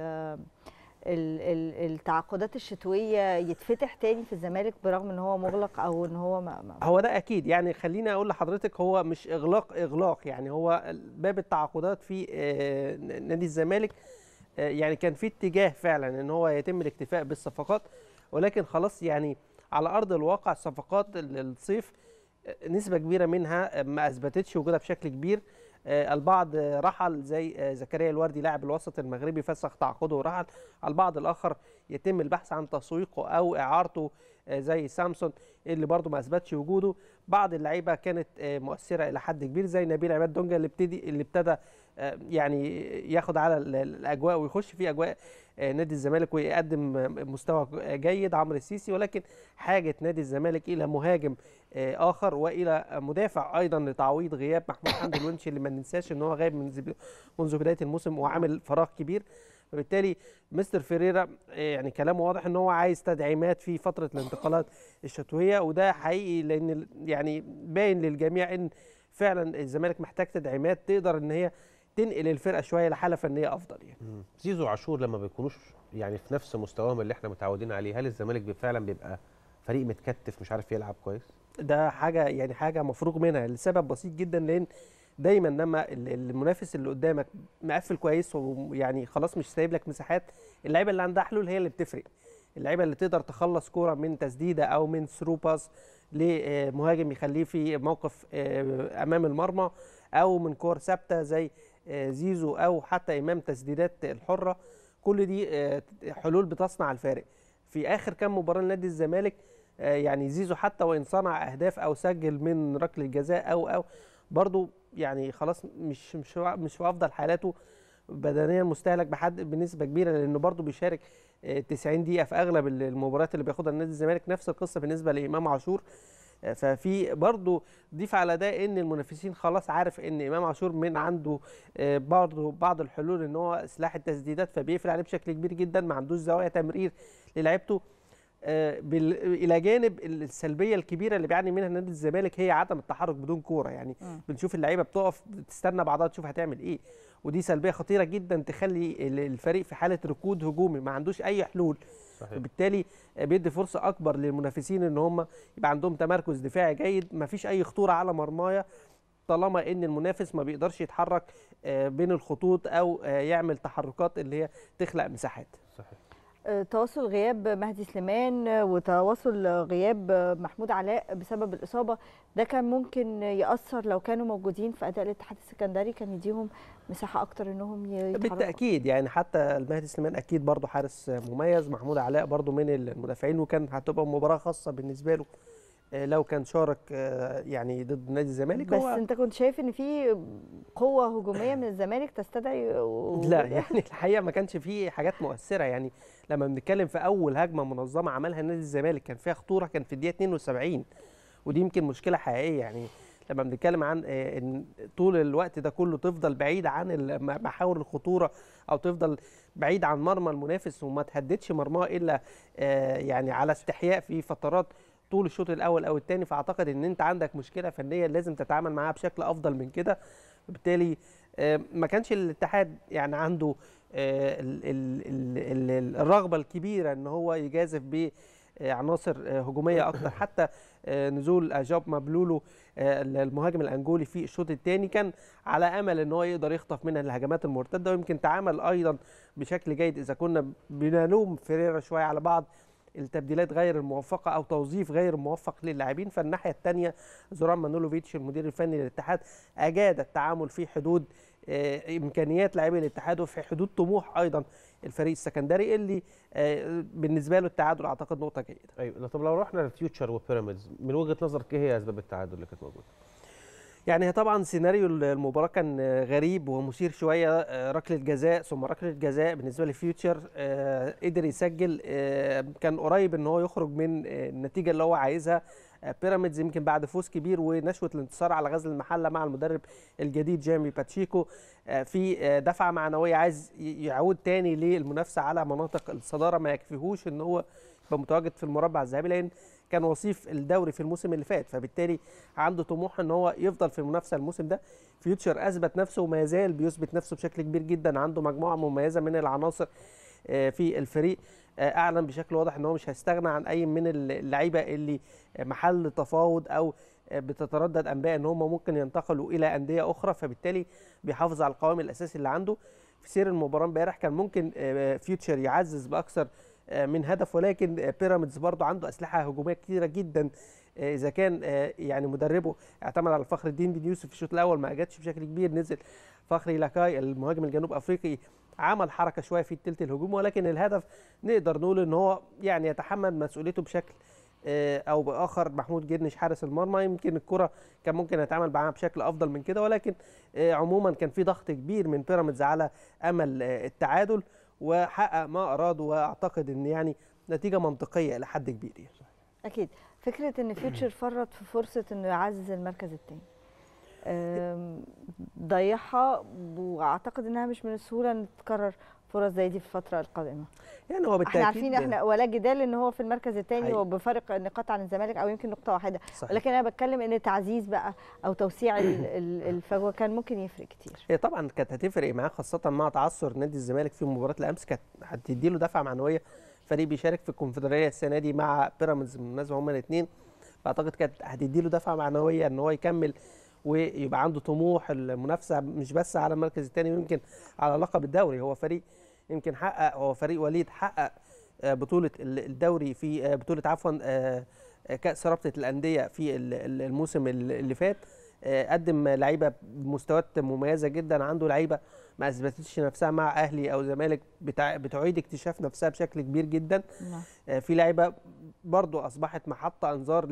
ال ال التعاقدات الشتويه يتفتح تاني في الزمالك برغم ان هو مغلق او ان هو ما ما هو ده اكيد يعني خليني اقول لحضرتك هو مش اغلاق اغلاق يعني هو باب التعاقدات في آه، نادي الزمالك آه، يعني كان في اتجاه فعلا ان هو يتم الاكتفاء بالصفقات ولكن خلاص يعني على ارض الواقع صفقات ال- الصيف آه، نسبه كبيره منها آه، ما اثبتتش وجودها بشكل كبير آه، البعض آه، رحل زي آه، زكريا الوردي لاعب الوسط المغربي فسخ تعاقده ورحل البعض الاخر يتم البحث عن تسويقه او اعارته آه، زي سامسون اللي برضه ما اثبتش وجوده بعض اللعيبه كانت آه، مؤثره الى حد كبير زي نبيل عماد دونجا اللي ابتدي اللي ابتدى آه، يعني ياخد على ال- ال- الاجواء ويخش في اجواء آه، نادي الزمالك ويقدم آه، مستوى جيد عمرو السيسي ولكن حاجه نادي الزمالك الى مهاجم آه، اخر والى مدافع ايضا لتعويض غياب محمود حمدي الونش اللي ما ننساش ان هو غايب من زب- منذ بدايه الموسم وعامل فراغ كبير فبالتالي مستر فيريرا آه، يعني كلامه واضح ان هو عايز تدعيمات في فتره الانتقالات الشتويه وده حقيقي لان ال- يعني باين للجميع ان فعلا الزمالك محتاج تدعيمات تقدر ان هي تنقل الفرقه شويه لحاله فنيه افضل يعني مم. زيزو وعاشور لما بيكونوش يعني في نفس مستواهم اللي احنا متعودين عليه هل الزمالك بي- فعلا بيبقى فريق متكتف مش عارف يلعب كويس ده حاجه يعني حاجه مفروغ منها لسبب بسيط جدا لان دايما لما ال- المنافس اللي قدامك مقفل كويس ويعني خلاص مش سايب لك مساحات اللعيبه اللي عندها حلول هي اللي بتفرق اللعيبه اللي تقدر تخلص كوره من تسديده او من ثرو باس لمهاجم يخليه في موقف آه، امام المرمى او من كور ثابته زي آه، زيزو او حتى امام تسديدات الحره كل دي آه، حلول بتصنع الفارق في اخر كام مباراه لنادي الزمالك آه، يعني زيزو حتى وان صنع اهداف او سجل من ركله جزاء او او برضو يعني خلاص مش مش مش في افضل حالاته بدنيا مستهلك بحد بنسبه كبيره لانه برضو بيشارك آه، 90 دقيقه في اغلب المباريات اللي بياخدها نادي الزمالك نفس القصه بالنسبه لامام عاشور آه، ففي برضو ضيف على ده ان المنافسين خلاص عارف ان امام عاشور من عنده آه، برضو بعض الحلول ان هو سلاح التسديدات فبيقفل عليه بشكل كبير جدا ما عندوش زوايا تمرير للعيبته آه، بال- الى جانب السلبيه الكبيره اللي بيعاني منها نادي الزمالك هي عدم التحرك بدون كوره يعني مم. بنشوف اللعيبه بتقف بتستنى بعضها تشوف هتعمل ايه ودي سلبيه خطيره جدا تخلي ال- الفريق في حاله ركود هجومي ما عندوش اي حلول صحيح. وبالتالي بيدي فرصه اكبر للمنافسين ان هم يبقى عندهم تمركز دفاعي جيد ما فيش اي خطوره على مرمايه طالما ان المنافس ما بيقدرش يتحرك آه، بين الخطوط او آه، يعمل تحركات اللي هي تخلق مساحات صحيح آه، تواصل غياب مهدي سليمان آه، وتواصل غياب آه، محمود علاء بسبب الإصابة ده كان ممكن يأثر لو كانوا موجودين في أداء الاتحاد السكندري كان يديهم مساحة أكتر إنهم يتحركوا بالتاكيد يعني حتى المهدي سليمان اكيد برضه حارس مميز محمود علاء برضه من المدافعين وكان هتبقى مباراه خاصه بالنسبه له آه، لو كان شارك آه، يعني ضد نادي الزمالك بس هو أنت كنت شايف إن في قوة هجومية من الزمالك تستدعي لا وجوده؟ يعني الحقيقه ما كانش فيه حاجات مؤثره يعني لما بنتكلم في اول هجمه منظمه عملها نادي الزمالك كان فيها خطوره كان في الدقيقه 72 ودي يمكن مشكله حقيقيه يعني لما بنتكلم عن آه، ان طول الوقت ده كله تفضل بعيد عن ال- م- محاور الخطوره او تفضل بعيد عن مرمى المنافس وما تهددش مرماه الا آه، يعني على استحياء في فترات طول الشوط الاول او الثاني فاعتقد ان انت عندك مشكله فنيه لازم تتعامل معاها بشكل افضل من كده وبالتالي آه، ما كانش الاتحاد يعني عنده آه، ال- ال- ال- ال- الرغبه الكبيره ان هو يجازف بعناصر آه، هجوميه اكتر حتى آه، نزول اجاب مبلولو آه، المهاجم الانجولي في الشوط الثاني كان على امل ان هو يقدر يخطف منها الهجمات المرتده ويمكن تعامل ايضا بشكل جيد اذا كنا بنلوم فيريرا شويه على بعض التبديلات غير الموفقه او توظيف غير موفق للاعبين فالناحيه الثانيه زوران مانولوفيتش المدير الفني للاتحاد اجاد التعامل في حدود آه، امكانيات لاعبي الاتحاد وفي حدود طموح ايضا الفريق السكندري اللي آه، بالنسبه له التعادل اعتقد نقطه جيده ايوه طب لو رحنا للفيوتشر وبيراميدز من وجهه نظرك ايه هي اسباب التعادل اللي كانت موجوده؟ يعني هي طبعا سيناريو المباراه كان آه، غريب ومثير شويه آه، ركله جزاء ثم ركله جزاء بالنسبه لفيوتشر آه، قدر يسجل آه، كان قريب ان هو يخرج من آه، النتيجه اللي هو عايزها آه، بيراميدز يمكن بعد فوز كبير ونشوه الانتصار على غزل المحله مع المدرب الجديد جيمي باتشيكو آه، في آه، دفعه معنويه عايز ي- يعود تاني للمنافسه على مناطق الصداره ما يكفيهوش ان هو يبقى متواجد في المربع الذهبي لان كان وصيف الدوري في الموسم اللي فات فبالتالي عنده طموح ان هو يفضل في المنافسه الموسم ده فيوتشر اثبت نفسه وما يزال بيثبت نفسه بشكل كبير جدا عنده مجموعه مميزه من العناصر آه، في الفريق آه، اعلن بشكل واضح ان هو مش هيستغنى عن اي من اللعيبه اللي محل تفاوض او آه، بتتردد انباء ان هم ممكن ينتقلوا الى انديه اخرى فبالتالي بيحافظ على القوام الاساسي اللي عنده في سير المباراه امبارح كان ممكن آه، فيوتشر يعزز باكثر آه، من هدف ولكن آه، بيراميدز برضو عنده اسلحه هجوميه كتيره جدا آه، اذا كان آه، يعني مدربه اعتمد على فخر الدين بن يوسف في الشوط الاول ما اجتش بشكل كبير نزل فخري لاكاي المهاجم الجنوب افريقي عمل حركه شويه في الثلث الهجومي ولكن الهدف نقدر نقول ان هو يعني يتحمل مسؤوليته بشكل آه، او باخر محمود جرنش حارس المرمى يمكن الكره كان ممكن يتعامل معاها بشكل افضل من كده ولكن آه، عموما كان في ضغط كبير من بيراميدز على امل آه، التعادل وحقق ما اراد واعتقد ان يعني نتيجه منطقيه الى حد كبير يعني. اكيد فكره ان فيوتشر فرط في فرصه انه يعزز المركز الثاني ضيعها واعتقد انها مش من السهوله ان تتكرر فرص زي دي في الفتره القادمه يعني هو بالتاكيد احنا عارفين احنا ولا جدال ان هو في المركز الثاني حقيقي. وبفارق نقاط عن الزمالك او يمكن نقطه واحده صحيح. ولكن انا بتكلم ان تعزيز بقى او توسيع ال- ال- الفجوه كان ممكن يفرق كتير هي طبعا كانت هتفرق معاه خاصه مع تعثر نادي الزمالك في مباراه الامس كانت هتدي له دفعه معنويه فريق بيشارك في الكونفدراليه السنه دي مع بيراميدز بالمناسبه هما الاثنين فاعتقد كانت هتدي له دفعه معنويه ان هو يكمل ويبقى عنده طموح المنافسه مش بس على المركز الثاني ويمكن على لقب الدوري هو فريق يمكن حقق هو فريق وليد حقق آه، بطوله ال- الدوري في آه، بطوله عفوا آه، آه، كاس رابطه الانديه في ال- ال- الموسم ال- اللي فات آه، قدم لعيبه بمستويات مميزه جدا عنده لعيبه ما اثبتتش نفسها مع اهلي او زمالك بتع... بتعيد اكتشاف نفسها بشكل كبير جدا آه، في لعيبه برضو اصبحت محطه انظار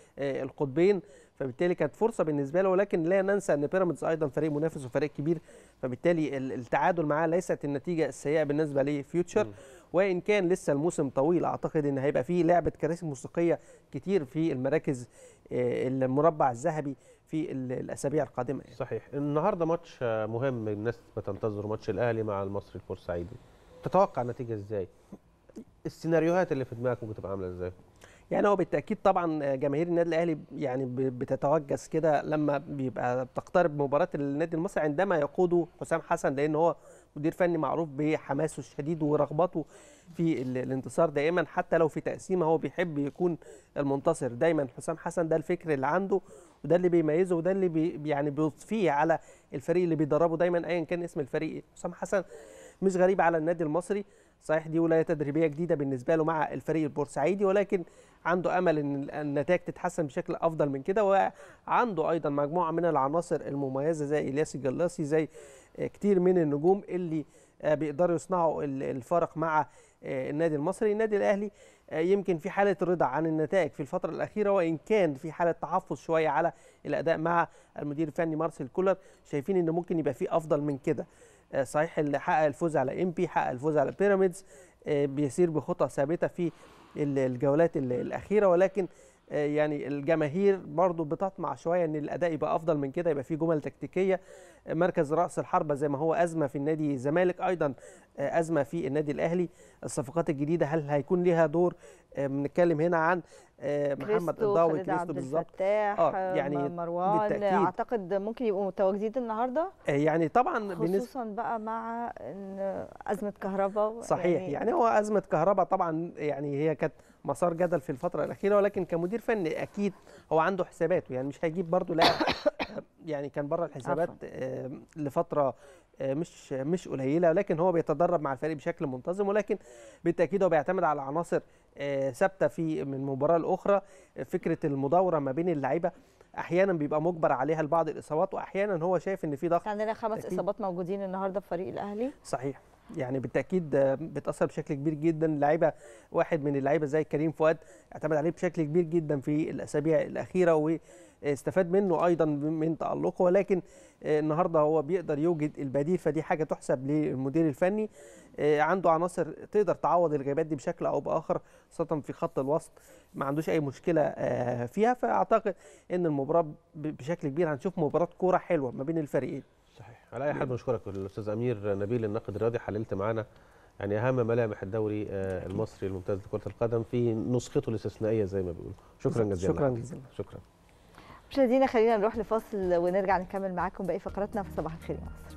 للقطبين فبالتالي كانت فرصه بالنسبه له ولكن لا ننسى ان بيراميدز ايضا فريق منافس وفريق كبير فبالتالي ال- التعادل معاه ليست النتيجه السيئه بالنسبه لفيوتشر وان كان لسه الموسم طويل اعتقد ان هيبقى فيه لعبه كراسي موسيقيه كتير في المراكز آه، المربع الذهبي في ال- الاسابيع القادمه يعني. صحيح النهارده ماتش آه، مهم الناس بتنتظر ماتش الاهلي مع المصري البورسعيدي تتوقع النتيجه ازاي السيناريوهات اللي في دماغك ممكن تبقى عامله ازاي يعني هو بالتاكيد طبعا جماهير النادي الاهلي يعني ب- بتتوجس كده لما بيبقى بتقترب مباراه النادي المصري عندما يقوده حسام حسن لان هو مدير فني معروف بحماسه الشديد ورغبته في ال- الانتصار دائما حتى لو في تقسيمه هو بيحب يكون المنتصر دايما حسام حسن ده الفكر اللي عنده وده اللي بيميزه وده اللي بي يعني بيضفيه على الفريق اللي بيدربه دايما ايا كان اسم الفريق إيه. حسام حسن مش غريب على النادي المصري صحيح دي ولايه تدريبيه جديده بالنسبه له مع الفريق البورسعيدي ولكن عنده امل ان النتائج تتحسن بشكل افضل من كده وعنده ايضا مجموعه من العناصر المميزه زي الياس الجلاسي زي آه، كتير من النجوم اللي آه، بيقدروا يصنعوا ال- الفرق مع آه، النادي المصري النادي الاهلي آه، يمكن في حاله رضا عن النتائج في الفتره الاخيره وان كان في حاله تحفظ شويه على الاداء مع المدير الفني مارسيل كولر شايفين ان ممكن يبقى في افضل من كده آه، صحيح اللي حقق الفوز على امبي حقق الفوز على بيراميدز آه، بيسير بخطى ثابته في ال- الجولات ال- الاخيره ولكن آه، يعني الجماهير برضو بتطمع شويه ان الاداء يبقى افضل من كده يبقى في جمل تكتيكيه آه، مركز راس الحربه زي ما هو ازمه في النادي الزمالك ايضا آه، ازمه في النادي الاهلي الصفقات الجديده هل هيكون ليها دور آه، بنتكلم هنا عن آه، محمد كريستو الضاوي خالد كريستو عبد بالظبط الفتاح اه يعني يعني مروان بالتأكيد. اعتقد ممكن يبقوا متواجدين النهارده آه، يعني طبعا بالنسبه خصوصا بقى مع ان ازمه كهرباء صحيح يعني, يعني هو ازمه كهرباء طبعا يعني هي كانت مسار جدل في الفتره الاخيره ولكن كمدير فني اكيد هو عنده حساباته يعني مش هيجيب برضه لاعب يعني كان بره الحسابات آه، لفتره آه، مش مش قليله لكن هو بيتدرب مع الفريق بشكل منتظم ولكن بالتاكيد هو بيعتمد على عناصر آه، ثابته في من مباراه لاخرى فكره المداوره ما بين اللعيبه احيانا بيبقى مجبر عليها لبعض الاصابات واحيانا هو شايف ان في ضغط عندنا خمس بالتأكيد. اصابات موجودين النهارده في فريق الاهلي صحيح يعني بالتاكيد آه، بتاثر بشكل كبير جدا لعيبه واحد من اللعيبه زي كريم فؤاد اعتمد عليه بشكل كبير جدا في الاسابيع الاخيره واستفاد منه ايضا من تالقه ولكن آه، النهارده هو بيقدر يوجد البديل فدي حاجه تحسب للمدير الفني آه، عنده عناصر تقدر تعوض الغيابات دي بشكل او باخر خاصه في خط الوسط ما عندوش اي مشكله آه، فيها فاعتقد ان المباراه ب- بشكل كبير هنشوف مباراه كوره حلوه ما بين الفريقين صحيح على اي حال بنشكرك الاستاذ امير نبيل الناقد الرياضي حللت معانا يعني اهم ملامح الدوري آه، المصري الممتاز لكره القدم في نسخته الاستثنائيه زي ما بيقولوا شكرا جزيلا شكراً لك. جزيلا. شكرا مشاهدينا خلينا نروح لفاصل ونرجع نكمل معاكم باقي فقراتنا في صباح الخير يا مصر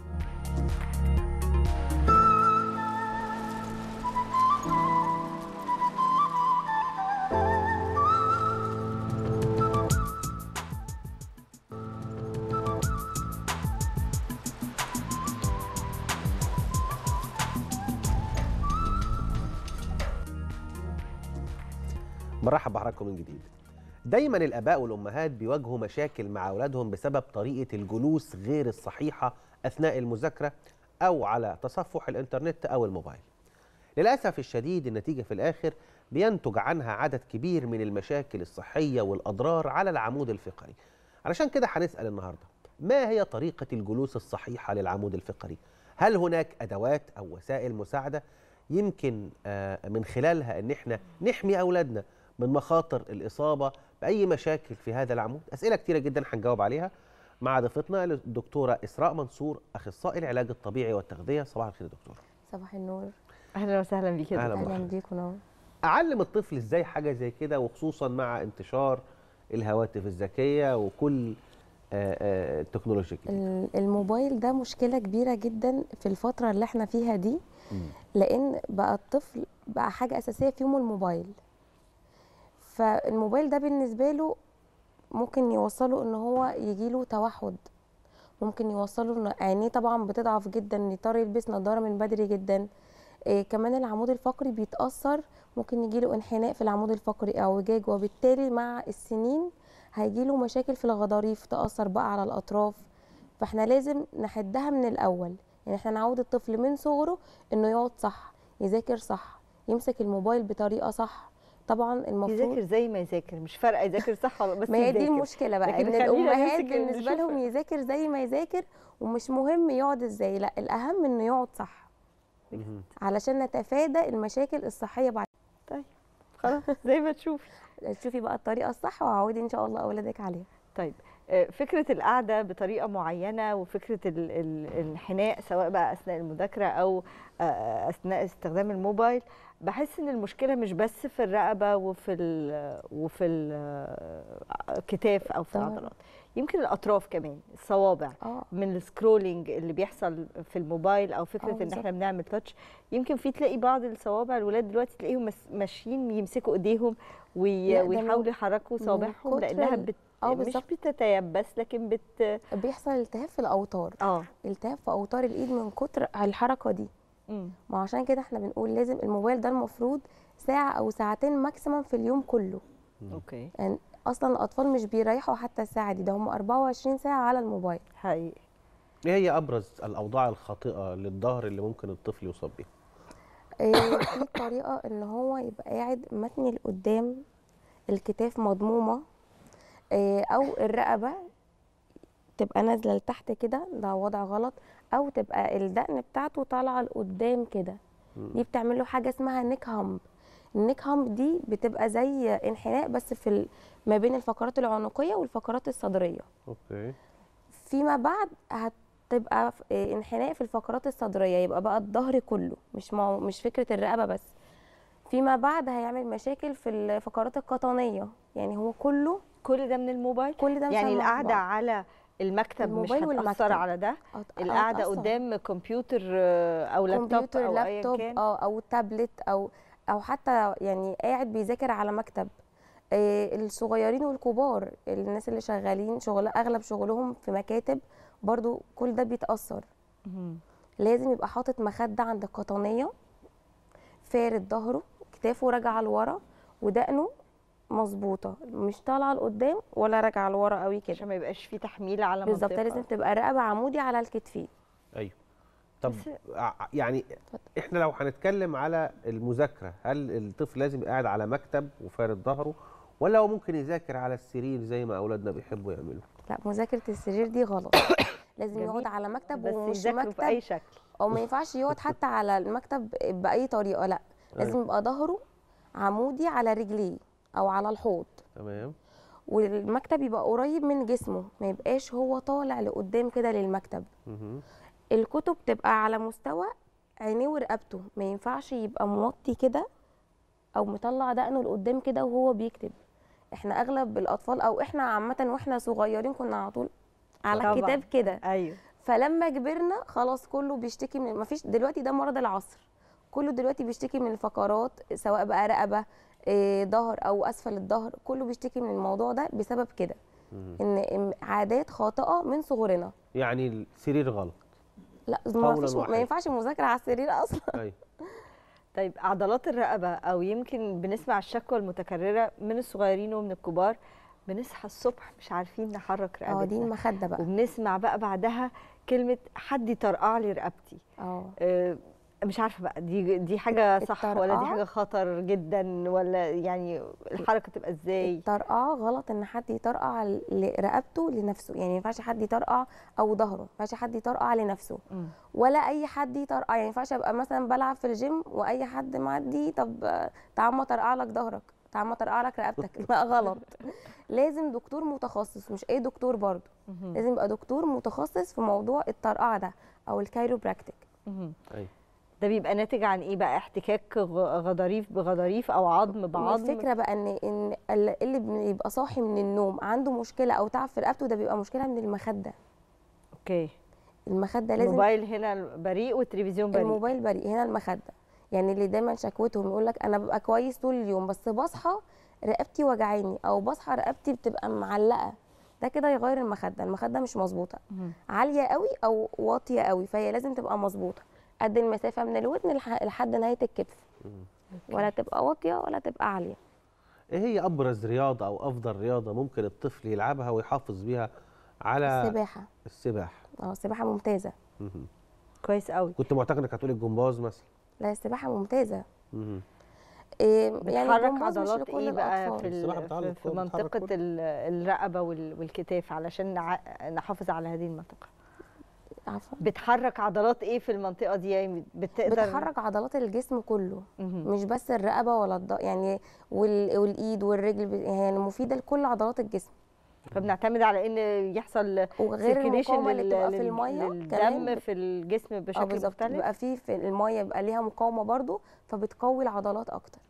مرحب بحضراتكم من جديد دايما الاباء والامهات بيواجهوا مشاكل مع اولادهم بسبب طريقه الجلوس غير الصحيحه اثناء المذاكره او على تصفح الانترنت او الموبايل للاسف الشديد النتيجه في الاخر بينتج عنها عدد كبير من المشاكل الصحيه والاضرار على العمود الفقري علشان كده هنسال النهارده ما هي طريقه الجلوس الصحيحه للعمود الفقري هل هناك ادوات او وسائل مساعده يمكن آه، من خلالها ان احنا نحمي اولادنا من مخاطر الاصابه باي مشاكل في هذا العمود اسئله كتيره جدا هنجاوب عليها مع ضيفتنا الدكتوره اسراء منصور اخصائي العلاج الطبيعي والتغذيه صباح الخير يا دكتور صباح النور اهلا وسهلا بيك أهلا اهلا مرحبا. بيك ونور اعلم الطفل ازاي حاجه زي كده وخصوصا مع انتشار الهواتف الذكيه وكل آه، آه، التكنولوجيا الجديدة. ال- الموبايل ده مشكله كبيره جدا في الفتره اللي احنا فيها دي لان بقى الطفل بقى حاجه اساسيه في يومه الموبايل فالموبايل ده بالنسبه له ممكن يوصله ان هو يجيله توحد ممكن يوصله ان عينيه طبعا بتضعف جدا يضطر يلبس نظاره من بدري جدا إيه كمان العمود الفقري بيتاثر ممكن يجيله انحناء في العمود الفقري او اعوجاج وبالتالي مع السنين هيجيله مشاكل في الغضاريف تاثر بقى على الاطراف فاحنا لازم نحدها من الاول يعني احنا نعود الطفل من صغره انه يقعد صح يذاكر صح يمسك الموبايل بطريقه صح طبعا المفروض يذاكر زي ما يذاكر مش فارقه يذاكر صح ولا بس ما هي دي يذاكر. المشكله بقى لكن ان خلينا الامهات نمسك بالنسبه لهم نشوف- يذاكر زي ما يذاكر ومش مهم يقعد ازاي لا الاهم انه يقعد صح علشان نتفادى المشاكل الصحيه بعد طيب خلاص زي ما تشوفي تشوفي بقى الطريقه الصح وعودي ان شاء الله اولادك عليها طيب آه، فكرة القعدة بطريقة معينة وفكرة ال- ال- الانحناء سواء بقى أثناء المذاكرة أو آه، أثناء استخدام الموبايل بحس إن المشكلة مش بس في الرقبة وفي ال وفي الكتاف أو في طبعاً. العضلات يمكن الأطراف كمان الصوابع آه. من السكرولينج اللي بيحصل في الموبايل أو آه، فكرة إن بالظبط. إحنا بنعمل تاتش يمكن في تلاقي بعض الصوابع الولاد دلوقتي تلاقيهم مس- ماشيين يمسكوا إيديهم وي- لا، ده من- ويحاولوا يحركوا من صوابعهم كتر لأنها ال- بت آه، مش بالظبط. بتتيبس لكن بت بيحصل التهاب في الاوتار اه التهاب في اوتار الايد من كتر الحركه دي مم. ما عشان كده احنا بنقول لازم الموبايل ده المفروض ساعه او ساعتين ماكسيمم في اليوم كله اوكي يعني اصلا الاطفال مش بيريحوا حتى الساعه دي ده هم 24 ساعه على الموبايل حقيقي ايه هي ابرز الاوضاع الخاطئه للظهر اللي ممكن الطفل يصاب بيها إيه، في طريقه ان هو يبقى قاعد متني لقدام الكتاف مضمومه إيه، او الرقبه تبقى نازله لتحت كده ده وضع غلط او تبقى الدقن بتاعته طالعه لقدام كده دي بتعمل له حاجه اسمها نيك هامب النيك هامب دي بتبقى زي انحناء بس في ال- ما بين الفقرات العنقيه والفقرات الصدريه اوكي فيما بعد هتبقى ف- إيه، انحناء في الفقرات الصدريه يبقى بقى الظهر كله مش مو مش فكره الرقبه بس فيما بعد هيعمل مشاكل في الفقرات القطنيه يعني هو كله كل ده من الموبايل كل ده يعني بسبب القعده بعض. على المكتب مش الموبايل هتأثر والمكتب. على ده هت- القعده هتأثر. قدام كمبيوتر آه، او لابتوب كمبيوتر او ايا لابتوب كان اه او تابلت او او حتى يعني قاعد بيذاكر على مكتب آه الصغيرين والكبار الناس اللي شغالين شغل اغلب شغلهم في مكاتب برضو كل ده بيتاثر مهم. لازم يبقى حاطط مخده عند القطنيه فارد ظهره كتافه راجعه لورا ودقنه مظبوطه مش طالعه لقدام ولا راجعه لورا قوي كده عشان ما يبقاش في تحميل على بالظبط منطقة. لازم تبقى رقبه عمودي على الكتفين ايوه طب ع- يعني احنا لو هنتكلم على المذاكره هل الطفل لازم قاعد على مكتب وفارد ظهره ولا هو ممكن يذاكر على السرير زي ما اولادنا بيحبوا يعملوا لا مذاكره السرير دي غلط لازم جميل. يقعد على مكتب بس ومش يذاكروا مكتب في أي شكل. او ما ينفعش يقعد حتى على المكتب باي طريقه لا لازم أيوة. يبقى ظهره عمودي على رجليه او على الحوض تمام والمكتب يبقى قريب من جسمه ما يبقاش هو طالع لقدام كده للمكتب مهم. الكتب تبقى على مستوى عينيه ورقبته ما ينفعش يبقى موطي كده او مطلع دقنه لقدام كده وهو بيكتب احنا اغلب الاطفال او احنا عامه واحنا صغيرين كنا على طول على طبعاً. الكتاب كده ايوه فلما كبرنا خلاص كله بيشتكي من مفيش دلوقتي ده مرض العصر كله دلوقتي بيشتكي من الفقرات سواء بقى رقبه إيه، ظهر او اسفل الظهر كله بيشتكي من الموضوع ده بسبب كده مهم. ان إن عادات خاطئه من صغرنا يعني السرير غلط لا ما, قولاً فيش ما واحداً. ينفعش المذاكره على السرير اصلا ايوه طيب عضلات الرقبه او يمكن بنسمع الشكوى المتكرره من الصغيرين ومن الكبار بنصحى الصبح مش عارفين نحرك رقبتنا اه دي المخده بقى وبنسمع بقى بعدها كلمه حد يطرقع لي رقبتي اه آه، مش عارفه بقى دي دي حاجه صح ولا دي الطرقعة؟ حاجه خطر جدا ولا يعني الحركه تبقى ازاي الطرقعه غلط ان حد يطرقع ل- رقبته لنفسه يعني ما ينفعش حد يطرقع او ظهره ما ينفعش حد يطرقع لنفسه مم. ولا اي حد يطرقع يعني ما ينفعش ابقى مثلا بلعب في الجيم واي حد معدي طب آه، تعال ما طرقع لك ظهرك تعال ما طرقع لك رقبتك لا غلط لازم دكتور متخصص مش اي دكتور برضه مهم. لازم يبقى دكتور متخصص في موضوع الطرقعه ده او الكايروبراكتيك مهم. ايوه ده بيبقى ناتج عن ايه بقى احتكاك غ- غضاريف بغضاريف او عظم بعظم الفكره بقى ان ان ال- اللي بيبقى صاحي من النوم عنده مشكله او تعب في رقبته ده بيبقى مشكله من المخده اوكي المخده لازم الموبايل هنا بريء والتلفزيون بريء الموبايل بريء هنا المخده يعني اللي دايما شكوتهم يقول لك انا ببقى كويس طول اليوم بس بصحى رقبتي وجعاني او بصحى رقبتي بتبقى معلقه ده كده يغير المخده المخده مش مظبوطه مم. عاليه قوي او واطيه قوي فهي لازم تبقى مظبوطه قد المسافه من الودن لح- لحد نهايه الكتف ولا تبقى واطيه ولا تبقى عاليه ايه هي ابرز رياضه او افضل رياضه ممكن الطفل يلعبها ويحافظ بيها على السباحه السباحه اه السباحه ممتازه مهم. كويس قوي كنت معتقد انك هتقولي الجمباز مثلا لا السباحه ممتازه مهم. إيه يعني بتحرك الجمباز مش عضلات لكل ايه بقى الأطفال. في ال- السباحة في, بتعلق في كل- بتحرك منطقه كل. ال- الرقبه وال- والكتاف علشان نع- نحافظ على هذه المنطقه عفوا بتحرك عضلات ايه في المنطقه دي يعني بتقدر بتحرك عضلات الجسم كله مهم. مش بس الرقبه ولا الض... يعني وال... والايد والرجل ب- يعني مفيده لكل عضلات الجسم فبنعتمد على ان يحصل وغير circulation المقاومه اللي لل- بتبقى في لل- الميه للدم كمان في الجسم اه بشكل بالظبط مختلف بيبقى في في الميه بيبقى ليها مقاومه برضو فبتقوي العضلات اكتر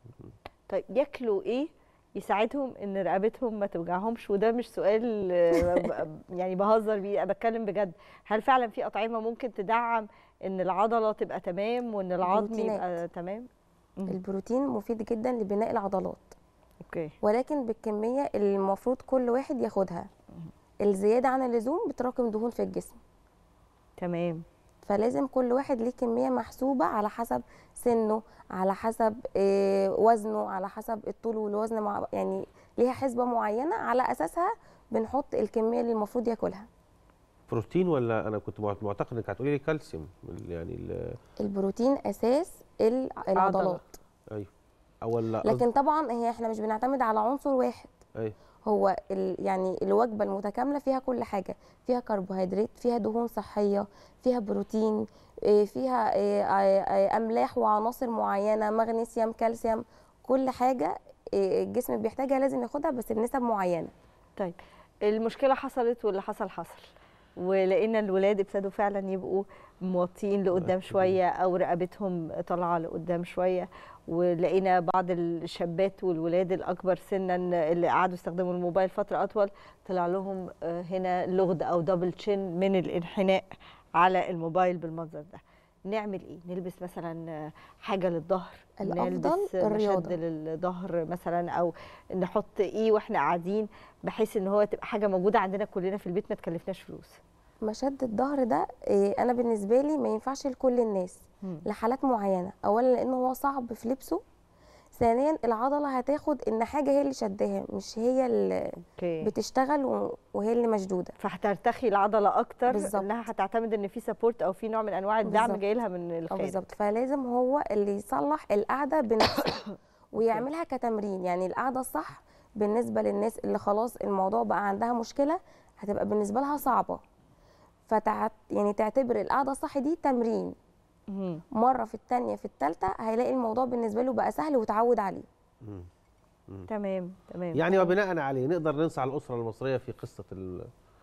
طيب ياكلوا ايه يساعدهم ان رقبتهم ما توجعهمش وده مش سؤال آه، ب- يعني بهزر بيه أنا بتكلم بجد هل فعلا في اطعمه ممكن تدعم ان العضله تبقى تمام وان العظم البروتينات. يبقى تمام مم. البروتين مفيد جدا لبناء العضلات اوكي ولكن بالكميه اللي المفروض كل واحد ياخدها الزياده عن اللزوم بتراكم دهون في الجسم تمام فلازم كل واحد ليه كميه محسوبه على حسب سنه على حسب آه، وزنه على حسب الطول والوزن مع يعني ليها حسبه معينه على اساسها بنحط الكميه اللي المفروض ياكلها بروتين ولا انا كنت معت- معتقد انك هتقولي لي كالسيوم ال- يعني ال- البروتين اساس ال- العضلات ايوه او ولا لكن طبعا هي احنا مش بنعتمد على عنصر واحد ايوه هو ال يعني الوجبه المتكامله فيها كل حاجه فيها كربوهيدرات فيها دهون صحيه فيها بروتين إيه، فيها إيه، آه، آه، املاح وعناصر معينه مغنيسيوم كالسيوم كل حاجه إيه، الجسم بيحتاجها لازم ياخدها بس بنسب معينه طيب المشكله حصلت واللي حصل حصل ولقينا الولاد ابتدوا فعلا يبقوا موطيين لقدام شويه او رقبتهم طالعه لقدام شويه ولقينا بعض الشابات والولاد الاكبر سنا اللي قعدوا يستخدموا الموبايل فتره اطول طلع لهم آه، هنا لغد او دبل تشين من الانحناء على الموبايل بالمنظر ده نعمل ايه نلبس مثلا آه، حاجه للظهر الأفضل نلبس الرياضة. مشد للظهر مثلا او نحط ايه واحنا قاعدين بحيث ان هو تبقى حاجه موجوده عندنا كلنا في البيت ما تكلفناش فلوس مشد الظهر ده إيه، انا بالنسبه لي ما ينفعش لكل الناس مم. لحالات معينه اولا لانه هو صعب في لبسه ثانيا العضله هتاخد ان حاجه هي اللي شداها مش هي اللي اوكي بتشتغل و- وهي اللي مشدوده فهترتخي العضله اكتر بالظبط. انها هتعتمد ان في سبورت او في نوع من انواع الدعم بالظبط. جاي لها من اه الخارج بالظبط فلازم هو اللي يصلح القعده بنفسه ويعملها كتمرين يعني القعده الصح بالنسبه للناس اللي خلاص الموضوع بقى عندها مشكله هتبقى بالنسبه لها صعبه فتعت يعني تعتبر القعده الصح دي تمرين مم. مره في الثانيه في الثالثه هيلاقي الموضوع بالنسبه له بقى سهل وتعود عليه مم. مم. تمام تمام يعني وبناء عليه نقدر ننصح الاسره المصريه في قصه ال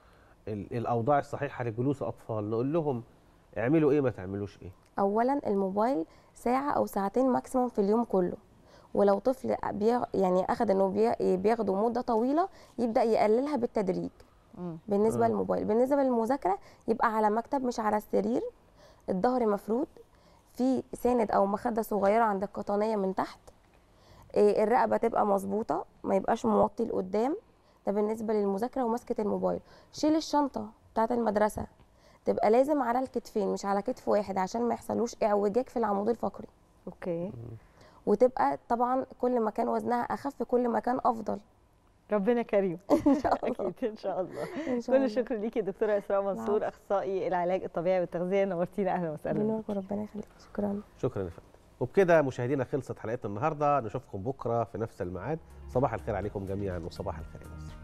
ال الاوضاع الصحيحه لجلوس اطفال نقول لهم اعملوا ايه ما تعملوش ايه اولا الموبايل ساعه او ساعتين ماكسيموم في اليوم كله ولو طفل بيغ... يعني اخذ انه بي... بياخده مده طويله يبدا يقللها بالتدريج مم. بالنسبه آه. للموبايل بالنسبه للمذاكره يبقى على مكتب مش على السرير الظهر مفرود في ساند او مخده صغيره عند القطنيه من تحت إيه، الرقبه تبقى مظبوطه ما يبقاش موطي لقدام ده بالنسبه للمذاكره ومسكه الموبايل شيل الشنطه بتاعه المدرسه تبقى لازم على الكتفين مش على كتف واحد عشان ما يحصلوش اعوجاج في العمود الفقري اوكي وتبقى طبعا كل ما كان وزنها اخف كل ما كان افضل ربنا كريم ان شاء الله اكيد ان شاء الله ان شاء كل الله الشكر ليكي دكتوره اسراء منصور اخصائي العلاج الطبيعي والتغذيه نورتينا اهلا وسهلا بيكي. بنوركم ربنا يخليك شكرا شكرا يا فندم وبكده مشاهدينا خلصت حلقتنا النهارده نشوفكم بكره في نفس الميعاد صباح الخير عليكم جميعا وصباح الخير يا مصر